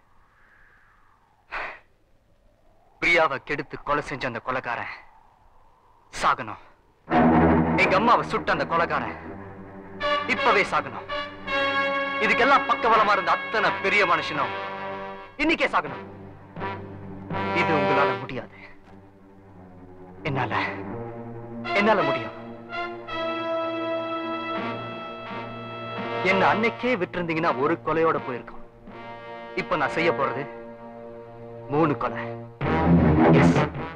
பிரியாவை கெடுத்து கொலை செஞ்ச அந்த கொலைகாரன் சாகணும் எங்க அம்மாவை சுட்ட அந்த கொலைகாரன் இப்பவே சாகணும் இதுக்கெல்லாம் பக்கபலமா இருந்த அத்தனை பெரிய மனுஷனும் இன்னைக்கே சாகணும் இது உங்களால முடியாது என்னால என்னால முடியும் என்ன அன்னைக்கே விட்டிருந்தீங்கன்னா ஒரு கொலையோட போயிருக்கும் இப்ப நான் செய்ய போறது மூணு கொலை Yes.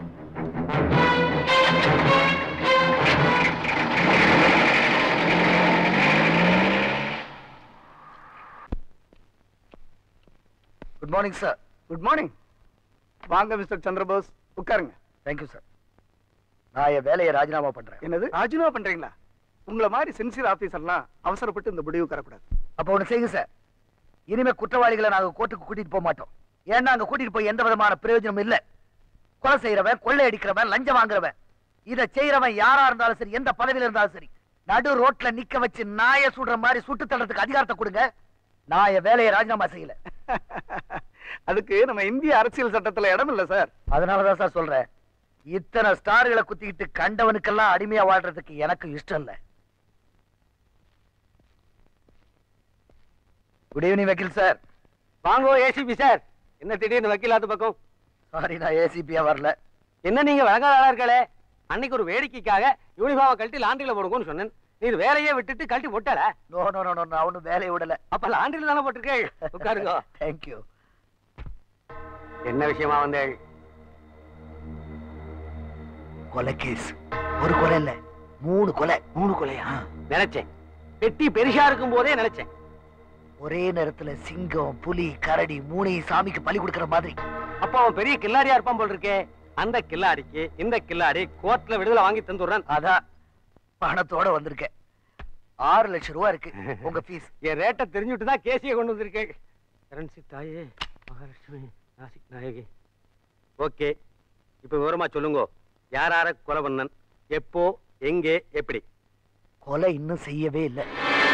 Good morning sir good morning வாங்க மிஸ்டர் சந்திரபோஸ் உட்காருங்க தேங்க்யூ சார் நான் என் வேலையை ராஜினாமா பண்றேன் என்னது ராஜினாமா பண்றீங்களா உங்களை மாதிரி சின்சியர் ஆபீசர்லாம் அவசரப்பட்டு இந்த முடிவுக்கு வரக்கூடாது அப்போ ஒண்ணு செய்யுங்க சார் இனிமே குற்றவாளிகளை நாங்க கோர்ட்டுக்கு கூட்டிட்டு போக மாட்டோம் ஏன்னா அங்க கூட்டிட்டு போய் எந்த விதமான பிரயோஜனமும் இல்ல கொலை செய்யறவன் கொள்ளை அடிக்கிறவன் லஞ்சம் வாங்குறவன் இதை செய்யறவன் யாரா இருந்தாலும் சரி எந்த பதவியில இருந்தாலும் சரி நடு ரோட்ல நிக்க வச்சு நாய சுடுற மாதிரி சுட்டு தள்ளுறதுக்கு அதிகாரத்தை கொடுங்க நான் என் வேலையை ராஜினாமா செய்யல அதுக்கு நம்ம இந்திய அரசியல் சட்டத்துல இடம் இல்ல சார் அதனாலதான் சார் சொல்றேன் இத்தனை ஸ்டார்களை குத்திக்கிட்டு கண்டவனுக்கெல்லாம் அடிமையா வாழ்றதுக்கு எனக்கு இஷ்டம் இல்ல குட் ஈவினிங் வக்கீல் சார் வாங்கோ ஏசிபி சார் என்ன திடீர்னு வக்கீலாத்து பக்கம் சாரி நான் ஏசிபியா வரல என்ன நீங்க வழங்காத ஆளா இருக்கலே அன்னைக்கு ஒரு வேடிக்கைக்காக யூனிஃபார்மை கழட்டி லாண்டரியில போடுங்கன்னு சொன்னேன் நீர் வேலையே விட்டுட்டு கழட்டி போட்டால நோ நோ நோ நோ நான் ஒன்றும் வேலையை விடல அப்ப லாண்டரியில தானே போட்டிருக்கேள் உட்காருங்க தேங்க்யூ என்ன விஷயமா வந்தேள் கொலை கேஸ் ஒரு கொலை இல்ல மூணு கொலை மூணு கொலையா நினைச்சேன் பெட்டி பெருசா இருக்கும் போதே நினைச்சேன் ஒரே நேரத்துல சிங்கம் புலி கரடி மூணையும் சாமிக்கு பலி கொடுக்கற மாதிரி அப்ப அவன் பெரிய கில்லாடியா இருப்பான் போல் இருக்கே அந்த கில்லாடிக்கு இந்த கில்லாடி கோர்ட்ல விடுதலை வாங்கி தந்துடுறான் அதான் பணத்தோட வந்திருக்கேன் ஆறு லட்சம் ரூபா இருக்கு உங்க ஃபீஸ் என் ரேட்டை தெரிஞ்சுட்டு தான் கேசியை கொண்டு வந்திருக்கேன் கரன்சி தாயே மகாலட்சுமி நாசிக் நாயகி ஓகே இப்ப விவரமா சொல்லுங்க யார் யார கொலை பண்ணன் எப்போ எங்கே எப்படி கொலை இன்னும் செய்யவே இல்லை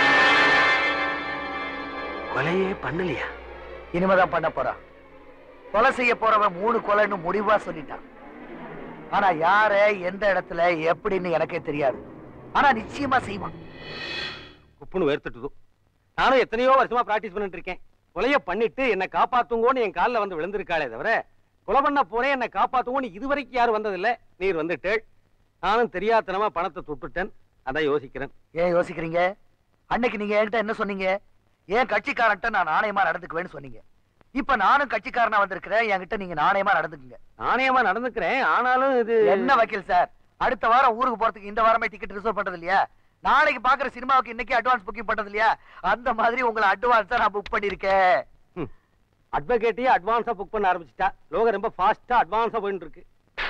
கொலையே பண்ணலையா இனிமேதான் பண்ண போறான் கொலை செய்ய போறவன் மூணு கொலைன்னு முடிவா சொல்லிட்டான் ஆனா யார எந்த இடத்துல எப்படின்னு எனக்கே தெரியாது ஆனா நிச்சயமா செய்வான் குப்புன்னு வேர்த்துட்டுது நானும் எத்தனையோ வருஷமா பிராக்டிஸ் பண்ணிட்டு இருக்கேன் கொலைய பண்ணிட்டு என்னை காப்பாத்துங்கோன்னு என் காலில் வந்து விழுந்திருக்காளே தவிர கொலை பண்ண போறேன் என்னை காப்பாத்துங்கோன்னு இதுவரைக்கும் யாரும் வந்ததில்ல நீர் வந்துட்டேள் நானும் தெரியாதனமா பணத்தை தொட்டுட்டேன் அதான் யோசிக்கிறேன் ஏன் யோசிக்கிறீங்க அன்னைக்கு நீங்க என்கிட்ட என்ன சொன்னீங்க ஏன் கட்சிக்காரன்ட்ட நான் நாணயமா நடந்துக்குவேன்னு சொன்னீங்க இப்ப நானும் கட்சிக்காரனா வந்திருக்கிறேன் என்கிட்ட நீங்க நாணயமா நடந்துக்குங்க நாணயமா நடந்துக்கிறேன் ஆனாலும் இது என்ன வக்கீல் சார் அடுத்த வாரம் ஊருக்கு போறதுக்கு இந்த வாரமே டிக்கெட் ரிசர்வ் பண்றது இல்லையா நாளைக்கு பாக்குற சினிமாவுக்கு இன்னைக்கு அட்வான்ஸ் புக்கிங் பண்றது இல்லையா அந்த மாதிரி உங்களை அட்வான்ஸா நான் புக் பண்ணிருக்கேன் அட்வொகேட்டையே அட்வான்ஸா புக் பண்ண ஆரம்பிச்சிட்டா லோகம் ரொம்ப ஃபாஸ்டா அட்வான்ஸா போயிட்டு இருக்கு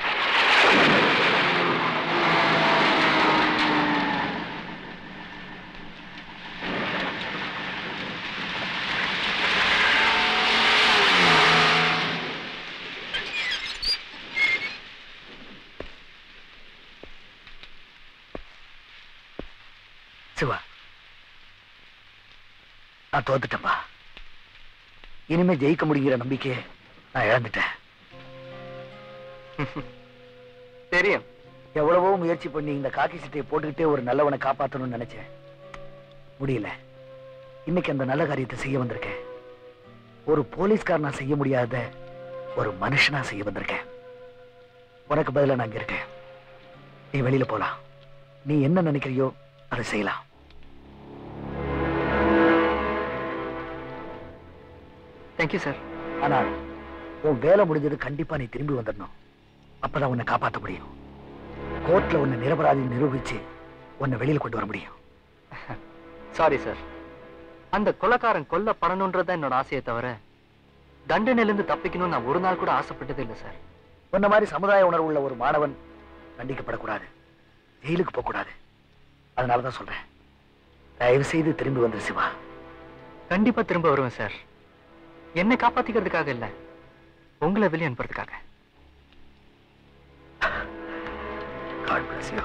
சிவா நான் தோத்துட்டேன்பா இனிமே ஜெயிக்க முடியுங்கிற நம்பிக்கையை நான் இழந்துட்டேன் தெரியும் எவ்வளவோ முயற்சி பண்ணி இந்த காக்கி சட்டையை போட்டுக்கிட்டே ஒரு நல்லவனை காப்பாத்தணும்னு நினைச்சேன் முடியல இன்னைக்கு அந்த நல்ல காரியத்தை செய்ய வந்திருக்கேன் ஒரு போலீஸ்காரனா செய்ய முடியாத ஒரு மனுஷனா செய்ய வந்திருக்கேன் உனக்கு பதிலா நான் இங்க இருக்கேன் நீ வெளியில போலாம் நீ என்ன நினைக்கிறியோ அதை செய்யலாம் தேங்க்யூ சார் ஆனால் உன் வேலை முடிஞ்சது கண்டிப்பா நீ திரும்பி வந்துடணும் அப்பதான் உன்னை காப்பாத்த முடியும் கோர்ட்ல உன்னை நிரபராதி நிரூபிச்சு உன்னை வெளியில கொண்டு வர முடியும் சாரி சார் அந்த கொலைக்காரன் கொல்லப்படணுன்றதான் என்னோட ஆசையை தவிர தண்டனையிலிருந்து தப்பிக்கணும்னு நான் ஒரு நாள் கூட ஆசைப்பட்டதே இல்லை சார் உன்ன மாதிரி சமுதாய உணர்வு உள்ள ஒரு மாணவன் தண்டிக்கப்படக்கூடாது ஜெயிலுக்கு போகக்கூடாது அதனாலதான் சொல்றேன் தயவு செய்து திரும்பி வந்துரு சிவா கண்டிப்பா திரும்ப வருவேன் சார் என்னை காப்பாத்திக்கிறதுக்காக இல்ல உங்களை வெளியே அனுப்புறதுக்காக God bless you.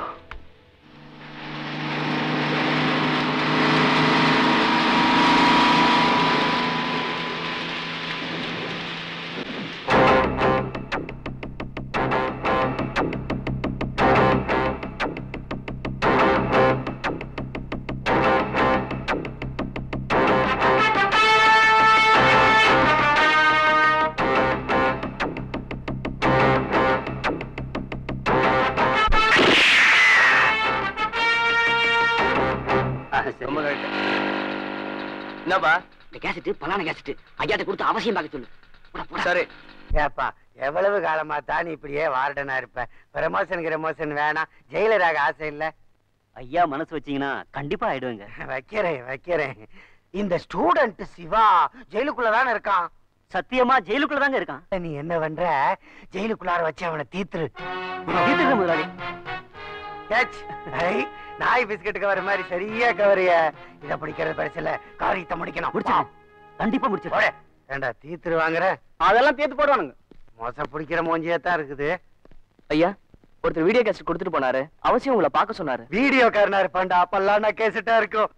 என்னப்பா இந்த கேசட்டு பலான கேசட்டு ஐயாட்ட கொடுத்து அவசியம் பார்க்க சொல்லு சரி ஏப்பா எவ்வளவு காலமா தான் நீ இப்படியே வார்டனா இருப்ப ப்ரமோஷன் கிரமோஷன் வேணாம் ஜெயிலராக ஆசை இல்ல ஐயா மனசு வச்சீங்கன்னா கண்டிப்பா ஆயிடுவேங்க வைக்கிறேன் வைக்கிறேன் இந்த ஸ்டூடெண்ட் சிவா ஜெயிலுக்குள்ள தானே இருக்கான் சத்தியமா ஜெயிலுக்குள்ள தாங்க இருக்கான் நீ என்ன பண்ற ஜெயிலுக்குள்ளார வச்சு அவனை தீத்துரு தீத்துரு முதலாளி கேட்ச் ஐ, நாய் பிஸ்கட் கவர் மாதிரி சரியா கவரிய இத பிடிக்கிறது பெருசில்ல காரியத்தை முடிக்கணும் முடிச்சிரு. கண்டிப்பா முடிச்சு போடே. ஏண்டா தீத்துரு வாங்குற அதெல்லாம் தேத்து போடுவானுங்க மோசம் பிடிக்கிற மூஞ்சியா தான் இருக்குது ஐயா ஒருத்தர் வீடியோ கேசட் கொடுத்துட்டு போனாரு அவசியம் உங்களை பார்க்க சொன்னாரு வீடியோ காரனா இருப்பான்டா அப்பெல்லாம் நான் கேசட்டா இருக்கும்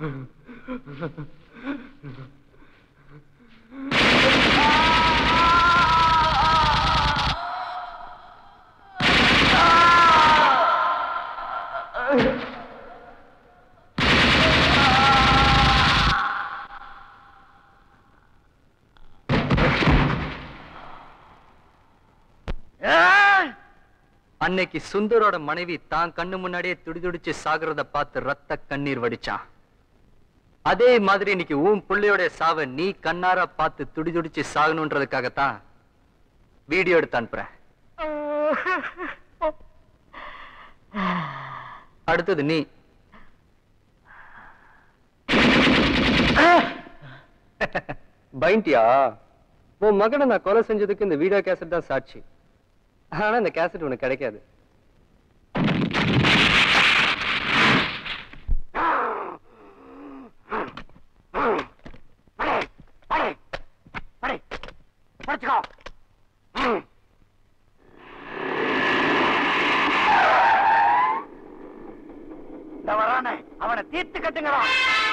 அன்னைக்கு சுந்தரோட மனைவி தான் கண்ணு முன்னாடியே துடிதுடிச்சு சாகுறத பார்த்து ரத்த கண்ணீர் வடிச்சான் அதே மாதிரி இன்னைக்கு உன் பிள்ளையோட சாவ நீ கண்ணார பார்த்து துடிதுடிச்சு சாகணுன்றதுக்காகத்தான் வீடியோ எடுத்து அனுப்புறேன் அடுத்தது நீ பயன்ட்டியா உன் மகனை நான் கொலை செஞ்சதுக்கு இந்த வீடியோ கேசட் தான் சாட்சி ஆனா இந்த கேசட் உனக்கு கிடைக்காது படிச்சுக்கோ இந்த வரானே அவனை தீர்த்து கட்டுங்களா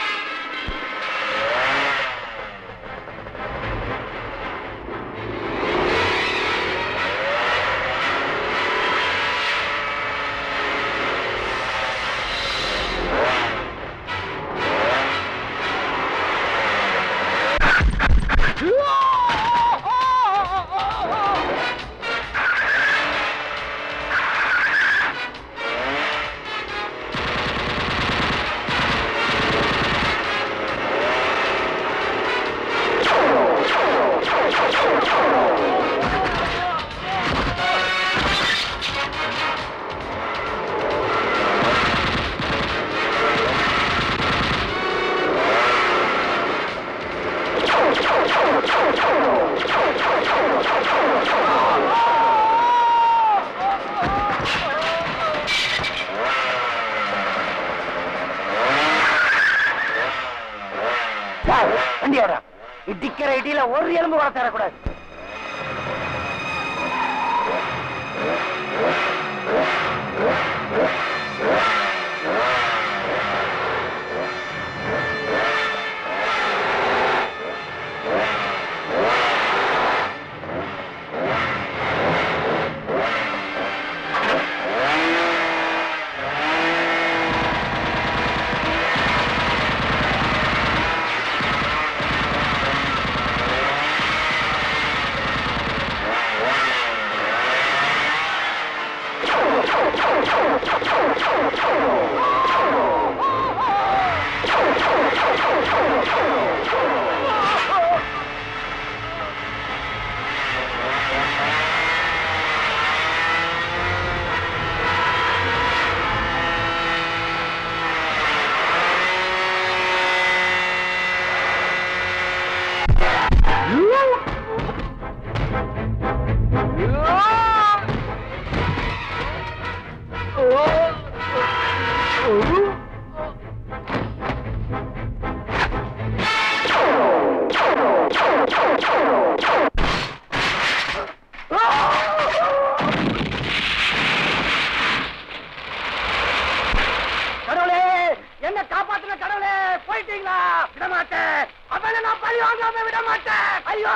வண்டியாடா இடிக்கிற இடியில ஒரு எலும்பு கூட தரக்கூடாது கடவுளே என்ன காப்பாத்துன கடவுளே போயிட்டீங்களா விட மாட்டேன் அவனை நான் பழி வாங்காம விட மாட்டேன் ஐயோ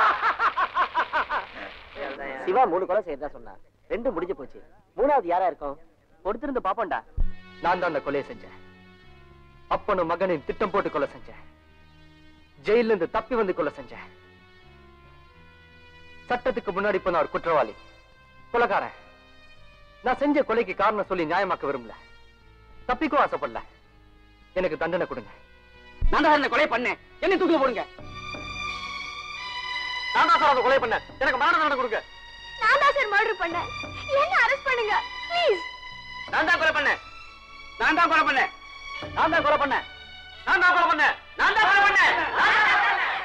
சிவா மூணு கொலை செய்யறதா சொன்னா ரெண்டு முடிஞ்சு போச்சு மூணாவது யாரா இருக்கும் பொறுத்திருந்து பாப்போம்டா நான் தான் அந்த கொலையை செஞ்சேன் அப்பனும் மகனின் திட்டம் போட்டு கொலை செஞ்சேன் ஜெயில இருந்து தப்பி வந்து கொலை செஞ்சேன் சட்டத்துக்கு முன்னாடி இப்ப நான் ஒரு குற்றவாளி கொலைக்காரன் நான் செஞ்ச கொலைக்கு காரணம் சொல்லி நியாயமாக்க விரும்பல தப்பிக்கும் ஆசைப்படல எனக்கு தண்டனை கொடுங்க நான் தான் இந்த கொலை பண்ணேன் என்ன தூக்கி போடுங்க நான் தான் சார் அந்த கொலை பண்ணேன் எனக்கு மரண தண்டனை கொடுங்க நான் தான் சார் மர்டர் பண்ணேன் என்ன அரெஸ்ட் பண்ணுங்க ப்ளீஸ் நான் தான் கொலை பண்ணேன் நான் தான் கொலை பண்ணேன் நான் தான் கொலை பண்ணேன் நான் தான் கொலை பண்ணேன் நான் தான் கொலை பண்ணேன்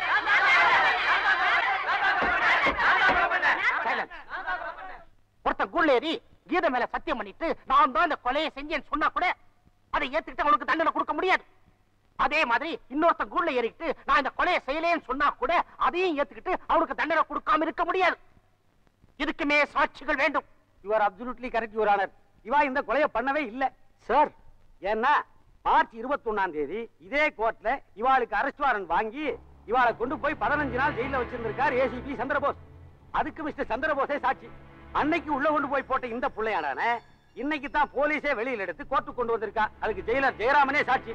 ஒருத்தன் குள்ளேறி கீதை மேல சத்தியம் பண்ணிட்டு நான் தான் இந்த கொலையை செஞ்சேன்னு சொன்னா கூட அதை ஏத்துக்கிட்டு அவனுக்கு தண்டனை கொடுக்க முடியாது அதே மாதிரி இன்னொருத்தன் கூண்ட ஏறிக்கிட்டு நான் இந்த கொலையை செய்யலேன்னு சொன்னா கூட அதையும் ஏத்துக்கிட்டு அவனுக்கு தண்டனை கொடுக்காம இருக்க முடியாது இதுக்குமே சாட்சிகள் வேண்டும் you are absolutely correct your honour இவா இந்த கொலையை பண்ணவே இல்ல சார் ஏன்னா மார்ச் இருபத்தி ஒண்ணாம் தேதி இதே கோர்ட்ல இவாளுக்கு அரெஸ்ட் வாரண்ட் வாங்கி இவாளை கொண்டு போய் பதினஞ்சு நாள் ஜெயில வச்சிருந்திருக்கார் ஏசிபி சந்திரபோஸ் அதுக்கு மிஸ்டர் சந்திரபோஸே சாட்சி அன்னைக்கு உள்ள கொண்டு போய் போட்ட இந்த பிள்ளையாடான இன்னைக்கு தான் போலீஸே வெளியில எடுத்து கோர்ட்டுக்கு கொண்டு வந்திருக்கா அதுக்கு ஜெயிலர் ஜெயராமனே சாட்சி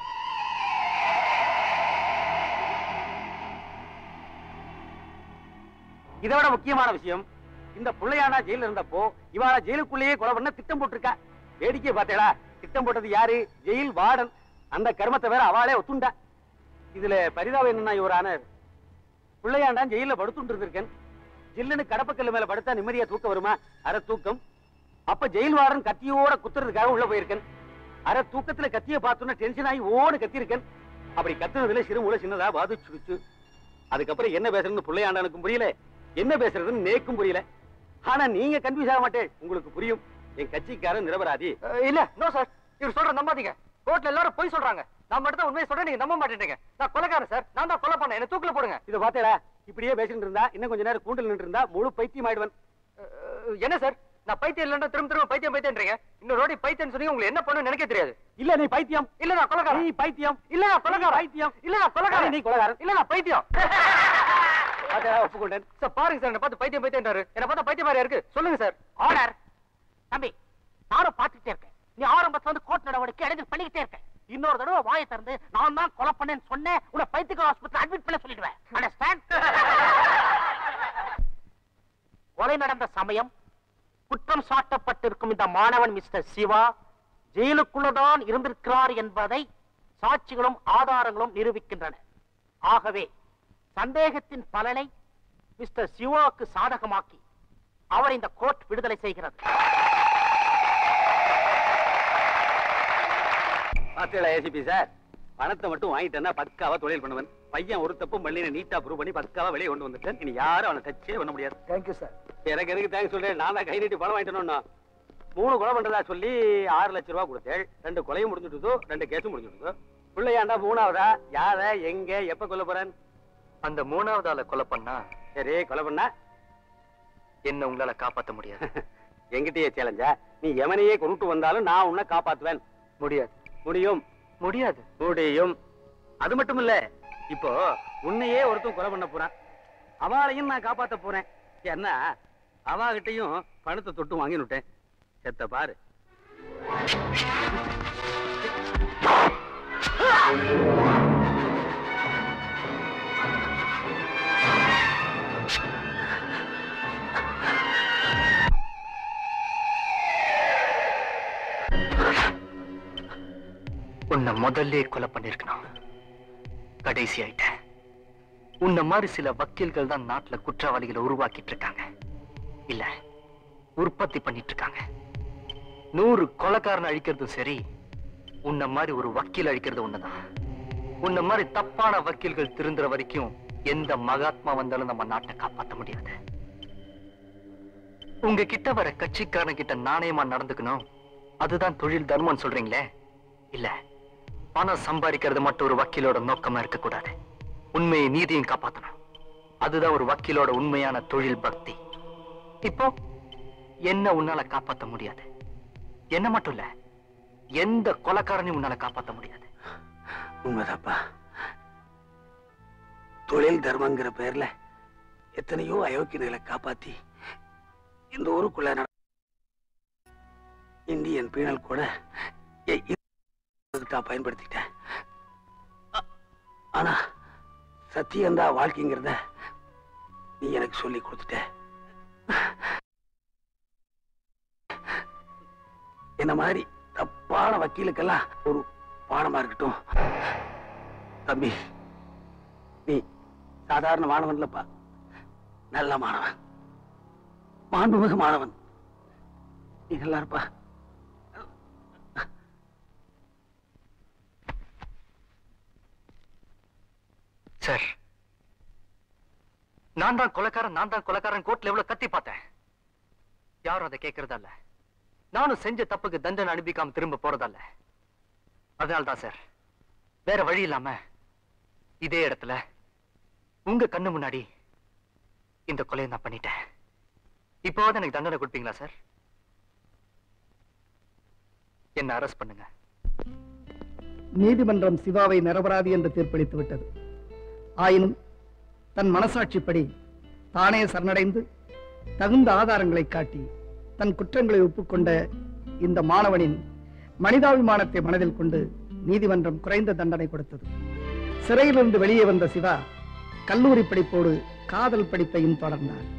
இதை விட முக்கியமான விஷயம் இந்த பிள்ளையாடா ஜெயில இருந்தப்போ இவாள ஜெயிலுக்குள்ளேயே கொலை பண்ண திட்டம் போட்டிருக்கா வேடிக்கை பார்த்தேடா திட்டம் போட்டது யாரு ஜெயில் வார்டன் அந்த கர்மத்தை வேற அவளே ஒத்துண்டா இதுல பரிதாபம் என்னன்னா இவரான பிள்ளையாண்டான் ஜெயில படுத்துட்டு இருந்திருக்கேன் ஜில்லுன்னு கடப்பக்கல்லு மேல படுத்தா நிம்மதியா தூக்கம் வருமா அரை தூக்கம் அப்ப ஜெயில் வார்டன் கத்தியோட குத்துறதுக்காக உள்ள போயிருக்கேன் அரை தூக்கத்துல கத்திய பார்த்தோன்னா டென்ஷன் ஆகி ஓடு கத்திருக்கேன் அப்படி கத்துனதுல சிறுமூல சின்னதா பாதிச்சுடுச்சு அதுக்கப்புறம் என்ன பேசுறதுன்னு பிள்ளையாண்டானுக்கும் புரியல என்ன பேசுறதுன்னு நேக்கும் புரியல ஆனா நீங்க கன்ஃபியூஸ் ஆக மாட்டேன் உங்களுக்கு புரியும் என் கட்சிக்காரன் நிரபராதி இல்ல நோ சார் இவர் சொல்ற நம்பாதீங்க கோர்ட்ல எல்லாரும் பொய் சொல்றாங்க நான் மட்டும் தான் உண்மையை சொல்றேன் நீங்க நம்ப மாட்டேன்றீங்க நான் கொலைக்காரன் சார் நான் தான் கொலை பண்ணேன் என்ன தூக்கில போடுங்க இத பாத்தேடா இப்படியே பேசிட்டு இருந்தா இன்னும் கொஞ்ச நேரம் கூண்டில் நின்று இருந்தா முழு பைத்தியம் ஆயிடுவன் அஹ், என்ன சார் நான் பைத்தியம் இல்லைன்னா திரும்ப திரும்ப பைத்தியம் பைத்தியன்றீங்க இன்னொரு வாட்டி பைத்தியம் சொன்னீங்க உங்களுக்கு என்ன பண்ணுன்னு எனக்கே தெரியாது இல்ல நீ பைத்தியம் இல்ல நான் கொலைக்காரன் நீ பைத்தியம் இல்ல நான் கொலைக்காரன் பைத்தியம் இல்ல நான் கொலைக்காரன் நீ கொலைகாரன் இல்ல நான் பைத்தியம் பாத்தேடா ஒப்புக்கொண்டேன் சார் பாருங்க சார் என்ன பார்த்து பைத்தியம் பைத்தியன்றாரு என்ன பார்த்தா பைத்தியம் மாதிரியா இருக்கு சொல்லுங்க சார் ஆர்டர் தம்பி நானும் பார்த்துட்டே இருக்கேன் நீ ஆரம்பத்துல வந்து கோர்ட் நடவடிக்கை எழுதி பண்ணிக்கிட்டே இருக்க இன்னொரு தடவை வாயை திறந்து நான் தான் கொலை பண்ணேன்னு சொன்னேன் உன்னை பைத்தியக்கார ஹாஸ்பிட்டல் அட்மிட் பண்ண சொல்லிடுவேன் அண்டர்ஸ்டாண்ட் கொலை நடந்த சமயம் குற்றம் சாட்டப்பட்டிருக்கும் இந்த மாணவன் மிஸ்டர் சிவா ஜெயிலுக்குள்ளதான் இருந்திருக்கிறார் என்பதை சாட்சிகளும் ஆதாரங்களும் நிரூபிக்கின்றன ஆகவே சந்தேகத்தின் பலனை மிஸ்டர் சிவாவுக்கு சாதகமாக்கி அவர் இந்த கோர்ட் விடுதலை செய்கிறது பாத்தீங்களா ஏசிபி சார் பணத்தை மட்டும் வாங்கிட்டேன்னா பக்காவா தொழில் பண்ணுவேன் பையன் ஒரு தப்பும் பண்ணி நீட்டா ப்ரூவ் பண்ணி பக்காவா வெளியே கொண்டு வந்துட்டேன் இனி யாரும் அவனை டச்சே பண்ண முடியாது தேங்க்யூ சார் எனக்கு எனக்கு தேங்க்ஸ் சொல்றேன் நான் தான் கை நீட்டி பணம் வாங்கிட்டேன்னா மூணு கொலை பண்றதா சொல்லி ஆறு லட்சம் ரூபாய் கொடுத்தேன் ரெண்டு கொலையும் முடிஞ்சுட்டு ரெண்டு கேஸும் முடிஞ்சுட்டு பிள்ளையாண்டா மூணாவதா யார எங்க எப்ப கொல்ல போறேன் அந்த மூணாவது ஆளை கொலை பண்ணா சரி கொலை பண்ணா என்ன உங்களால காப்பாத்த முடியாது எங்கிட்டயே சேலஞ்சா நீ எவனையே கொண்டு வந்தாலும் நான் உன்னை காப்பாத்துவேன் முடியாது முடியும் முடியாது முடியும் அது மட்டும் இல்ல இப்போ உன்னையே ஒருத்தன் கொலை பண்ண போறான் அவளையும் நான் காப்பாத்த போறேன் ஏன்னா அவகிட்டையும் பணத்தை தொட்டு வாங்கி விட்டேன் செத்த பாரு உன்னை முதல்ல கொலை பண்ணிருக்கணும் கடைசி ஆயிட்டேன் உன்ன மாதிரி சில வக்கீல்கள் தான் நாட்டுல குற்றவாளிகளை உருவாக்கிட்டு இருக்காங்க இல்ல உற்பத்தி பண்ணிட்டு இருக்காங்க நூறு கொலைக்காரன் அழிக்கிறதும் சரி உன்ன மாதிரி ஒரு வக்கீல் அழிக்கிறது ஒண்ணுதான் உன்ன மாதிரி தப்பான வக்கீல்கள் திருந்துற வரைக்கும் எந்த மகாத்மா வந்தாலும் நம்ம நாட்டை காப்பாத்த முடியாது உங்க கிட்ட வர கட்சிக்காரன் கிட்ட நாணயமா நடந்துக்கணும் அதுதான் தொழில் தர்மம்னு சொல்றீங்களே இல்ல பணம் சம்பாதிக்கிறது மட்டும் ஒரு வக்கீலோட நோக்கமா இருக்க கூடாது உண்மையை நீதியும் காப்பாத்தணும் அதுதான் ஒரு வக்கீலோட உண்மையான தொழில் பக்தி இப்போ என்ன உன்னால காப்பாத்த முடியாது என்ன மட்டும் இல்ல எந்த கொலைக்காரனையும் உன்னால காப்பாத்த முடியாது உண்மைதாப்பா தொழில் தர்மங்கிற பேர்ல எத்தனையோ அயோக்கியர்களை காப்பாத்தி இந்த ஊருக்குள்ள நட- இந்தியன் பீனல் கூட எ- இதுக்கு தான் பயன்படுத்திட்டேன் ஆ- ஆனா சத்தியம்தான் வாழ்க்கைங்கிறத நீ எனக்கு சொல்லி கொடுத்துட்ட என்ன மாதிரி தப்பான வக்கீலுக்கெல்லாம் ஒரு பாடமா இருக்கட்டும் தம்பி நீ சாதாரண மாணவன் இல்லப்பா நல்ல மாணவன் மாண்புமிகு மாணவன் நீ நல்லா இருப்பா சார் நான் தான் கொலைக்காரன் நான் தான் கொலைக்காரன் கோர்ட்ல எவ்வளவு கத்தி பார்த்தேன் யாரும் அதை கேட்கறதா இல்ல நானும் செஞ்ச தப்புக்கு தண்டனை அனுப்பிக்காம திரும்ப போறதல்ல அதனால தான் சார் வேற வழி இல்லாம இதே இடத்துல உங்க கண்ணு முன்னாடி இந்த கொலையை நான் பண்ணிட்டேன் இப்போவாது எனக்கு தண்டனை கொடுப்பீங்களா சார் என்ன அரெஸ்ட் பண்ணுங்க நீதிமன்றம் சிவாவை நிரபராதி என்று தீர்ப்பளித்து விட்டது ஆயினும் தன் மனசாட்சிப்படி தானே சரணடைந்து தகுந்த ஆதாரங்களை காட்டி தன் குற்றங்களை ஒப்புக்கொண்ட இந்த மாணவனின் மனிதாபிமானத்தை மனதில் கொண்டு நீதிமன்றம் குறைந்த தண்டனை கொடுத்தது சிறையிலிருந்து வெளியே வந்த சிவா கல்லூரி படிப்போடு காதல் படிப்பையும் தொடர்ந்தார்